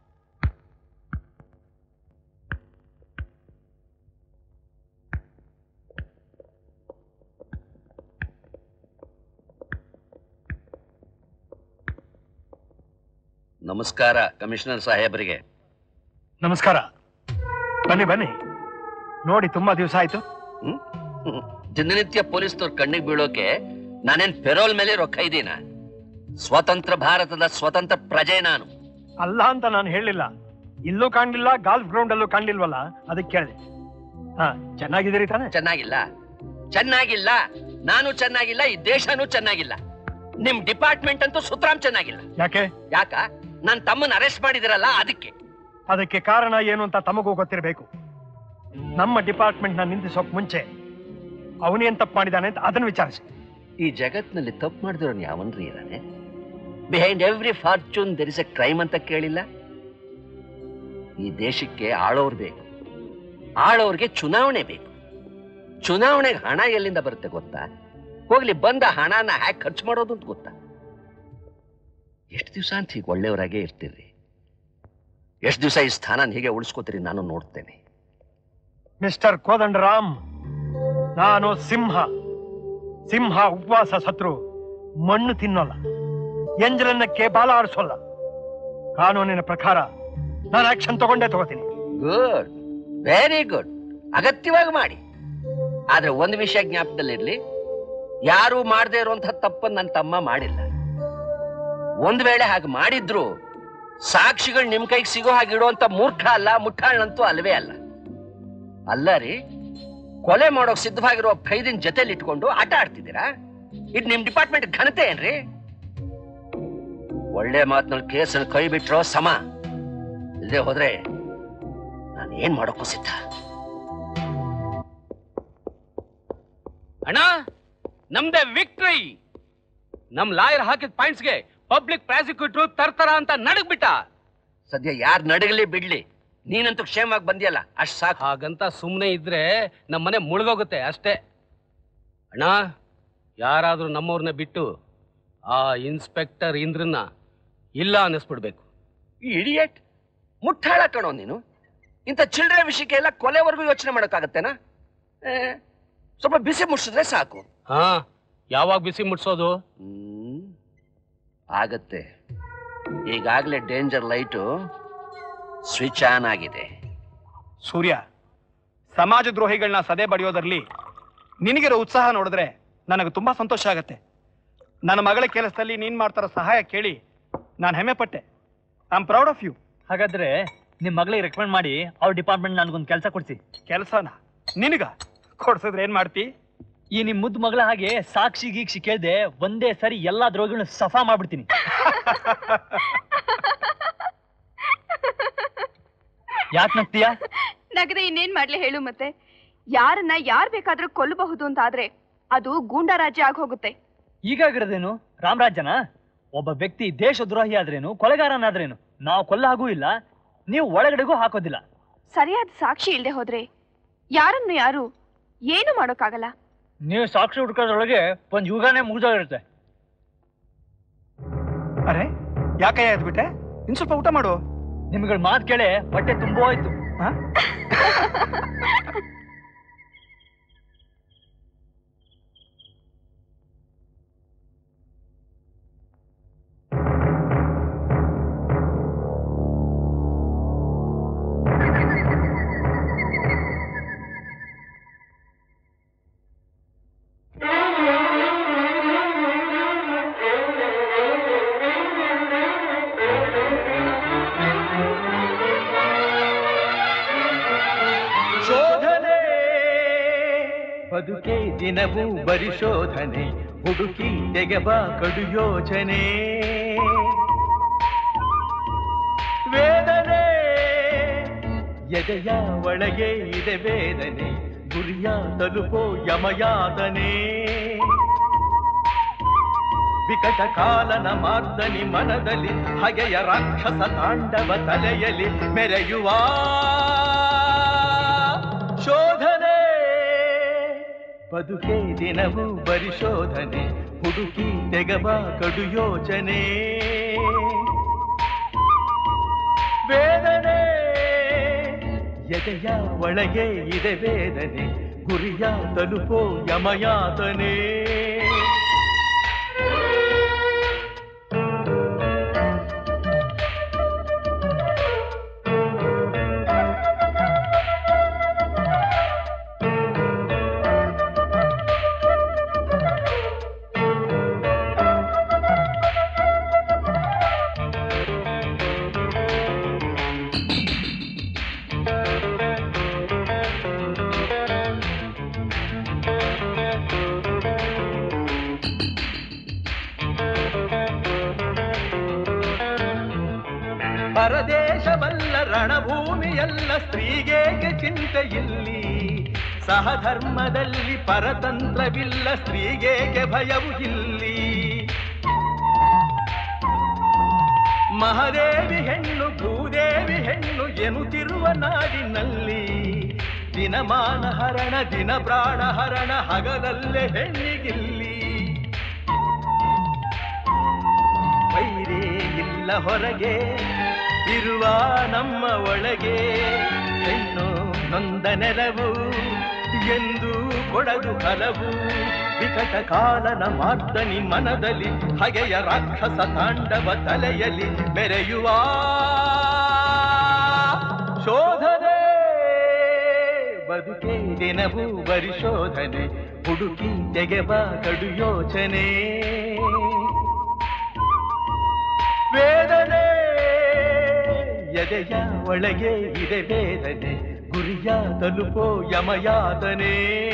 ನಮಸ್ಕಾರ ಕಮಿಷನರ್ ಸಾಹೇಬರಿಗೆ ನಮಸ್ಕಾರ ಬನ್ನಿ ಬನ್ನಿ ನೋಡಿ ತುಂಬಾ ದಿವಸ ಆಯ್ತು ಹ್ಮ್? ಹ್ಮ್. ದಿನನಿತ್ಯ ಪೊಲೀಸ್ನವ್ರ ಕಣ್ಣಿಗೆ ಬೀಳೋಕೆ ನಾನೇನ್ ಪೆರೋಲ್ ಮೇಲೆ ರೊಕ್ಕ ಇದ್ದೀನ ಸ್ವತಂತ್ರ ಭಾರತದ ಸ್ವತಂತ್ರ ಪ್ರಜೆ ನಾನು ಅಲ್ಲ ಅಂತ ನಾನು ಹೇಳಿಲ್ಲ ಇಲ್ಲೂ ಕಾಣ್ಲಿಲ್ಲ ಗಾಲ್ಫ್ ಗ್ರೌಂಡ್ ಅಲ್ಲೂ ಕಾಣ್ಲಿಲ್ವಲ್ಲ ಅದಕ್ಕೆ ಕೇಳಿದೆ ಹಾ ಚೆನ್ನಾಗಿದ್ದೀರಿ ತಾನೆ ಚೆನ್ನಾಗಿಲ್ಲ ಚೆನ್ನಾಗಿಲ್ಲ ನಾನು ಚೆನ್ನಾಗಿಲ್ಲ ಈ ದೇಶನೂ ಚೆನ್ನಾಗಿಲ್ಲ ನಿಮ್ ಡಿಪಾರ್ಟ್ಮೆಂಟ್ ಅಂತೂ ಸುತರಾಮ್ ಚೆನ್ನಾಗಿಲ್ಲ ಯಾಕೆ ಯಾಕ ನನ್ ತಮ್ಮನ ಅರೆಸ್ಟ್ ಮಾಡಿದಿರಲ್ಲ ಅದಕ್ಕೆ ಅದಕ್ಕೆ ಕಾರಣ ಏನು ಅಂತ ತಮಗೂ ಗೊತ್ತಿರಬೇಕು ನಮ್ಮ ಡಿಪಾರ್ಟ್ಮೆಂಟ್ ನ ನಿಂದಿಸೋಕ್ ಮುಂಚೆ ಅವನೇನ್ ತಪ್ಪು ಮಾಡಿದಾನೆ ಅಂತ ಅದನ್ನ ವಿಚಾರಿಸಿ ಈ ಜಗತ್ನಲ್ಲಿ ತಪ್ಪು ಮಾಡಿದಿರೋನ್ ಯಾವನ್ರಿ ಇರಾನೆ behind every fortune there is a crime ಅಂತ ಕೇಳಿಲ್ಲ ಈ ದೇಶಕ್ಕೆ ಆಳೋರ್ ಬೇಕು ಆಳೋರ್ಗೆ ಚುನಾವಣೆ ಬೇಕು ಚುನಾವಣೆಗೆ ಹಣ ಎಲ್ಲಿಂದ ಬರುತ್ತೆ ಗೊತ್ತಾ ಹೋಗ್ಲಿ ಬಂದ ಹಣನ ಹ್ಯಾಕ್ ಖರ್ಚು ಮಾಡೋದು ಅಂತ ಗೊತ್ತಾ ಎಷ್ಟು ದಿವಸ ಅಂತ ಹೀಗೆ ಒಳ್ಳೆಯವರಾಗೇ ಇರ್ತೀರಿ ಎಷ್ಟು ದಿವಸ ಈ ಸ್ಥಾನ ಹೀಗೆ ಉಳಿಸ್ಕೋತೀರಿ ನಾನು ನೋಡ್ತೇನೆ ಮಿಸ್ಟರ್ ಕೋದಂಡರಾಮ್ ನಾನು ಸಿಂಹ ಸಿಂಹ ಉಪವಾಸ ಸತ್ರು ಮಣ್ಣು ತಿನ್ನೋಲ್ಲ ಎಂಜಲನ್ನಕ್ಕೆ ಬಾಲ ಆಡಿಸೋಲ್ಲ ಕಾನೂನಿನ ಪ್ರಕಾರ ನಾನು ಆಕ್ಷನ್ ತಗೊಂಡೇ ತಗೋತೀನಿ ಗುಡ್ ವೆರಿ ಗುಡ್ ಅಗತ್ಯವಾಗಿ ಮಾಡಿ ಆದ್ರೆ ಒಂದು ವಿಷಯ ಜ್ಞಾಪಕದಲ್ಲಿರ್ಲಿ ಯಾರು ಮಾಡದೇ ಇರುವಂತಹ ತಪ್ಪನ್ನು ನನ್ನ ತಮ್ಮ ಮಾಡಿಲ್ಲ ಒಂದ್ ವೇಳೆ ಹಾಗೆ ಮಾಡಿದ್ರು ಸಾಕ್ಷಿಗಳು ನಿಮ್ ಕೈಗೆ ಸಿಗೋ ಹಾಗೆ ಇಡುವಂತ ಮೂರ್ಖ ಅಲ್ಲ ಮುಟ್ಟಾಳಂತೂ ಅಲ್ವೇ ಅಲ್ಲ ಅಲ್ಲ ರೀ ಕೊಲೆ ಮಾಡೋಕ್ ಸಿದ್ಧವಾಗಿರುವ ಖೈದಿನ ಜೊತೆಲಿ ಇಟ್ಕೊಂಡು ಆಟ ಆಡ್ತಿದ್ದೀರಾ ಇದು ನಿಮ್ ಡಿಪಾರ್ಟ್ಮೆಂಟ್ ಘನತೆ ಏನ್ರಿ ಒಳ್ಳೆ ಮಾತಿನಲ್ಲಿ ಕೇಸನ್ನು ಕೈ ಬಿಟ್ರೋ ಸಮ ಇಲ್ಲದೆ ಹೋದ್ರೆ ನಾನು ಏನ್ ಮಾಡೋಕ್ಕೂ ಸಿದ್ಧ ಅಣ್ಣ ನಮ್ದೇ ವಿಕ್ಟ್ರಿ ನಮ್ ಲಾಯರ್ ಹಾಕಿದ ಪಾಯಿಂಟ್ಸ್ಗೆ ಪಬ್ಲಿಕ್ ಪ್ರಾಸಿಕ್ಯೂಟರ್ ತರ್ತರ ಅಂತ ನಡಗ್ಬಿಟ್ಟ ಸದ್ಯ ಯಾರು ನಡಗಲಿ ಬಿಡ್ಲಿ ನೀನಂತೂ ಕ್ಷೇಮವಾಗಿ ಬಂದಿಯಲ್ಲ ಅಷ್ಟ್ ಸಾಕು ಹಾಗಂತ ಸುಮ್ಮನೆ ಇದ್ರೆ ನಮ್ಮನೆ ಮುಳುಗೋಗುತ್ತೆ ಅಷ್ಟೇ ಅಣ್ಣ ಯಾರಾದ್ರೂ ನಮ್ಮವ್ರನ್ನ ಬಿಟ್ಟು ಆ ಇನ್ಸ್ಪೆಕ್ಟರ್ ಇಂದ್ರನ್ನ ಇಲ್ಲ ಅನ್ನಿಸ್ಬಿಡ್ಬೇಕು ಇಡಿಯಟ್ ಮುಟ್ಟಾಳ ಕಣೋ ನೀನು ಇಂಥ ಚಿಲ್ಡ್ರೆ ವಿಷಯಕ್ಕೆ ಎಲ್ಲ ಕೊಲೆವರೆಗೂ ಯೋಚನೆ ಮಾಡೋಕ್ಕಾಗತ್ತೇನಾ ಏ, ಸ್ವಲ್ಪ ಬಿಸಿ ಮುಟ್ಟಿಸಿದ್ರೆ ಸಾಕು ಹಾ ಯಾವಾಗ ಬಿಸಿ ಮುಟ್ಸೋದು ಹ್ಮ್ ಆಗತ್ತೆ ಈಗಾಗಲೇ ಡೇಂಜರ್ ಲೈಟು ಸ್ವಿಚ್ ಆನ್ ಆಗಿದೆ ಸೂರ್ಯ ಸಮಾಜ ದ್ರೋಹಿಗಳನ್ನ ಸದೆ ಬಡಿಯೋದರಲ್ಲಿ ನಿನಗಿರೋ ಉತ್ಸಾಹ ನೋಡಿದ್ರೆ ನನಗೆ ತುಂಬಾ ಸಂತೋಷ ಆಗತ್ತೆ ನನ್ನ ಮಗಳ ಕೆಲಸದಲ್ಲಿ ನೀನ್ ಮಾಡ್ತಾರೋ ಸಹಾಯ ಕೇಳಿ ನಾನು ಹೆಮ್ಮೆ ಪಟ್ಟೆ I am proud of you ಹಾಗಾದ್ರೆ ನಿಮ್ ಮಗಳಿಗೆ ರೆಕಮೆಂಡ್ ಮಾಡಿ ಅವ್ರ ಡಿಪಾರ್ಟ್ಮೆಂಟ್ ನನ್ಗೊಂದು ಕೆಲಸ ಕೊಡ್ಸಿ ಕೆಲಸನ ನಿನಗ ಕೊಡ್ಸಿದ್ರೆ ಏನ್ ಮಾಡ್ತಿ ಈ ನಿಮ್ ಮುದ್ದು ಮಗಳ ಹಾಗೆ ಸಾಕ್ಷಿ ಗೀಕ್ಷಿ ಕೇಳ್ದೆ ಒಂದೇ ಸರಿ ಎಲ್ಲಾ ದ್ರೋಹಿಗಳನ್ನ ಸಫಾ ಮಾಡ್ಬಿಡ್ತೀನಿ ಯಾಕ್ ನಗ್ತೀಯಾ ನಗದೆ ಇನ್ನೇನ್ ಮಾಡ್ಲಿ ಹೇಳು ಮತ್ತೆ ಯಾರನ್ನ ಯಾರ್ ಬೇಕಾದ್ರೂ ಕೊಲ್ಲಬಹುದು ಅಂತ ಆದ್ರೆ ಅದು ಗೂಂಡಾ ರಾಜ್ಯ ಆಗ್ ಹೋಗುತ್ತೆ ಈಗಾಗಿರೋದೇನು ರಾಮರಾಜ್ಯನ ಒಬ್ಬ ವ್ಯಕ್ತಿ ದೇಶದ್ರೋಹಿ ಆದ್ರೇನು ಕೊಲೆಗಾರನಾದ್ರೇನು ನಾವು ಕೊಲ್ಲ ಹಾಗೂ ಇಲ್ಲ ನೀವು ಒಳಗಡೆಗೂ ಹಾಕೋದಿಲ್ಲ ಸರಿಯಾದ ಸಾಕ್ಷಿ ಇಲ್ದೆ ಹೋದ್ರೆ ಯಾರನ್ನು ಯಾರು ಏನು ಮಾಡೋಕ್ಕಾಗಲ್ಲ ನೀವು ಸಾಕ್ಷಿ ಹುಡ್ಕೋದ್ರೊಳಗೆ ಒಂದ್ ಯುಗನೇ ಮುಗ್ದೋಗಿರುತ್ತೆ ಅರೆ ಯಾಕಯ್ಯ ಎದ್ಬಿಟ್ಟೆ ಇನ್ ಸ್ವಲ್ಪ ಊಟ ಮಾಡು ನಿಮ್ಗಳ ಮಾತು ಕೇಳಿ ಹೊಟ್ಟೆ ತುಂಬ ಹೋಯ್ತು ಶೋಧನೆ ಬದುಕೆ ದಿನವೂ ಬರಿ ಶೋಧನೆ ಹುಡುಕಿ ತೆಗೆಬ ಕಡು ಯೋಚನೆ ವೇದನೆ ಎದೆಯ ಒಳಗೆ ಇದೆ ವೇದನೆ ಗುರಿಯ ತಲುಪೋ ಯಮಯಾತನೆ ವಿಕಟ ಕಾಲನ ಮಾರ್ದನಿ ಮನದಲ್ಲಿ ಹಗೆಯ ರಾಕ್ಷಸ ತಾಂಡವ ತಲೆಯಲ್ಲಿ ಮೆರೆಯುವ ಶೋಧನೆ ಬದುಕೆ ದಿನವೂ ಬರಿ ಶೋಧನೆ ಹುಡುಕಿ ತೆಗಬ ಕಡು ಯೋಚನೆ ವೇದನೆ ಎದೆಯ ಒಳಗೆ ಇದೆ ವೇದನೆ ಗುರಿಯ ತಲುಪೋ ಯಮಯಾತನೆ ಪರದೇಶವಲ್ಲ ರಣಭೂಮಿಯಲ್ಲ ಸ್ತ್ರೀಗೇಕೆ ಚಿಂತೆ ಇಲ್ಲಿ ಸಹಧರ್ಮದಲ್ಲಿ ಪರತಂತ್ರವಿಲ್ಲ ಸ್ತ್ರೀಗೇಕೆ ಭಯವು ಇಲ್ಲಿ ಮಹಾದೇವಿ ಹೆಣ್ಣು ಭೂದೇವಿ ಹೆಣ್ಣು ಎನ್ನುತ್ತಿರುವ ನಾಡಿನಲ್ಲಿ ದಿನಮಾನ ಹರಣ ದಿನ ಪ್ರಾಣ ಹರಣ ಹಗಲಲ್ಲೇ ಹೆಣ್ಣಿಗಿಲ್ಲಿ ವೈರೇ ಇಲ್ಲ ಹೊರಗೆ ಇರುವ ನಮ್ಮ ಒಳಗೆ ಹೆಣ್ಣು ನೊಂದ ನೆಲವು ಎಂದು ಕೊಡದು ಹಲವು ವಿಕಟ ಕಾಲನ ಮಾರ್ದನಿ ಮನದಲ್ಲಿ ಹಗೆಯ ರಾಕ್ಷಸ ತಾಂಡವ ತಲೆಯಲ್ಲಿ ಮೆರೆಯುವ ಶೋಧನೆ ಬದುಕೆ ದಿನವೂ ಬರಿ ಶೋಧನೆ ಹುಡುಕಿ ತೆಗೆಬ ಕಡು ಯೋಚನೆ ವೇದನೆ ಎದೆಯ ಒಳಗೆ ಇದೆ ವೇದನೆ ಗುರಿಯ ತಲುಪೋ ಯಮಯಾತನೆ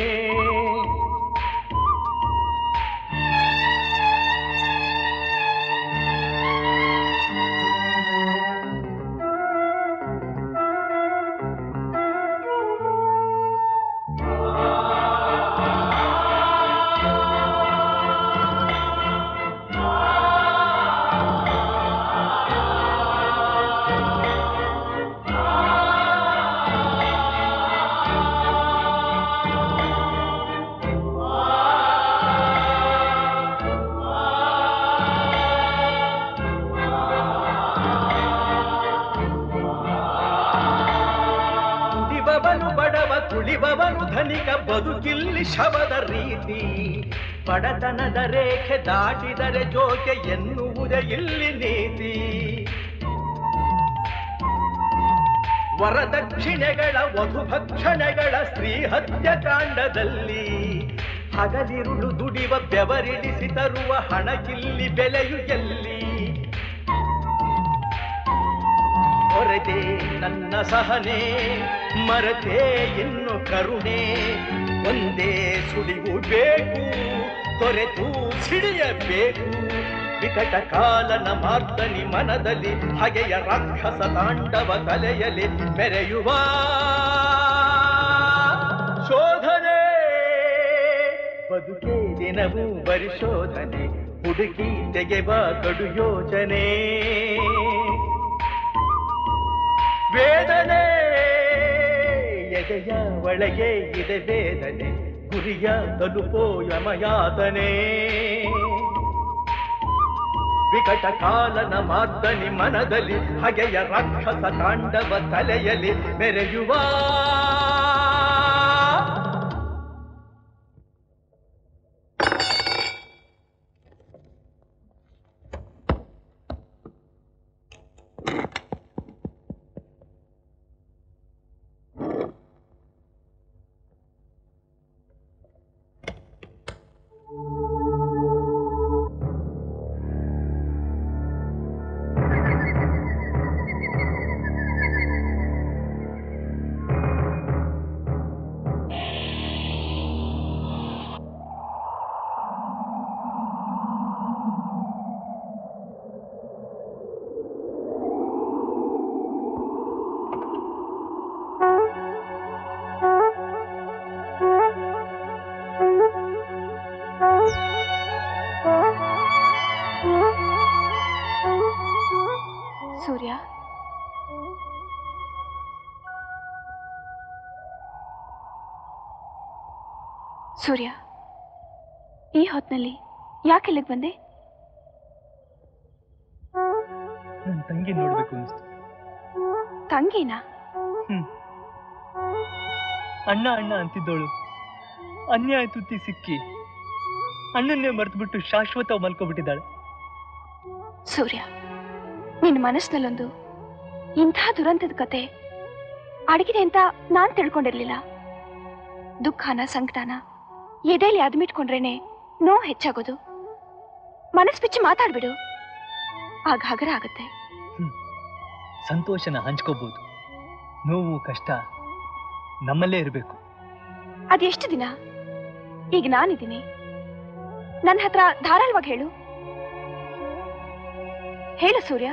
ತುಡಿಬವನು ಬಡವ ತುಳಿಬವನು ಧನಿಕ ಬದುಕಿಲ್ಲಿ ಶವದ ರೀತಿ ಬಡತನದ ರೇಖೆ ದಾಟಿದರೆ ಜೋಕೆ ಎನ್ನುವುದೇ ಇಲ್ಲಿ ನೀತಿ ವರದಕ್ಷಿಣೆಗಳ ವಧುಭಕ್ಷಣೆಗಳ ಸ್ತ್ರೀ ಹತ್ಯಕಾಂಡದಲ್ಲಿ ಹಗಲಿರುಳು ದುಡಿವ ಬೆವರಿಡಿಸಿ ತರುವ ಹಣಕ್ಕಿಲ್ಲಿ ಬೆಲೆಯು ಎಲ್ಲಿ ಮರೆತೆ ನನ್ನ ಸಹನೆ ಮರೆತೆ ಇನ್ನು ಕರುಣೆ ಒಂದೇ ಸುಳಿವು ಬೇಕು ತೊರೆತು ಸಿಡಿಯಬೇಕು ವಿಕಟ ಕಾಲನ ಮಾರ್ದನಿ ಮನದಲ್ಲಿ ಹಗೆಯ ರಾಕ್ಷಸ ತಾಂಡವ ತಲೆಯಲ್ಲಿ ಮೆರೆಯುವ ಶೋಧನೆ ಬದುಕೇ ದಿನವೂ ಪರಿಶೋಧನೆ ಹುಡುಕಿ ತೆಗೆವ ಕಡು ಯೋಚನೆ ವೇದನೆ ಎದೆಯ ಒಳಗೆ ಇದೆ ವೇದನೆ ಗುರಿಯ ತಲುಪೋ ಯಮಯಾತನೆ ವಿಕಟ ಕಾಲನ ಮಾರ್ದನಿ ಮನದಲ್ಲಿ ಹಗೆಯ ರಾಕ್ಷಸ ತಾಂಡವ ತಲೆಯಲ್ಲಿ ಮೆರೆಯುವ ಸೂರ್ಯ ಸೂರ್ಯ ಈ ಹೊತ್ನಲ್ಲಿ ಯಾಕೆ ಇಲ್ಲಿಗೆ ಬಂದೆ ನನ್ನ ತಂಗಿ ನೋಡ್ಬೇಕು ಅನಿಸ್ತು ತಂಗಿನಾ ಹ್ಮ್ ಅಣ್ಣ ಅಣ್ಣ ಅಂತಿದ್ದವಳು ಅನ್ಯಾಯ ತುತ್ತಿ ಸಿಕ್ಕಿ ಅಣ್ಣನ್ನೇ ಮರೆತುಬಿಟ್ಟು ಶಾಶ್ವತ ಮಲ್ಕೊಬಿಟ್ಟಿದ್ದಾಳೆ ಸೂರ್ಯ ನಿನ್ನ ಮನಸ್ಸಿನಲ್ಲೊಂದು ಇಂಥ ದುರಂತದ ಕತೆ ಅಡಗಿದೆ ಅಂತ ನಾನ್ ತಿಳ್ಕೊಂಡಿರ್ಲಿಲ್ಲ ದುಃಖನ ಸಂಕಟನ ಎದೆಯಲ್ಲಿ ಅದ್ಮಿಟ್ಕೊಂಡ್ರೇನೆ ನೋವು ಹೆಚ್ಚಾಗೋದು ಮನಸ್ ಬಿಚ್ಚಿ ಮಾತಾಡ್ಬಿಡು ಆಗ ಹಗರ ಆಗುತ್ತೆ ಸಂತೋಷನ ಹಂಚ್ಕೋಬಹುದು ನೋವು ಕಷ್ಟ ನಮ್ಮಲ್ಲೇ ಇರಬೇಕು ಅದೆಷ್ಟು ದಿನ ಈಗ ನಾನಿದ್ದೀನಿ ನನ್ನ ಹತ್ರ ಧಾರಾಳವಾಗಿ ಹೇಳು ಹೇಳು ಸೂರ್ಯ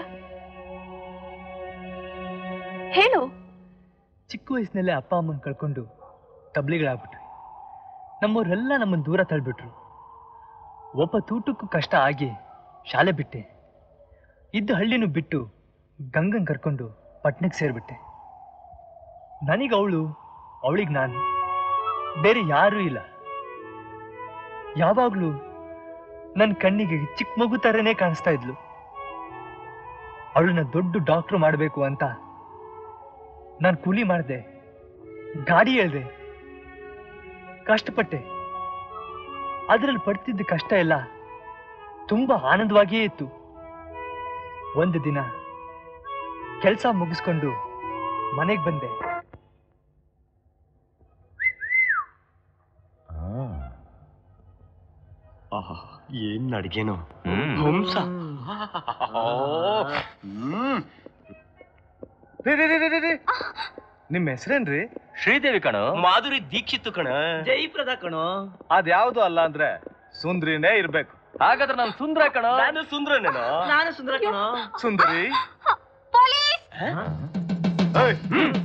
ಹೇಳು ಚಿಕ್ಕ ವಯಸ್ಸಿನಲ್ಲೇ ಅಪ್ಪ ಅಮ್ಮನ ಕಳ್ಕೊಂಡು ತಬ್ಲಿಗಳಾಗ್ಬಿಟ್ವಿ ನಮ್ಮವರೆಲ್ಲ ನಮ್ಮನ್ನು ದೂರ ತಳ್ಬಿಟ್ರು ಒಬ್ಬ ತೂಟಕ್ಕೂ ಕಷ್ಟ ಆಗಿ ಶಾಲೆ ಬಿಟ್ಟೆ ಇದ್ದ ಹಳ್ಳಿನೂ ಬಿಟ್ಟು ಗಂಗನ್ ಕರ್ಕೊಂಡು ಪಟ್ನಕ್ಕೆ ಸೇರ್ಬಿಟ್ಟೆ ನನಗೆ ಅವಳು ಅವಳಿಗೆ ನಾನು ಬೇರೆ ಯಾರೂ ಇಲ್ಲ ಯಾವಾಗಲೂ ನನ್ನ ಕಣ್ಣಿಗೆ ಚಿಕ್ಕ ಮಗು ಥರನೇ ಕಾಣಿಸ್ತಾ ಇದ್ಲು ಅವಳನ್ನ ದೊಡ್ಡ ಡಾಕ್ಟ್ರು ಮಾಡಬೇಕು ಅಂತ ನಾನು ಕೂಲಿ ಮಾಡಿದೆ ಗಾಡಿ ಹೇಳ್ದೆ ಕಷ್ಟಪಟ್ಟೆ ಅದರಲ್ಲಿ ಪಡ್ತಿದ್ದ ಕಷ್ಟ ಎಲ್ಲ ತುಂಬಾ ಆನಂದವಾಗಿಯೇ ಇತ್ತು ಒಂದು ದಿನ ಕೆಲಸ ಮುಗಿಸ್ಕೊಂಡು ಮನೆಗೆ ಬಂದೆ ಏನ್ ಅಡ್ಗೆನೋ ಹಂಸ ನಿಮ್ಮ ಹೆಸರೇನ್ರಿ ಶ್ರೀದೇವಿ ಕಣ ಮಾಧುರಿ ದೀಕ್ಷಿತ್ ಕಣ ಜಯಪ್ರದ ಕಣೋ ಅದ್ಯಾವ್ದು ಅಲ್ಲ ಅಂದ್ರೆ ಸುಂದ್ರಿನೇ ಇರ್ಬೇಕು ಹಾಗಾದ್ರೆ ನಾನು ಸುಂದ್ರ ಕಣ ನಾನು ಸುಂದ್ರನೇನೋ ನಾನು ಸುಂದರ ಕಣೋ ಸುಂದರಿ ಏಯ್,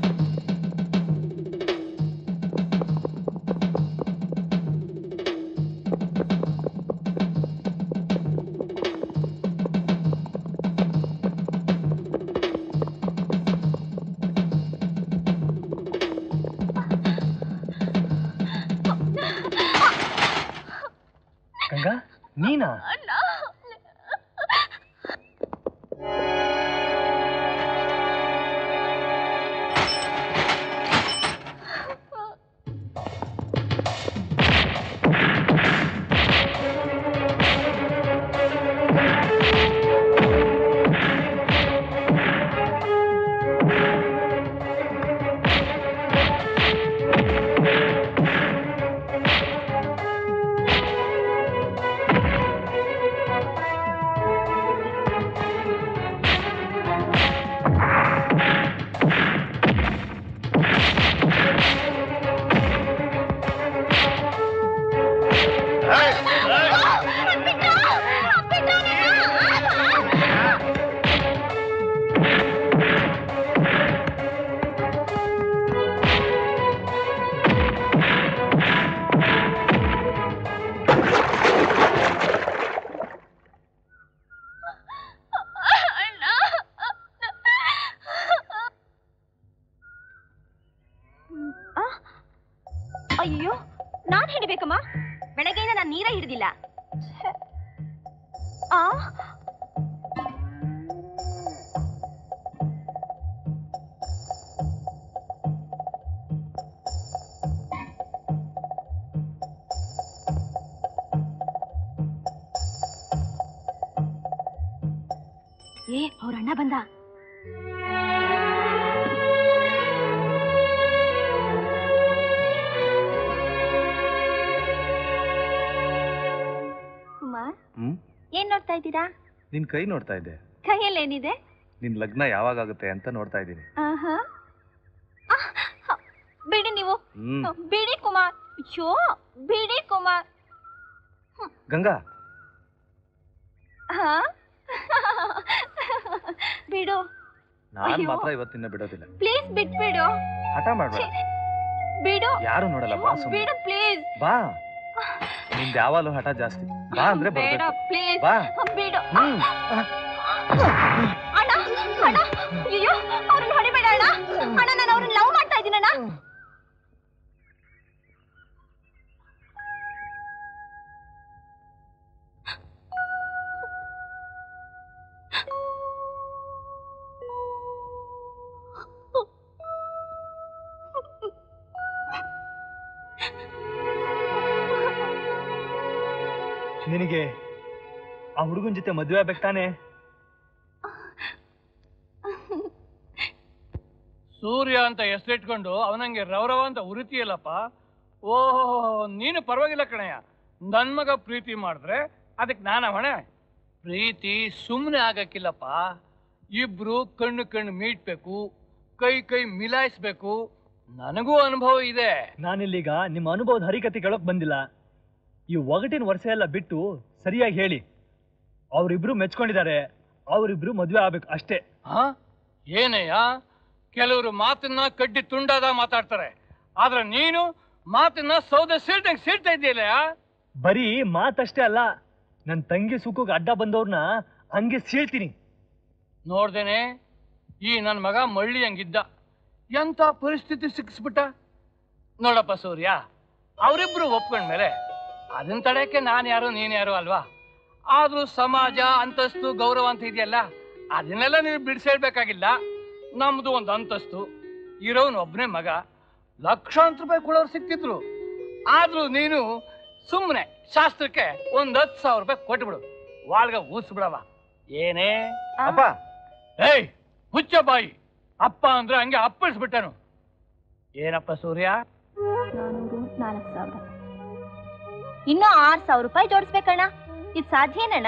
ಗಂಗಾ ನೀನಾ ಅಯ್ಯೋ ನಾನ್ ಹಿಡಿಬೇಕಮ್ಮ ಬೆಳಗ್ಗೆಯಿಂದ ನಾನು ನೀರ ಹಿಡಿದಿಲ್ಲ ಆ ಏ ಅವ್ರ ಅಣ್ಣ ಬಂದ ಕುಮಾರ್ ಹ್ಮ್ ಏನ್ ನೋಡ್ತಾ ಇದ್ದೀರಾ ನಿನ್ ಕೈ ನೋಡ್ತಾ ಇದ್ದೆ ಕೈಯಲ್ಲೇನಿದೆ ನಿನ್ ಲಗ್ನ ಯಾವಾಗ ಆಗುತ್ತೆ ಅಂತ ನೋಡ್ತಾ ಇದ್ದೀನಿ ಆಹಾ ಆಹ್, ಹ, ಬಿಡಿ ನೀವು ಹ್ಮ್ ಬಿಡಿ ಕುಮಾರ್ ಅಯ್ಯೋ ಬಿಡಿ ಕುಮಾರ್ ಗಂಗಾ ಹಾ ಬಿಡು ನಾನ್ ಅಯ್ಯೋ. ಮಾತ್ರ ಇವತ್ತಿನ ಬಿಡೋದಿಲ್ಲ ಪ್ಲೀಸ್ ಬಿಟ್ಬಿಡು ಹಠ ಮಾಡ್ಬೇಡ ಬಿಡು ಯಾರು ನೋಡಲ್ಲ ಬಾ ಸುಮ್ನೆ. ಬಿಡು ಪ್ಲೀಸ್ ಬಾ ನಿಂದ ಯಾವಾಗಲೂ ಹಠ ಜಾಸ್ತಿ ಬಾ ಅಂದ್ರೆ ಬೇಡ ಬರ್ಬೇಕು ಪ್ಲೀಸ್ ಬಾ ಬಿಡು ಹ್ಮ್ ಅಣ್ಣ ಅಣ್ಣ ಅಯ್ಯೋ ಅವ್ರನ್ನ ಹೊಡಿಬೇಡ ಅಣ್ಣ ಅಣ್ಣ ನಾನು ಅವ್ರನ್ನ ಲವ್ ಮಾಡ್ತಾ ಇದ್ದೀನಣ್ಣ ನಿನಗೆ ಆ ಹುಡುಗನ ಜೊತೆ ಮದುವೆ ಆಗ್ಬೇಕು ತಾನೆ ಸೂರ್ಯ ಅಂತ ಹೆಸರಿಟ್ಕೊಂಡು ಅವನಂಗೆ ರವರವ ಅಂತ ಉರಿತೀಯಲ್ಲಪ್ಪ ಓಹೋ ನೀನು ಪರವಾಗಿಲ್ಲ ಕಣಯ್ಯ ನನ್ ಮಗ ಪ್ರೀತಿ ಮಾಡಿದ್ರೆ ಅದಕ್ಕೆ ನಾನ ಹೊಣೆ ಪ್ರೀತಿ ಸುಮ್ಮನೆ ಆಗಕ್ಕಿಲ್ಲಪ್ಪ ಇಬ್ರು ಕಣ್ಣು ಕಣ್ಣು ಮೀಟ್ಬೇಕು ಕೈ ಕೈ ಮಿಲಾಯಿಸ್ಬೇಕು ನನಗೂ ಅನುಭವ ಇದೆ ನಾನಿಲ್ಲೀಗ ನಿಮ್ಮ ಅನುಭವದ ಹರಿಕತೆ ಕೇಳೋಕ್ ಬಂದಿಲ್ಲ ಈ ಒಗಟಿನ ವರ್ಷ ಎಲ್ಲ ಬಿಟ್ಟು ಸರಿಯಾಗಿ ಹೇಳಿ ಅವರಿಬ್ರು ಮೆಚ್ಕೊಂಡಿದ್ದಾರೆ ಅವರಿಬ್ರು ಮದುವೆ ಆಗ್ಬೇಕು ಅಷ್ಟೇ ಹಾ ಏನಯ್ಯ ಕೆಲವರು ಮಾತನ್ನ ಕಡ್ಡಿ ತುಂಡಾದ ಮಾತಾಡ್ತಾರೆ ಆದ್ರೆ ನೀನು ಮಾತನ್ನ ಸೌದೆ ಸೀಳ್ದಂಗ್ ಸೀಳ್ತಾ ಇದೆಯಲ್ಲ ಬರೀ ಮಾತಷ್ಟೇ ಅಲ್ಲ ನನ್ನ ತಂಗಿ ಸುಖಕ್ಕೆ ಅಡ್ಡ ಬಂದವ್ರನ್ನ ಹಂಗೆ ಸೀಳ್ತೀನಿ ನೋಡ್ದೇನೆ ಈ ನನ್ನ ಮಗ ಮಳ್ಳಿ ಹಂಗಿದ್ದ ಎಂತ ಪರಿಸ್ಥಿತಿ ಸಿಕ್ಕಿಸ್ಬಿಟ್ಟ ನೋಡಪ್ಪ ಸೂರ್ಯ ಅವರಿಬ್ರು ಒಪ್ಕೊಂಡ್ಮೇಲೆ ಅದನ್ನ ತಡೆಯಕ್ಕೆ ನಾನು ಯಾರು ನೀನ್ ಯಾರು ಅಲ್ವಾ ಆದ್ರೂ ಸಮಾಜ ಅಂತಸ್ತು ಗೌರವ ಅಂತ ಇದೆಯಲ್ಲ ಅದನ್ನೆಲ್ಲ ನೀವು ಬಿಡಿಸೇಳ್ಬೇಕಾಗಿಲ್ಲ ನಮ್ದು ಒಂದು ಅಂತಸ್ತು ಇರೋನ್ ಒಬ್ನೇ ಮಗ ಲಕ್ಷಾಂತರ ರೂಪಾಯಿ ಕೊಡೋರು ಸಿಕ್ತಿದ್ರು ಆದ್ರೂ ನೀನು ಸುಮ್ಮನೆ ಶಾಸ್ತ್ರಕ್ಕೆ ಒಂದ್ ಹತ್ತು ಸಾವಿರ ರೂಪಾಯಿ ಕೊಟ್ಬಿಡು ವಾಳ್ಗ ಊಸ್ಬಿಡವ ಏನೇ ಅಪ್ಪ ಏಯ್ ಹುಚ್ಚ ಬಾಯಿ ಅಪ್ಪ ಅಂದ್ರೆ ಹಂಗೆ ಅಪ್ಪಳಿಸ್ಬಿಟ್ಟನು ಏನಪ್ಪ ಸೂರ್ಯ ನಾನೂರು ನಾಲ್ಕು ಸಾವಿರ ಇನ್ನೂ ಆರ್ ಸಾವಿರ ರೂಪಾಯಿ ಜೋಡಿಸ್ಬೇಕಣ್ಣ ಇದು ಸಾಧ್ಯನಣ್ಣ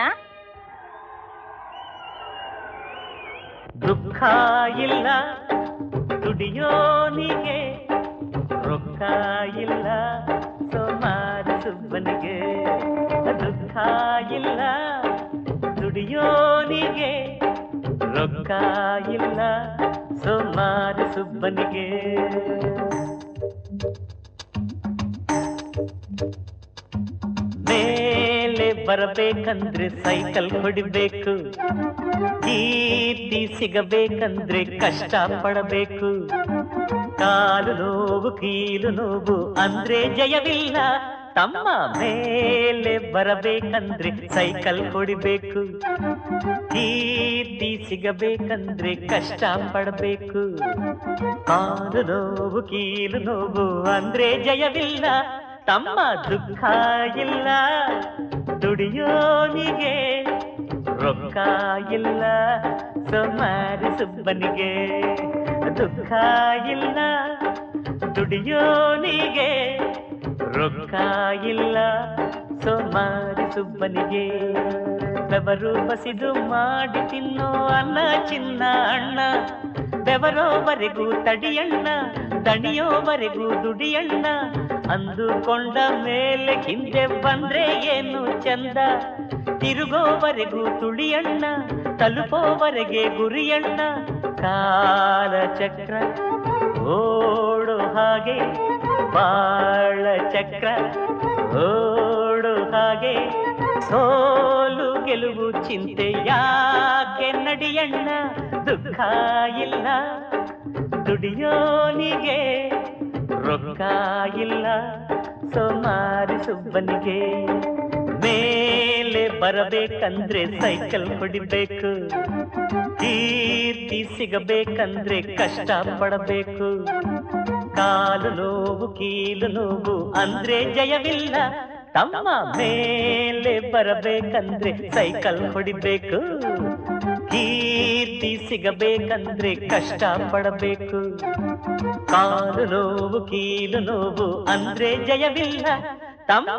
ದುಃಖ ಇಲ್ಲ ದುಡಿಯೋನಿಗೆ ರೊಕ್ಕ ಇಲ್ಲ ಸೋಮಾರ ಸುಬ್ಬನಿಗೆ ದುಃಖ ಇಲ್ಲ ದುಡಿಯೋನಿಗೆ ರೊಕ್ಕ ಇಲ್ಲ ಸೋಮಾರ ಸುಬ್ಬನಿಗೆ ಮೇಲೆ ಬರಬೇಕಂದ್ರೆ ಸೈಕಲ್ ಹೊಡಿಬೇಕು ಕೀರ್ತಿ ಸಿಗಬೇಕಂದ್ರೆ ಕಷ್ಟ ಪಡಬೇಕು ಕಾಲು ನೋವು ಕೀಲು ನೋವು ಅಂದ್ರೆ ಜಯವಿಲ್ಲ ತಮ್ಮ ಮೇಲೆ ಬರಬೇಕಂದ್ರೆ ಸೈಕಲ್ ಹೊಡಿಬೇಕು ಕೀರ್ತಿ ಸಿಗಬೇಕಂದ್ರೆ ಕಷ್ಟ ಪಡಬೇಕು ಕಾಲು ನೋವು ಕೀಲು ನೋವು ಅಂದ್ರೆ ಜಯವಿಲ್ಲ ತಮ್ಮ ದುಃಖ ಇಲ್ಲ ದುಡಿಯೋನಿಗೆ ರೊಕ್ಕ ಇಲ್ಲ ಸೋಮಾರಿ ಸುಬ್ಬನಿಗೆ ದುಃಖ ಇಲ್ಲ ದುಡಿಯೋನಿಗೆ ರೊಕ್ಕ ಇಲ್ಲ ಸೋಮಾರಿ ಸುಬ್ಬನಿಗೆ ಬೆವರು ಬಸಿದು ಮಾಡಿ ತಿನ್ನೋ ಅನ್ನ ಚಿನ್ನ ಅಣ್ಣ ಬೆವರೋವರೆಗೂ ತಡಿಯಣ್ಣ ದಣಿಯೋವರೆಗೂ ದುಡಿಯಣ್ಣ ಅಂದುಕೊಂಡ ಮೇಲೆ ಹಿಂದೆ ಬಂದ್ರೆ ಏನು ಚಂದ ತಿರುಗೋವರೆಗೂ ತುಳಿಯಣ್ಣ ತಲುಪೋವರೆಗೆ ಗುರಿಯಣ್ಣ ಕಾಲ ಚಕ್ರ ಓಡು ಹಾಗೆ ಬಾಳ ಚಕ್ರ ಓಡು ಹಾಗೆ ಸೋಲು ಗೆಲುವು ಚಿಂತೆ ಯಾಕೆ ನಡಿಯಣ್ಣ ದುಃಖ ಇಲ್ಲ ದುಡಿಯೋನಿಗೆ ರೊಕ್ಕ ಇಲ್ಲ ಸೋಮಾರಿ ಸುಬ್ಬನಿಗೆ ಮೇಲೆ ಬರಬೇಕಂದ್ರೆ ಸೈಕಲ್ ಹೊಡಿಬೇಕು ಕೀರ್ತಿ ಸಿಗಬೇಕಂದ್ರೆ ಕಷ್ಟ ಪಡಬೇಕು ಕಾಲು ನೋವು ಕೀಲು ನೋವು ಅಂದ್ರೆ ಜಯವಿಲ್ಲ ತಮ್ಮ ಮೇಲೆ ಬರಬೇಕಂದ್ರೆ ಸೈಕಲ್ ಹೊಡಿಬೇಕು ಕೀರ್ತಿ ಸಿಗಬೇಕಂದ್ರೆ ಕಷ್ಟ ಪಡಬೇಕು ಕಾಲು ನೋವು ಕೀಲು ನೋವು ಅಂದ್ರೆ ಜಯವಿಲ್ಲ ತಮ್ಮ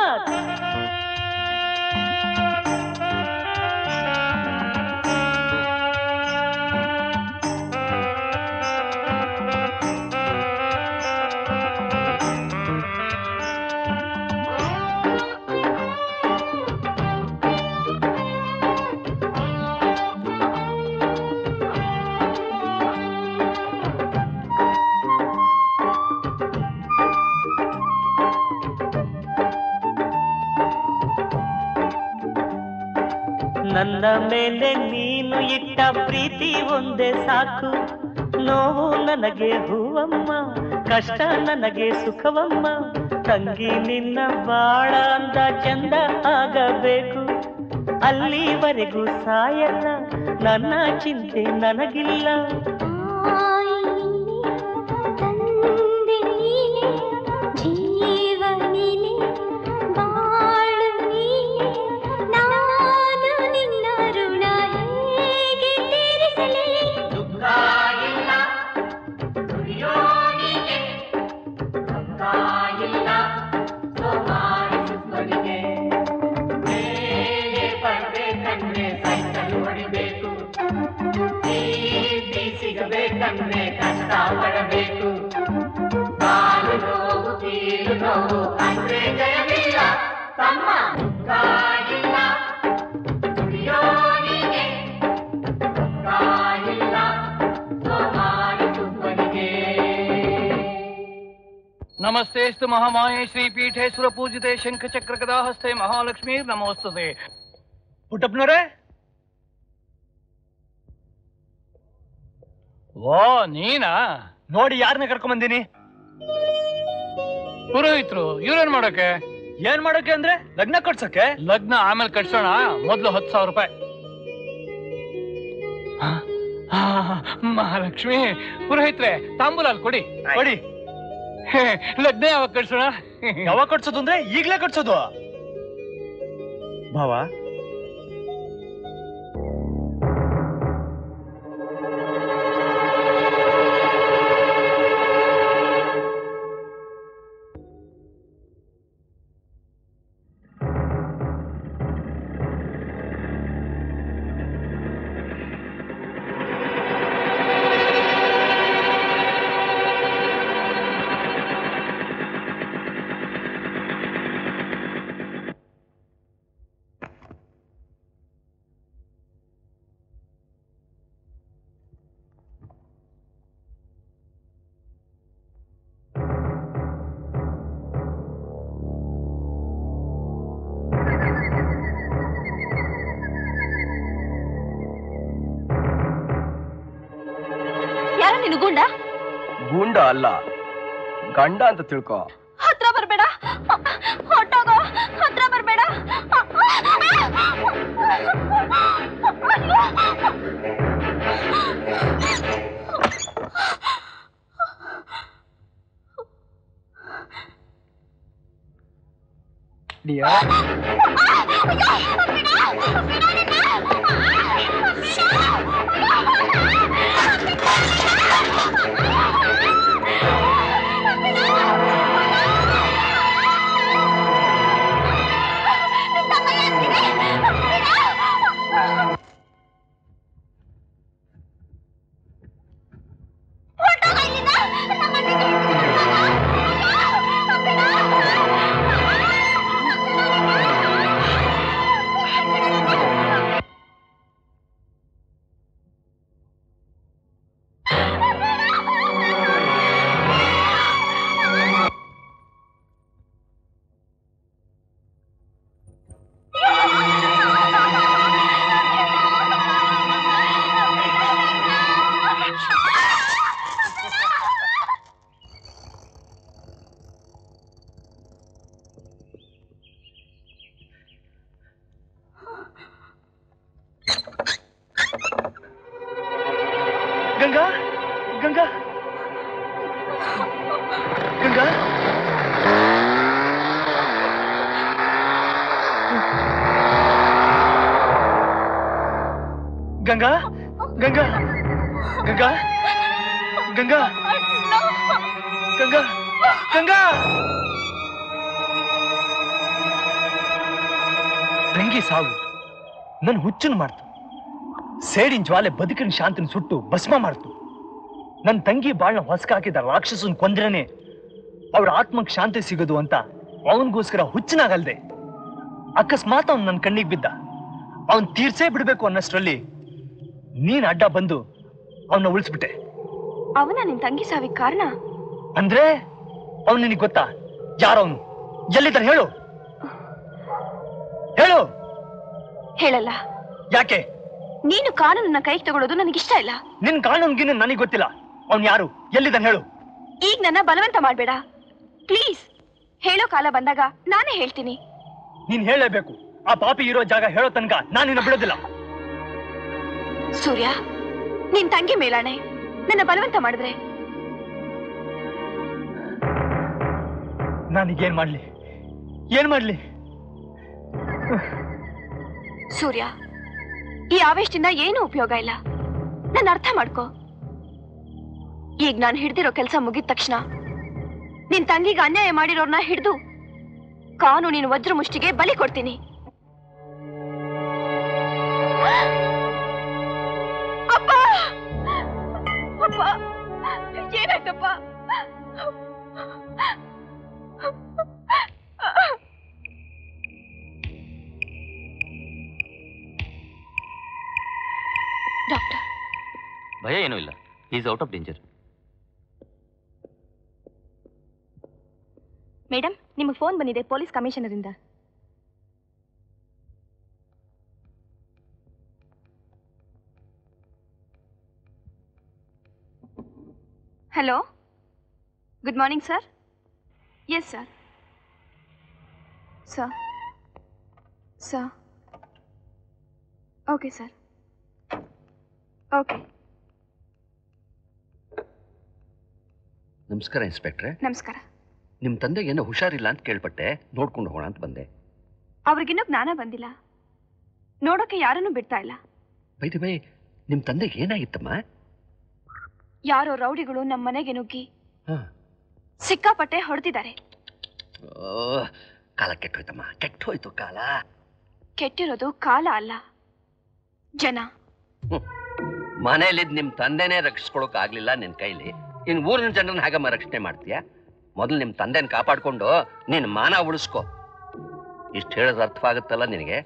ನನ್ನ ಮೇಲೆ ನೀನು ಇಟ್ಟ ಪ್ರೀತಿ ಒಂದೇ ಸಾಕು ನೋವು ನನಗೆ ಹೂವಮ್ಮ ಕಷ್ಟ ನನಗೆ ಸುಖವಮ್ಮ ತಂಗಿ ನಿನ್ನ ಬಾಳ ಅಂದ ಚಂದ ಆಗಬೇಕು ಅಲ್ಲಿವರೆಗೂ ಸಾಯಲ್ಲ ನನ್ನ ಚಿಂತೆ ನನಗಿಲ್ಲ ಜೀವ ನೀನೆ ಬಾಳು ನೀನೆ ನಾನು ನಿನ್ನ ಋಣ ಹೇಗೆ ತೀರಿಸಲಿ ದುಃಖ ಇಲ್ಲ ದುರ್ಯೋನಿಗೆ ದುಃಖ ಇಲ್ಲ ಸೋಮಾರಿ ಸುಬ್ಬನಿಗೆ ಮೇಲೆ ಬರ್ಬೇಕಂದ್ರೆ ಸೈಕಲ್ ಹೊಡಿಬೇಕು ಕೀರ್ತಿ ಸಿಗಬೇಕಂದ್ರೆ ಕಷ್ಟ ಪಡಬೇಕು ಕಾಲು ನೋವು ಕೀಲು ನೋವು ಅಂದ್ರೆ ಜಯವಿಲ್ಲ ತಮ್ಮ ದುಃಖ ಇಲ್ಲ ದುರ್ಯೋನಿಗೆ ದುಃಖ ಇಲ್ಲ ಸೋಮಾರಿ ಸುಬ್ಬನಿಗೆ ನಮಸ್ತೆಸ್ತು ಮಹಾಮಾಯೆ ಶ್ರೀಪೀಠೇಶ್ವರ ಪೂಜಿತೆ ಶಂಖಚಕ್ರ ಕದಾಹಸ್ತೆ ಮಹಾಲಕ್ಷ್ಮೀ ನಮೋಸ್ತತೆ ಪುಟ್ಟಪ್ಪನವ್ರೆ ಓ ನೀನಾ ನೋಡಿ ಯಾರನ್ನ ಕರ್ಕೊಂಡ್ ಬಂದೀನಿ ಪುರೋಹಿತ್ರು ಇವ್ರೇನ್ ಮಾಡಕ್ಕೆ ಏನ್ ಮಾಡಕ್ಕೆ ಅಂದ್ರೆ ಲಗ್ನ ಕಟ್ಸಕ್ಕೆ ಲಗ್ನ ಆಮೇಲೆ ಕಟ್ಸೋಣ ಮೊದ್ಲು ಹತ್ತು ಸಾವಿರ ರೂಪಾಯಿ ಆ, ಆ, ಮಹಾಲಕ್ಷ್ಮಿ ಪುರೋಹಿತ್ರೆ ತಾಂಬೂಲ ಅಲ್ಲಿ ಕೊಡಿ ಕೊಡಿ ಹೇ, ಲಗ್ನ ಯಾವಾಗ ಕಟ್ಸೋಣ ಯಾವಾಗ ಕಟ್ಸೋದು ಅಂದ್ರೆ ಈಗ್ಲೇ ಕಟ್ಸೋದು ಭಾವ ಯಾರ ನೀನು ಗುಂಡ ಗೂಂಡ ಅಲ್ಲ ಗಂಡ ಅಂತ ತಿಳ್ಕೊ ಹತ್ರ ಬರ್ಬೇಡ ಹೊಟ್ಟೋಗೋ ಹತ್ರ ಬರ್ಬೇಡ ಗಂಗಾ ಗಂಗಾ ಗಂಗಾ ಗಂಗಾ ಗಂಗಾ ಗಂಗಾ ಗಂಗಾ ತಂಗಿ ಸಾವು ನನ್ನ ಹುಚ್ಚನ್ ಮಾಡ್ತು ಸೇಡಿನ ಜ್ವಾಲೆ ಬದುಕಿನ ಶಾಂತಿನ ಸುಟ್ಟು ಭಸ್ಮ ಮಾಡ್ತು ನನ್ನ ತಂಗಿ ಬಾಳ್ನ ಹೊಸ್ಕ ಹಾಕಿದ ರಾಕ್ಷಸನ್ ಕೊಂದ್ರೇನೆ ಅವ್ರ ಆತ್ಮಕ್ ಶಾಂತಿ ಸಿಗೋದು ಅಂತ ಅವನಿಗೋಸ್ಕರ ಹುಚ್ಚನಾಗಲ್ದೆ ಅಕಸ್ಮಾತ್ ಅವ್ನು ನನ್ನ ಕಣ್ಣಿಗೆ ಬಿದ್ದ ಅವನ್ ತೀರ್ಸೇ ಬಿಡ್ಬೇಕು ಅನ್ನೋಷ್ಟ್ರಲ್ಲಿ ನೀನ್ ಅಡ್ಡ ಬಂದು ಅವನ್ನ ಉಳಿಸ್ಬಿಟ್ಟೆ ಅವನ ನಿನ್ ತಂಗಿ ಸಾವಿಗೆ ಕಾರಣ ಅಂದ್ರೆ ಅವ್ನು ನಿನಗೆ ಗೊತ್ತಾ ಯಾರವನು ಎಲ್ಲಿದ್ದಾನೆ ಹೇಳು ಹೇಳು ಹೇಳಲ್ಲ ಯಾಕೆ ನೀನು ಕಾನೂನನ್ನ ಕೈಗೆ ತಗೊಳ್ಳೋದು ನನಗಿಷ್ಟ ಇಲ್ಲ ನಿನ್ ಕಾನೂನ್ಗಿನ ನನಗೆ ಗೊತ್ತಿಲ್ಲ ಅವ್ನು ಯಾರು ಎಲ್ಲಿದ್ದಾನೆ ಹೇಳು ಈಗ ನನ್ನ ಬಲವಂತ ಮಾಡ್ಬೇಡ ಪ್ಲೀಸ್ ಹೇಳೋ ಕಾಲ ಬಂದಾಗ ನಾನೇ ಹೇಳ್ತೀನಿ ನೀನ್ ಹೇಳಲೇಬೇಕು ಆ ಪಾಪಿ ಇರೋ ಜಾಗ ಹೇಳೋ ತನಕ ನಾನು ನಿನ್ನ ಬಿಡೋದಿಲ್ಲ ಸೂರ್ಯ ನಿನ್ ತಂಗಿ ಮೇಲಾಣೆ ನನ್ನ ಬಲವಂತ ಮಾಡಿದ್ರೆ ನಾನೀಗೇನ್ ಮಾಡ್ಲಿ ಏನ್ ಮಾಡ್ಲಿ ಸೂರ್ಯ ಈ ಆವೇಶದಿಂದ ಏನೂ ಉಪಯೋಗ ಇಲ್ಲ ನನ್ನ ಅರ್ಥ ಮಾಡ್ಕೋ ಈಗ ನಾನು ಹಿಡ್ದಿರೋ ಕೆಲಸ ಮುಗಿದ ತಕ್ಷಣ ನಿನ್ ತಂಗಿಗೆ ಅನ್ಯಾಯ ಮಾಡಿರೋರ್ನ ಹಿಡಿದು ಕಾನೂನಿನ ವಜ್ರ ಮುಷ್ಟಿಗೆ ಬಲಿ ಕೊಡ್ತೀನಿ ಅಪ್ಪ ಅಪ್ಪ ಏನಾಯ್ತಪ್ಪ ಡಾಕ್ಟರ್ ಭಯ ಏನೂ ಇಲ್ಲ is out of danger madam ನಿಮಗೆ ಫೋನ್ ಬಂದಿದೆ ಪೊಲೀಸ್ ಕಮಿಷನರಿಂದ hello good morning sir yes sir sir sir okay sir okay ನಮಸ್ಕಾರ ಇನ್ಸ್ಪೆಕ್ಟ್ರೆ ನಮಸ್ಕಾರ ನಿಮ್ಮ ತಂದೆಗೆ ಏನೋ ಹುಷಾರಿಲ್ಲ ಅಂತ ಕೇಳ್ಪಟ್ಟೆ ನೋಡ್ಕೊಂಡು ಹೋಗೋಣ ಅಂತ ಬಂದೆ ಅವ್ರಿಗಿನ್ನೂ ಜ್ಞಾನ ಬಂದಿಲ್ಲ ನೋಡೋಕೆ ಯಾರನ್ನೂ ಬಿಡ್ತಾ ಇಲ್ಲ ಬೈದಿ ಬೈ ನಿಮ್ಮ ತಂದೆಗೆ ಏನಾಗಿತ್ತಮ್ಮ ಯಾರೋ ರೌಡಿಗಳು ನಮ್ಮ ಮನೆಗೆ ನುಗ್ಗಿ ಹಾ. ಸಿಕ್ಕಾಪಟ್ಟೆ ಹೊಡೆದಿದ್ದಾರೆ ಓ, ಕಾಲ ಕೆಟ್ಟೋಯ್ತಮ್ಮ ಕೆಟ್ಟೋಯ್ತು ಕಾಲ ಕೆಟ್ಟಿರೋದು ಕಾಲ ಅಲ್ಲ ಜನ ಮನೆಯಲ್ಲಿದ್ದು ನಿಮ್ಮ ತಂದೆನೇ ರಕ್ಷಿಸ್ಕೊಳಕ್ ಆಗ್ಲಿಲ್ಲ ನಿನ್ ಕೈಲಿ ಇನ್ ಊರಿನ ಜನರನ್ನ ಹಾಗಮ್ಮ ರಕ್ಷಣೆ ಮಾಡ್ತೀಯ ಮೊದಲು ನಿಮ್ಮ ತಂದೆನ ಕಾಪಾಡ್ಕೊಂಡು ನೀನ್ ಮಾನ ಉಳಿಸ್ಕೊ ಇಷ್ಟು ಹೇಳಿದ್ರೆ ಅರ್ಥವಾಗುತ್ತಲ್ಲ ನಿನಗೆ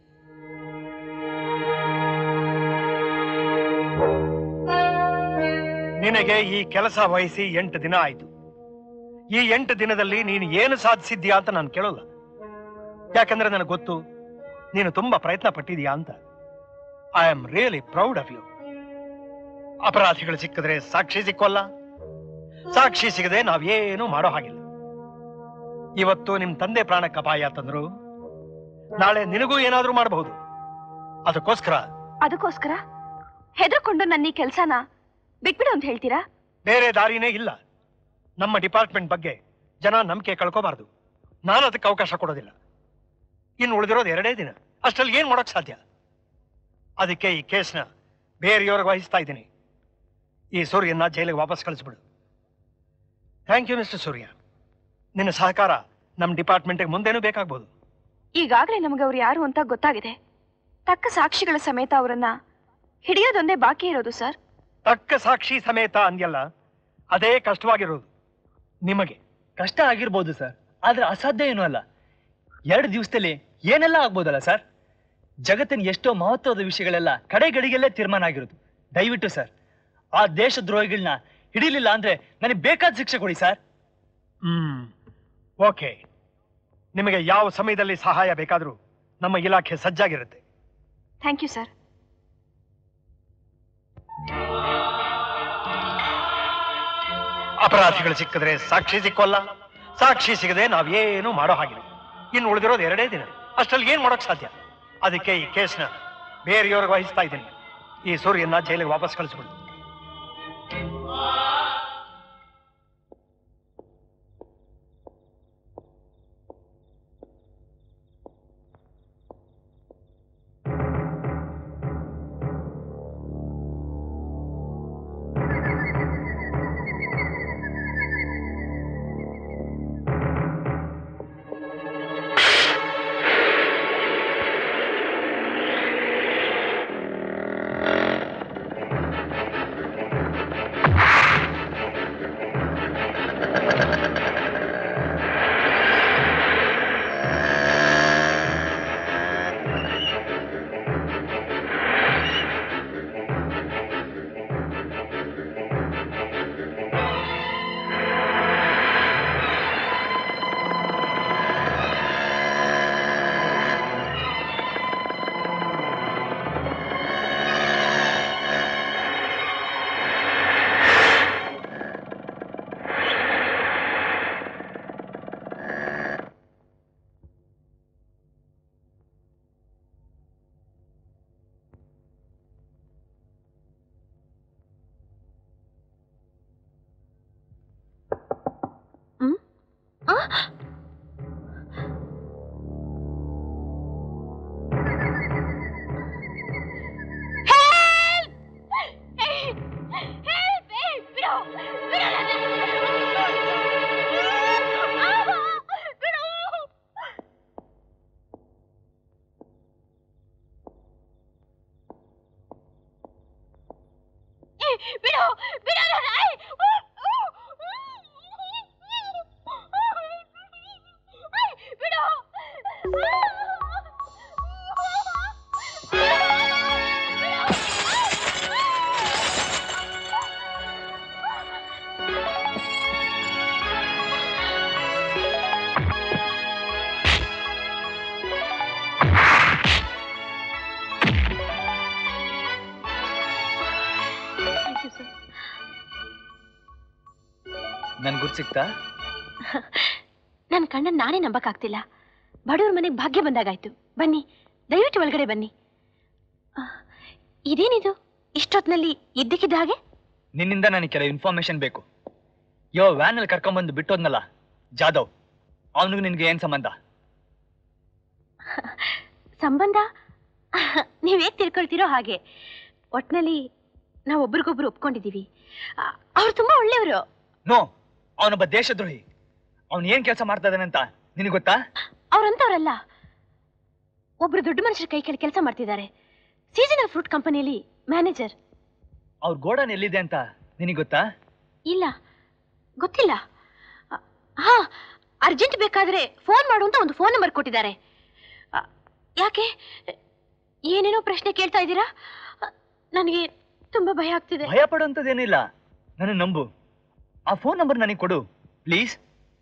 ನಿನಗೆ ಈ ಕೆಲಸ ವಹಿಸಿ ಎಂಟು ದಿನ ಆಯ್ತು ಈ ಎಂಟು ದಿನದಲ್ಲಿ ನೀನು ಏನು ಸಾಧಿಸಿದ್ಯಾ ಅಂತ ನಾನು ಕೇಳೋಲ್ಲ ಯಾಕಂದ್ರೆ ನನಗೆ ಗೊತ್ತು ನೀನು ತುಂಬಾ ಪ್ರಯತ್ನ ಪಟ್ಟಿದ್ಯಾ ಅಂತ I am really proud of you ಅಪರಾಧಿಗಳು ಸಿಕ್ಕಿದ್ರೆ ಸಾಕ್ಷಿ ಸಿಕ್ಕೋಲ್ಲ ಸಾಕ್ಷಿ ಸಿಗದೆ ನಾವೇನು ಮಾಡೋ ಹಾಗಿಲ್ಲ ಇವತ್ತು ನಿಮ್ ತಂದೆ ಪ್ರಾಣಕ್ಕೆ ಅಪಾಯ ತಂದ್ರು ನಾಳೆ ನಿನಗೂ ಏನಾದ್ರೂ ಮಾಡಬಹುದು ಅದಕ್ಕೋಸ್ಕರ ಅದಕ್ಕೋಸ್ಕರ ಹೆದರ್ಕೊಂಡು ನನ್ನ ಈ ಕೆಲ್ಸನ ಬಿಟ್ಬಿಡು ಅಂತ ಹೇಳ್ತೀರಾ ಬೇರೆ ದಾರಿನೇ ಇಲ್ಲ ನಮ್ಮ ಡಿಪಾರ್ಟ್ಮೆಂಟ್ ಬಗ್ಗೆ ಜನ ನಂಬಿಕೆ ಕಳ್ಕೋಬಾರ್ದು ನಾನು ಅದಕ್ಕೆ ಅವಕಾಶ ಕೊಡೋದಿಲ್ಲ ಇನ್ನು ಉಳಿದಿರೋದು ಎರಡೇ ದಿನ ಅಷ್ಟ್ರಲ್ಲಿ ಏನ್ ಮಾಡೋಕ್ ಸಾಧ್ಯ ಅದಕ್ಕೆ ಈ ಕೇಸ್ನ ಬೇರೆಯವ್ರಿಗೆ ವಹಿಸ್ತಾ ಇದ್ದೀನಿ ಈ ಸೂರ್ಯನ ಜೈಲಿಗೆ ವಾಪಸ್ ಕಳಿಸ್ಬಿಡು ಥ್ಯಾಂಕ್ ಯು ಮಿಸ್ಟರ್ ಸೂರ್ಯ ನಿನ್ನ ಸಹಕಾರ ನಮ್ಮ ಡಿಪಾರ್ಟ್ಮೆಂಟ್ಗೆ ಮುಂದೇನೂ ಬೇಕಾಗ್ಬೋದು ಈಗಾಗಲೇ ನಮಗೆ ಅವ್ರು ಯಾರು ಅಂತ ಗೊತ್ತಾಗಿದೆ ತಕ್ಕ ಸಾಕ್ಷಿಗಳ ಸಮೇತ ಅವರನ್ನ ಹಿಡಿಯೋದೊಂದೇ ಬಾಕಿ ಇರೋದು ಸರ್ ತಕ್ಕ ಸಾಕ್ಷಿ ಸಮೇತ ಅಂದ್ಯಲ್ಲ ಅದೇ ಕಷ್ಟವಾಗಿರೋದು ನಿಮಗೆ ಕಷ್ಟ ಆಗಿರ್ಬೋದು ಸರ್ ಆದ್ರೆ ಅಸಾಧ್ಯ ಏನೂ ಅಲ್ಲ ಎರಡು ದಿವಸದಲ್ಲಿ ಏನೆಲ್ಲ ಆಗ್ಬೋದಲ್ಲ ಸರ್ ಜಗತ್ತಿನ ಎಷ್ಟೋ ಮಹತ್ವದ ವಿಷಯಗಳೆಲ್ಲ ಕಡೆ ಗಡಿಗೆಲ್ಲೇ ತೀರ್ಮಾನ ಆಗಿರೋದು ದಯವಿಟ್ಟು ಸರ್ ಆ ದೇಶದ್ರೋಹಿಗಳನ್ನ ಹಿಡಿಲಿಲ್ಲ ಅಂದ್ರೆ ನನಗೆ ಬೇಕಾದ ಶಿಕ್ಷೆ ಕೊಡಿ ಸರ್ ಹ್ಮ್ ಓಕೆ ನಿಮಗೆ ಯಾವ ಸಮಯದಲ್ಲಿ ಸಹಾಯ ಬೇಕಾದರೂ ನಮ್ಮ ಇಲಾಖೆ ಸಜ್ಜಾಗಿರುತ್ತೆ ಥ್ಯಾಂಕ್ ಯು ಸರ್ ಅಪರಾಧಿಗಳು ಸಿಕ್ಕಿದ್ರೆ ಸಾಕ್ಷಿ ಸಿಕ್ಕೋಲ್ಲ ಸಾಕ್ಷಿ ಸಿಗದೆ ನಾವೇನು ಮಾಡೋ ಹಾಗಿಲ್ಲ ಇನ್ನು ಉಳಿದಿರೋದು ಎರಡೇ ದಿನ ಅಷ್ಟ್ರಲ್ಲಿ ಏನ್ ಮಾಡೋಕ್ ಸಾಧ್ಯ ಅದಕ್ಕೆ ಈ ಕೇಸ್ನ ಬೇರೆಯವ್ರಿಗೆ ವಹಿಸ್ತಾ ಇದ್ದೀನಿ ಈ ಸೂರ್ಯನ ಜೈಲಿಗೆ ವಾಪಸ್ ಕಳಿಸ್ಬಿಡು ನನ್ ಗುರ್ತು ಸಿಕ್ತಾ ನನ್ನ ಕಣ್ಣನ್ ನಾನೇ ನಂಬಕ್ಕಾಗ್ತಿಲ್ಲ ಬಡವ್ರ ಮನೆಗೆ ಭಾಗ್ಯ ಬಂದಾಗಾಯ್ತು ಬನ್ನಿ ದಯವಿಟ್ಟು ಒಳಗಡೆ ಬನ್ನಿ ಆ, ಇದೇನಿದು ಇಷ್ಟೊತ್ನಲ್ಲಿ ಇದ್ದಕ್ಕಿದ್ದ ಹಾಗೆ ನಿನ್ನಿಂದ ನನಗೆ ಕೆಲ ಇನ್ಫಾರ್ಮೇಶನ್ ಬೇಕು ಯೋ ವ್ಯಾನಲ್ಲಿ ಕರ್ಕೊಂಬಂದು ಬಿಟ್ಟೋದ್ನಲ್ಲ ಜಾಧವ್ ಅವನಿಗೂ ನಿನ್ಗೆ ಏನ್ ಸಂಬಂಧ ಸಂಬಂಧ ನೀವ್ ಹೇಗ್ ತಿಳ್ಕೊಳ್ತೀರೋ ಹಾಗೆ ಒಟ್ನಲ್ಲಿ ನಾವು ಒಬ್ರಿಗೊಬ್ರು ಒಪ್ಕೊಂಡಿದೀವಿ ಆ, ಅವ್ರು ತುಂಬಾ ಒಳ್ಳೆಯವರು ನೋ ಅವನೊಬ್ಬ ದೇಶದ್ರೋಹಿ ಅವನ್ ಏನ್ ಕೆಲಸ ಮಾಡ್ತಾ ಇದ್ದಾನೆ ಅಂತ ನಿನಗೆ ಗೊತ್ತಾ ಅವ್ರಂತವ್ರಲ್ಲ ಒಬ್ರು ದೊಡ್ಡ ಮನುಷ್ಯರ ಕೈ ಕೆಳಗೆ ಕೆಲಸ ಮಾಡ್ತಿದ್ದಾರೆ ಸೀಸನಲ್ ಫ್ರೂಟ್ ಕಂಪನಿಯಲ್ಲಿ ಮ್ಯಾನೇಜರ್ ಅವ್ರ ಗೋಡನ್ ಎಲ್ಲಿದೆ ಅಂತ ನಿನಗೆ ಗೊತ್ತಾ ಇಲ್ಲ ಗೊತ್ತಿಲ್ಲ ಆ, ಹಾ ಅರ್ಜೆಂಟ್ ಬೇಕಾದ್ರೆ ಫೋನ್ ಮಾಡು ಅಂತ ಒಂದು ಫೋನ್ ನಂಬರ್ ಕೊಟ್ಟಿದ್ದಾರೆ ಆ, ಯಾಕೆ ಏನೇನೋ ಪ್ರಶ್ನೆ ಕೇಳ್ತಾ ಇದ್ದೀರಾ ಆ, ನನಗೆ ತುಂಬಾ ಭಯ ಆಗ್ತಿದೆ ಭಯ ಪಡುವಂಥದ್ದೇನಿಲ್ಲ ನನ್ನ ನಂಬು ಆ ಫೋನ್ ನಂಬರ್ ನನಗೆ ಕೊಡು ಪ್ಲೀಸ್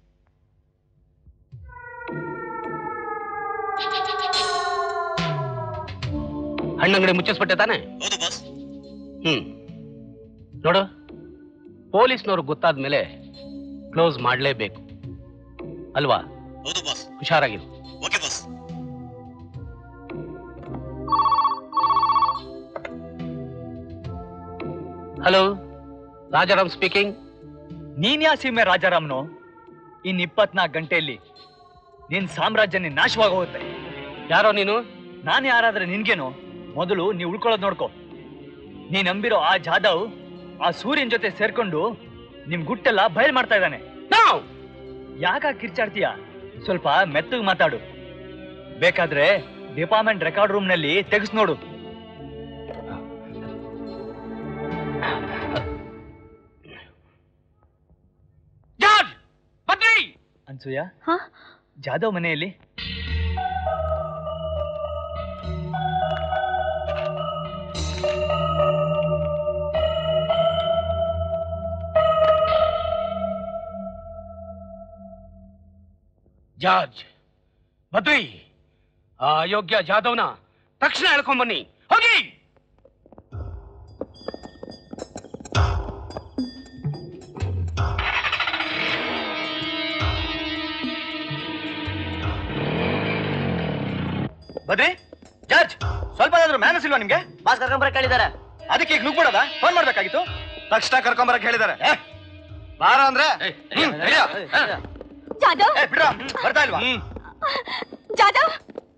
ಹಣ್ಣಂಗಡಿ ಮುಚ್ಚಿಸ್ಬಿಟ್ಟೆ ತಾನೆ ಹ್ಮ್ ನೋಡು ಪೊಲೀಸ್ನವ್ರು ಗೊತ್ತಾದ್ಮೇಲೆ ಕ್ಲೋಸ್ ಮಾಡಲೇಬೇಕು ಅಲ್ವಾ ಹುಷಾರಾಗಿರು ಹಲೋ ರಾಜಾರಾಮ್ ಸ್ಪೀಕಿಂಗ್ ನೀನ್ ಯಾ ಸೀಮೆ ರಾಜಾರಾಮ್ನು ಇನ್ ಇಪ್ಪತ್ನಾಲ್ಕು ಗಂಟೆಯಲ್ಲಿ ನಿನ್ ಸಾಮ್ರಾಜ್ಯನೇ ನಾಶವಾಗಿ ಹೋಗುತ್ತೆ ಯಾರೋ ನೀನು ನಾನು ಯಾರಾದ್ರೆ ನಿನ್ಗೇನು ಮೊದಲು ನೀವು ಉಳ್ಕೊಳ್ಳೋದು ನೋಡ್ಕೋ ನೀ ನಂಬಿರೋ ಆ ಜಾಧವ್ ಆ ಸೂರ್ಯನ್ ಜೊತೆ ಸೇರ್ಕೊಂಡು ನಿಮ್ ಗುಟ್ಟೆಲ್ಲ ಬಯಲ್ ಮಾಡ್ತಾ ಇದ್ದಾನೆ ಯಾಕ ಕಿರ್ಚಾಡ್ತೀಯ ಸ್ವಲ್ಪ ಮೆತ್ತಗ್ ಮಾತಾಡು ಬೇಕಾದ್ರೆ ಡಿಪಾರ್ಟ್ಮೆಂಟ್ ರೆಕಾರ್ಡ್ ರೂಮ್ ನಲ್ಲಿ ತೆಗೆಸ್ ನೋಡು ಅನ್ಸೂಯ ಜಾಧವ್ ಮನೆಯಲ್ಲಿ ಜಾರ್ಜ್ ಬದ್ರಿ ಆ ಅಯೋಗ್ಯ ಜಾಧವ್ನ ತಕ್ಷಣ ಹೇಳ್ಕೊಂಬನ್ನಿ ಹೋಗಿ ಬದ್ರಿ ಜಡ್ಜ್ ಸ್ವಲ್ಪ ಏನಾದ್ರು ಮ್ಯಾನಸ್ ಇಲ್ವಾ ನಿಮ್ಗೆ ಬಾಸ್ ಕರ್ಕೊಂಬರಕ್ ಹೇಳಿದಾರೆ ಅದಕ್ಕೆ ಈಗ ನುಗ್ಬಿಡೋದ ಫೋನ್ ಮಾಡ್ಬೇಕಾಗಿತ್ತು ತಕ್ಷಣ ಕರ್ಕೊಂಬರಕ್ ಹೇಳಿದಾರೆ ಏ, ಬಾರ ಅಂದ್ರೆ ಹ್ಮ್, ನಡ್ಯೋ. ಜಾಧವ್ ಏ, ಬಿಡ್ರೋ, ಬರ್ತಾ ಇಲ್ವಾ ಜಾಧವ್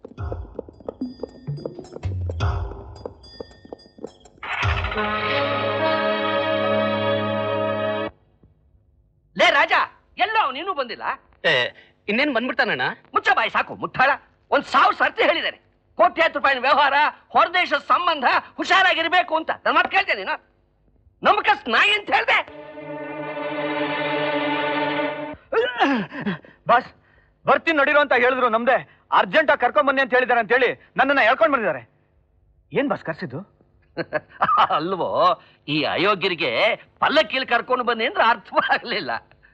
ಲೇ ರಾಜ ಎಲ್ಲೋ ನೀನು ಬಂದಿಲ್ಲ ಇನ್ನೇನ್ ಬಂದ್ಬಿಡ್ತಾನಣ್ಣ ಮುಚ್ಚ ಬಾಯಿ ಸಾಕು ಮುಟ್ಟಾಳ ಒಂದ್ ಸಾವಿರ ಸರ್ತಿ ಹೇಳಿದ್ದಾರೆ ಕೋಟ್ಯಾಂತರ ರೂಪಾಯಿನ ವ್ಯವಹಾರ ಹೊರದೇಶದ ಸಂಬಂಧ ಹುಷಾರಾಗಿರ್ಬೇಕು ಅಂತ ನನ್ನ ಮಾತು ಕೇಳ್ತೇನೆ ನೀನು ನಮಕಸ್ ನಾಯಿ ಅಂತ ಹೇಳ್ದೆ ಬಾಸ್ ಬರ್ತೀನಿ ನಡೀರೋ ಅಂತ ಹೇಳಿದ್ರು ನಮ್ದೆ ಅರ್ಜೆಂಟ್ ಆಗಿ ಕರ್ಕೊಂಡ್ ಬನ್ನಿ ಅಂತ ಹೇಳಿದಾರೆ ಅಂತ ಹೇಳಿ ನನ್ನನ್ನ ಹೇಳ್ಕೊಂಡ್ ಬಂದಿದ್ದಾರೆ ಏನ್ ಬಾಸ್ ಕರ್ಸಿದ್ದು ಅಲ್ವೋ ಈ ಅಯೋಗ್ಯರಿಗೆ ಪಲ್ಲಕ್ಕಿಲ್ ಕರ್ಕೊಂಡು ಬನ್ನಿ ಅಂದ್ರೆ ಅರ್ಥವಾಗ್ಲಿಲ್ಲ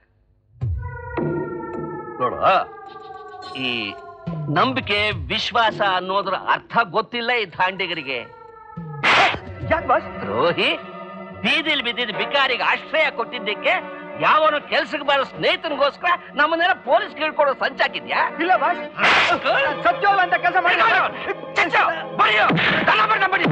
ನೋಡು ಈ ನಂಬಿಕೆ ವಿಶ್ವಾಸ ಅನ್ನೋದ್ರ ಅರ್ಥ ಗೊತ್ತಿಲ್ಲ ಈ ದಾಂಡಿಗರಿಗೆ ದ್ರೋಹಿ ಬೀದಿಲ್ ಬಿದ್ದಿದ್ದ ಬಿಕಾರಿಗೆ ಆಶ್ರಯ ಕೊಟ್ಟಿದ್ದಕ್ಕೆ ಯಾವನೋ ಕೆಲ್ಸಕ್ಕೆ ಬರೋ ಸ್ನೇಹಿತನಿಗೋಸ್ಕರ ನಮ್ಮನ್ನೆಲ್ಲ ಪೊಲೀಸ್ ಕೇಳ್ಕೊಡೋ ಸಂಚಾಕಿದ್ಯಾ ಇಲ್ಲ ಬಾಸ್ ಸತ್ಯವಾದ ಅಂತ ಕೆಲಸ ಮಾಡಿ ಬಡಿಯೋ ದನ ಬಣ್ಣ ಬಡಿ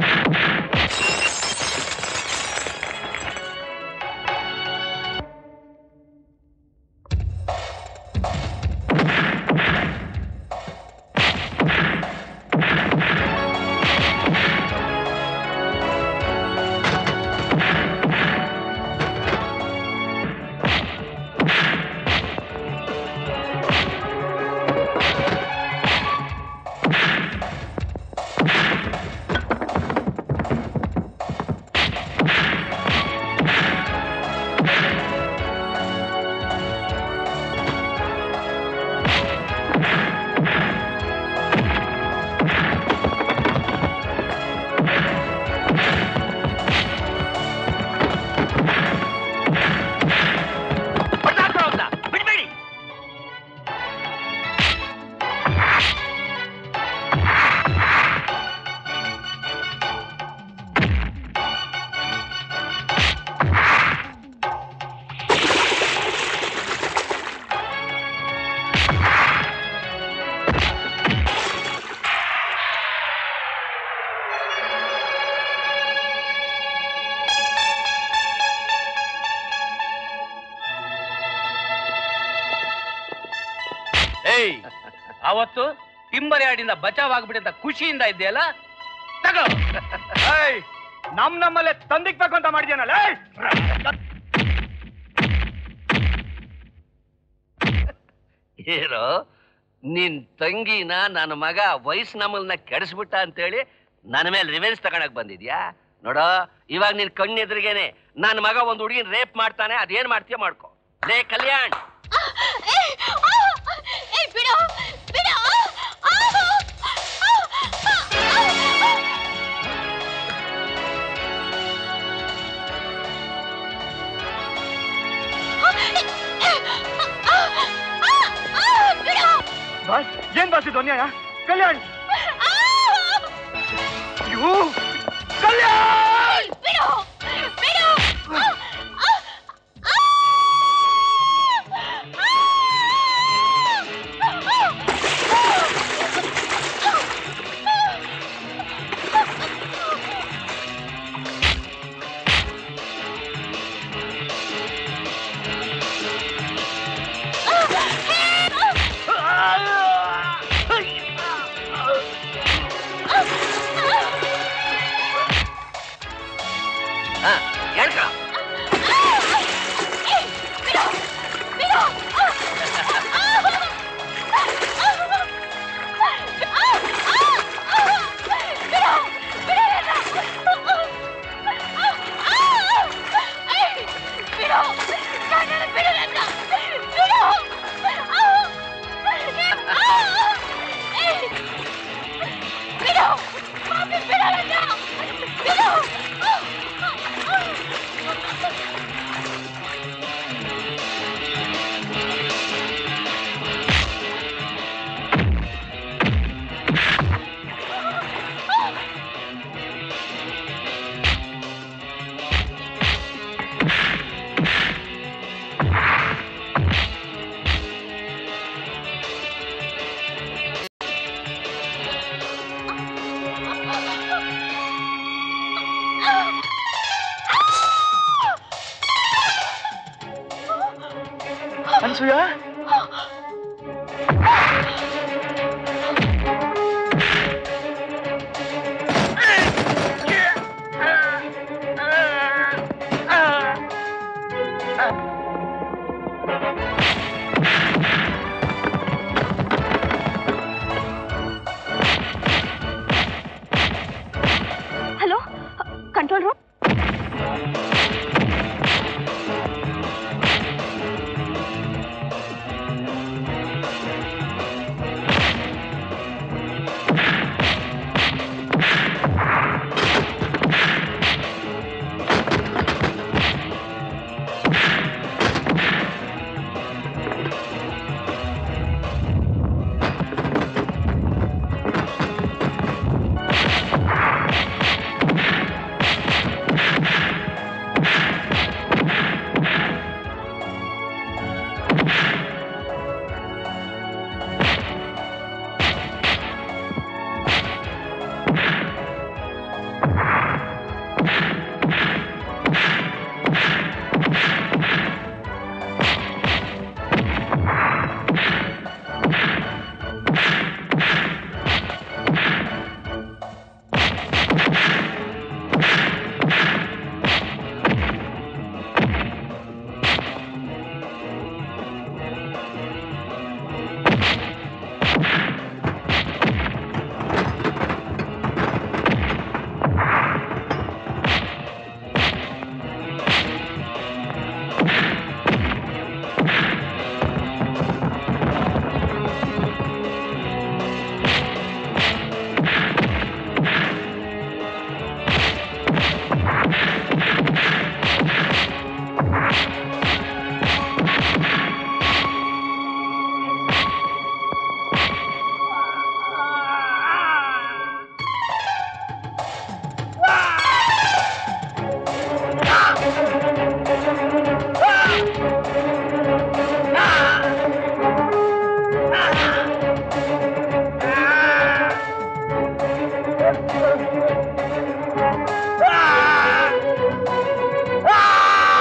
ಏಯ್ ಅವತ್ತು ಟಿಂಬರ್ ಯಾರ್ಡಿಂದ ಬಚಾವ್ ಆಗ್ಬಿಡಿ ಅಂತ ಖುಷಿಯಿಂದ ಇದ್ದೆಯಲ್ಲ ತಗೋ ಏಯ್ ನಮ್ ನಮ್ಮಲ್ಲೇ ತಂದಿಕ್ಬೇಕು ಅಂತ ಮಾಡಿದ್ಯಾನಲ್ಲ ಏಯ್! ಏನೋ ನಿನ್ ತಂಗಿನ ನನ್ನ ಮಗ ವಯಸ್ಸು ನಮ್ಮಲ್ನ ಕೆಡಿಸ್ಬಿಟ್ಟ ಅಂತೇಳಿ ನನ್ನ ಮೇಲೆ ರಿವೆನ್ಸ್ ತಗೊಳಕ್ ಬಂದಿದ್ಯಾ ನೋಡೋ ಇವಾಗ ನಿನ್ ಕಣ್ಣೆದ್ರಿಗೇನೆ ನನ್ನ ಮಗ ಒಂದು ಹುಡುಗಿನ ರೇಪ್ ಮಾಡ್ತಾನೆ ಅದೇನ್ ಮಾಡ್ತೀಯ ಮಾಡ್ಕೊ ಲೇ ಕಲ್ಯಾಣ್ ಏಯ್ ಬಿಡು ಬಿಡು ಬಾಸ್ ಏನ್ ಬಾಸ್ ಇದು ಅನ್ಯಾಯ ಕಲ್ಯಾಣ್ ಅಯ್ಯೋ ಕಲ್ಯಾಣ್ ಬಿಡು ಬಿಡು ಹಾ ಹೇಳ್ಕ Anasuya hello control room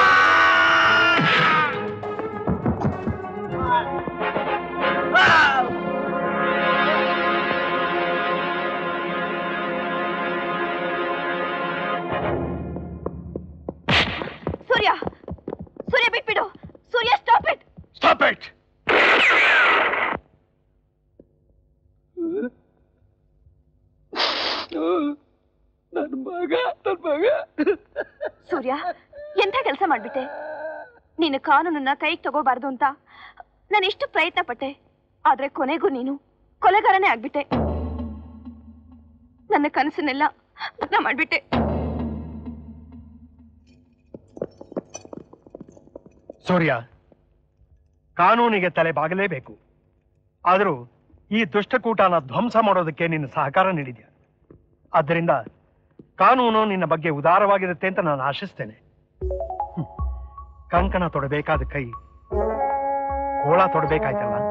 Ah! ಇಟ್ ನನ್ ಮಗ ನನ್ ಮಗ ಸೂರ್ಯ ಎಂಥ ಕೆಲಸ ಮಾಡ್ಬಿಟ್ಟೆ ನೀನು ಕಾನೂನನ್ನ ಕೈಗೆ ತಗೋಬಾರ್ದು ಅಂತ ನಾನು ಎಷ್ಟು ಪ್ರಯತ್ನ ಪಟ್ಟೆ ಆದ್ರೆ ಕೊನೆಗೂ ನೀನು ಕೊಲೆಗಾರನೇ ಆಗ್ಬಿಟ್ಟೆ ನನ್ನ ಕನಸನ್ನೆಲ್ಲ ಭಗ್ನ ಮಾಡ್ಬಿಟ್ಟೆ ಸೂರ್ಯ ಕಾನೂನಿಗೆ ತಲೆ ಬಾಗಲೇಬೇಕು ಆದರೂ ಈ ದುಷ್ಟಕೂಟನ ಧ್ವಂಸ ಮಾಡೋದಕ್ಕೆ ನಿನ್ನ ಸಹಕಾರ ನೀಡಿದ್ಯಾ ಆದ್ದರಿಂದ ಕಾನೂನು ನಿನ್ನ ಬಗ್ಗೆ ಉದಾರವಾಗಿರುತ್ತೆ ಅಂತ ನಾನು ಆಶಿಸ್ತೇನೆ ಹ್ಮ್. ಕಂಕಣ ತೊಡಬೇಕಾದ ಕೈ ಕೋಳ ತೊಡಬೇಕಾಯ್ತಲ್ಲ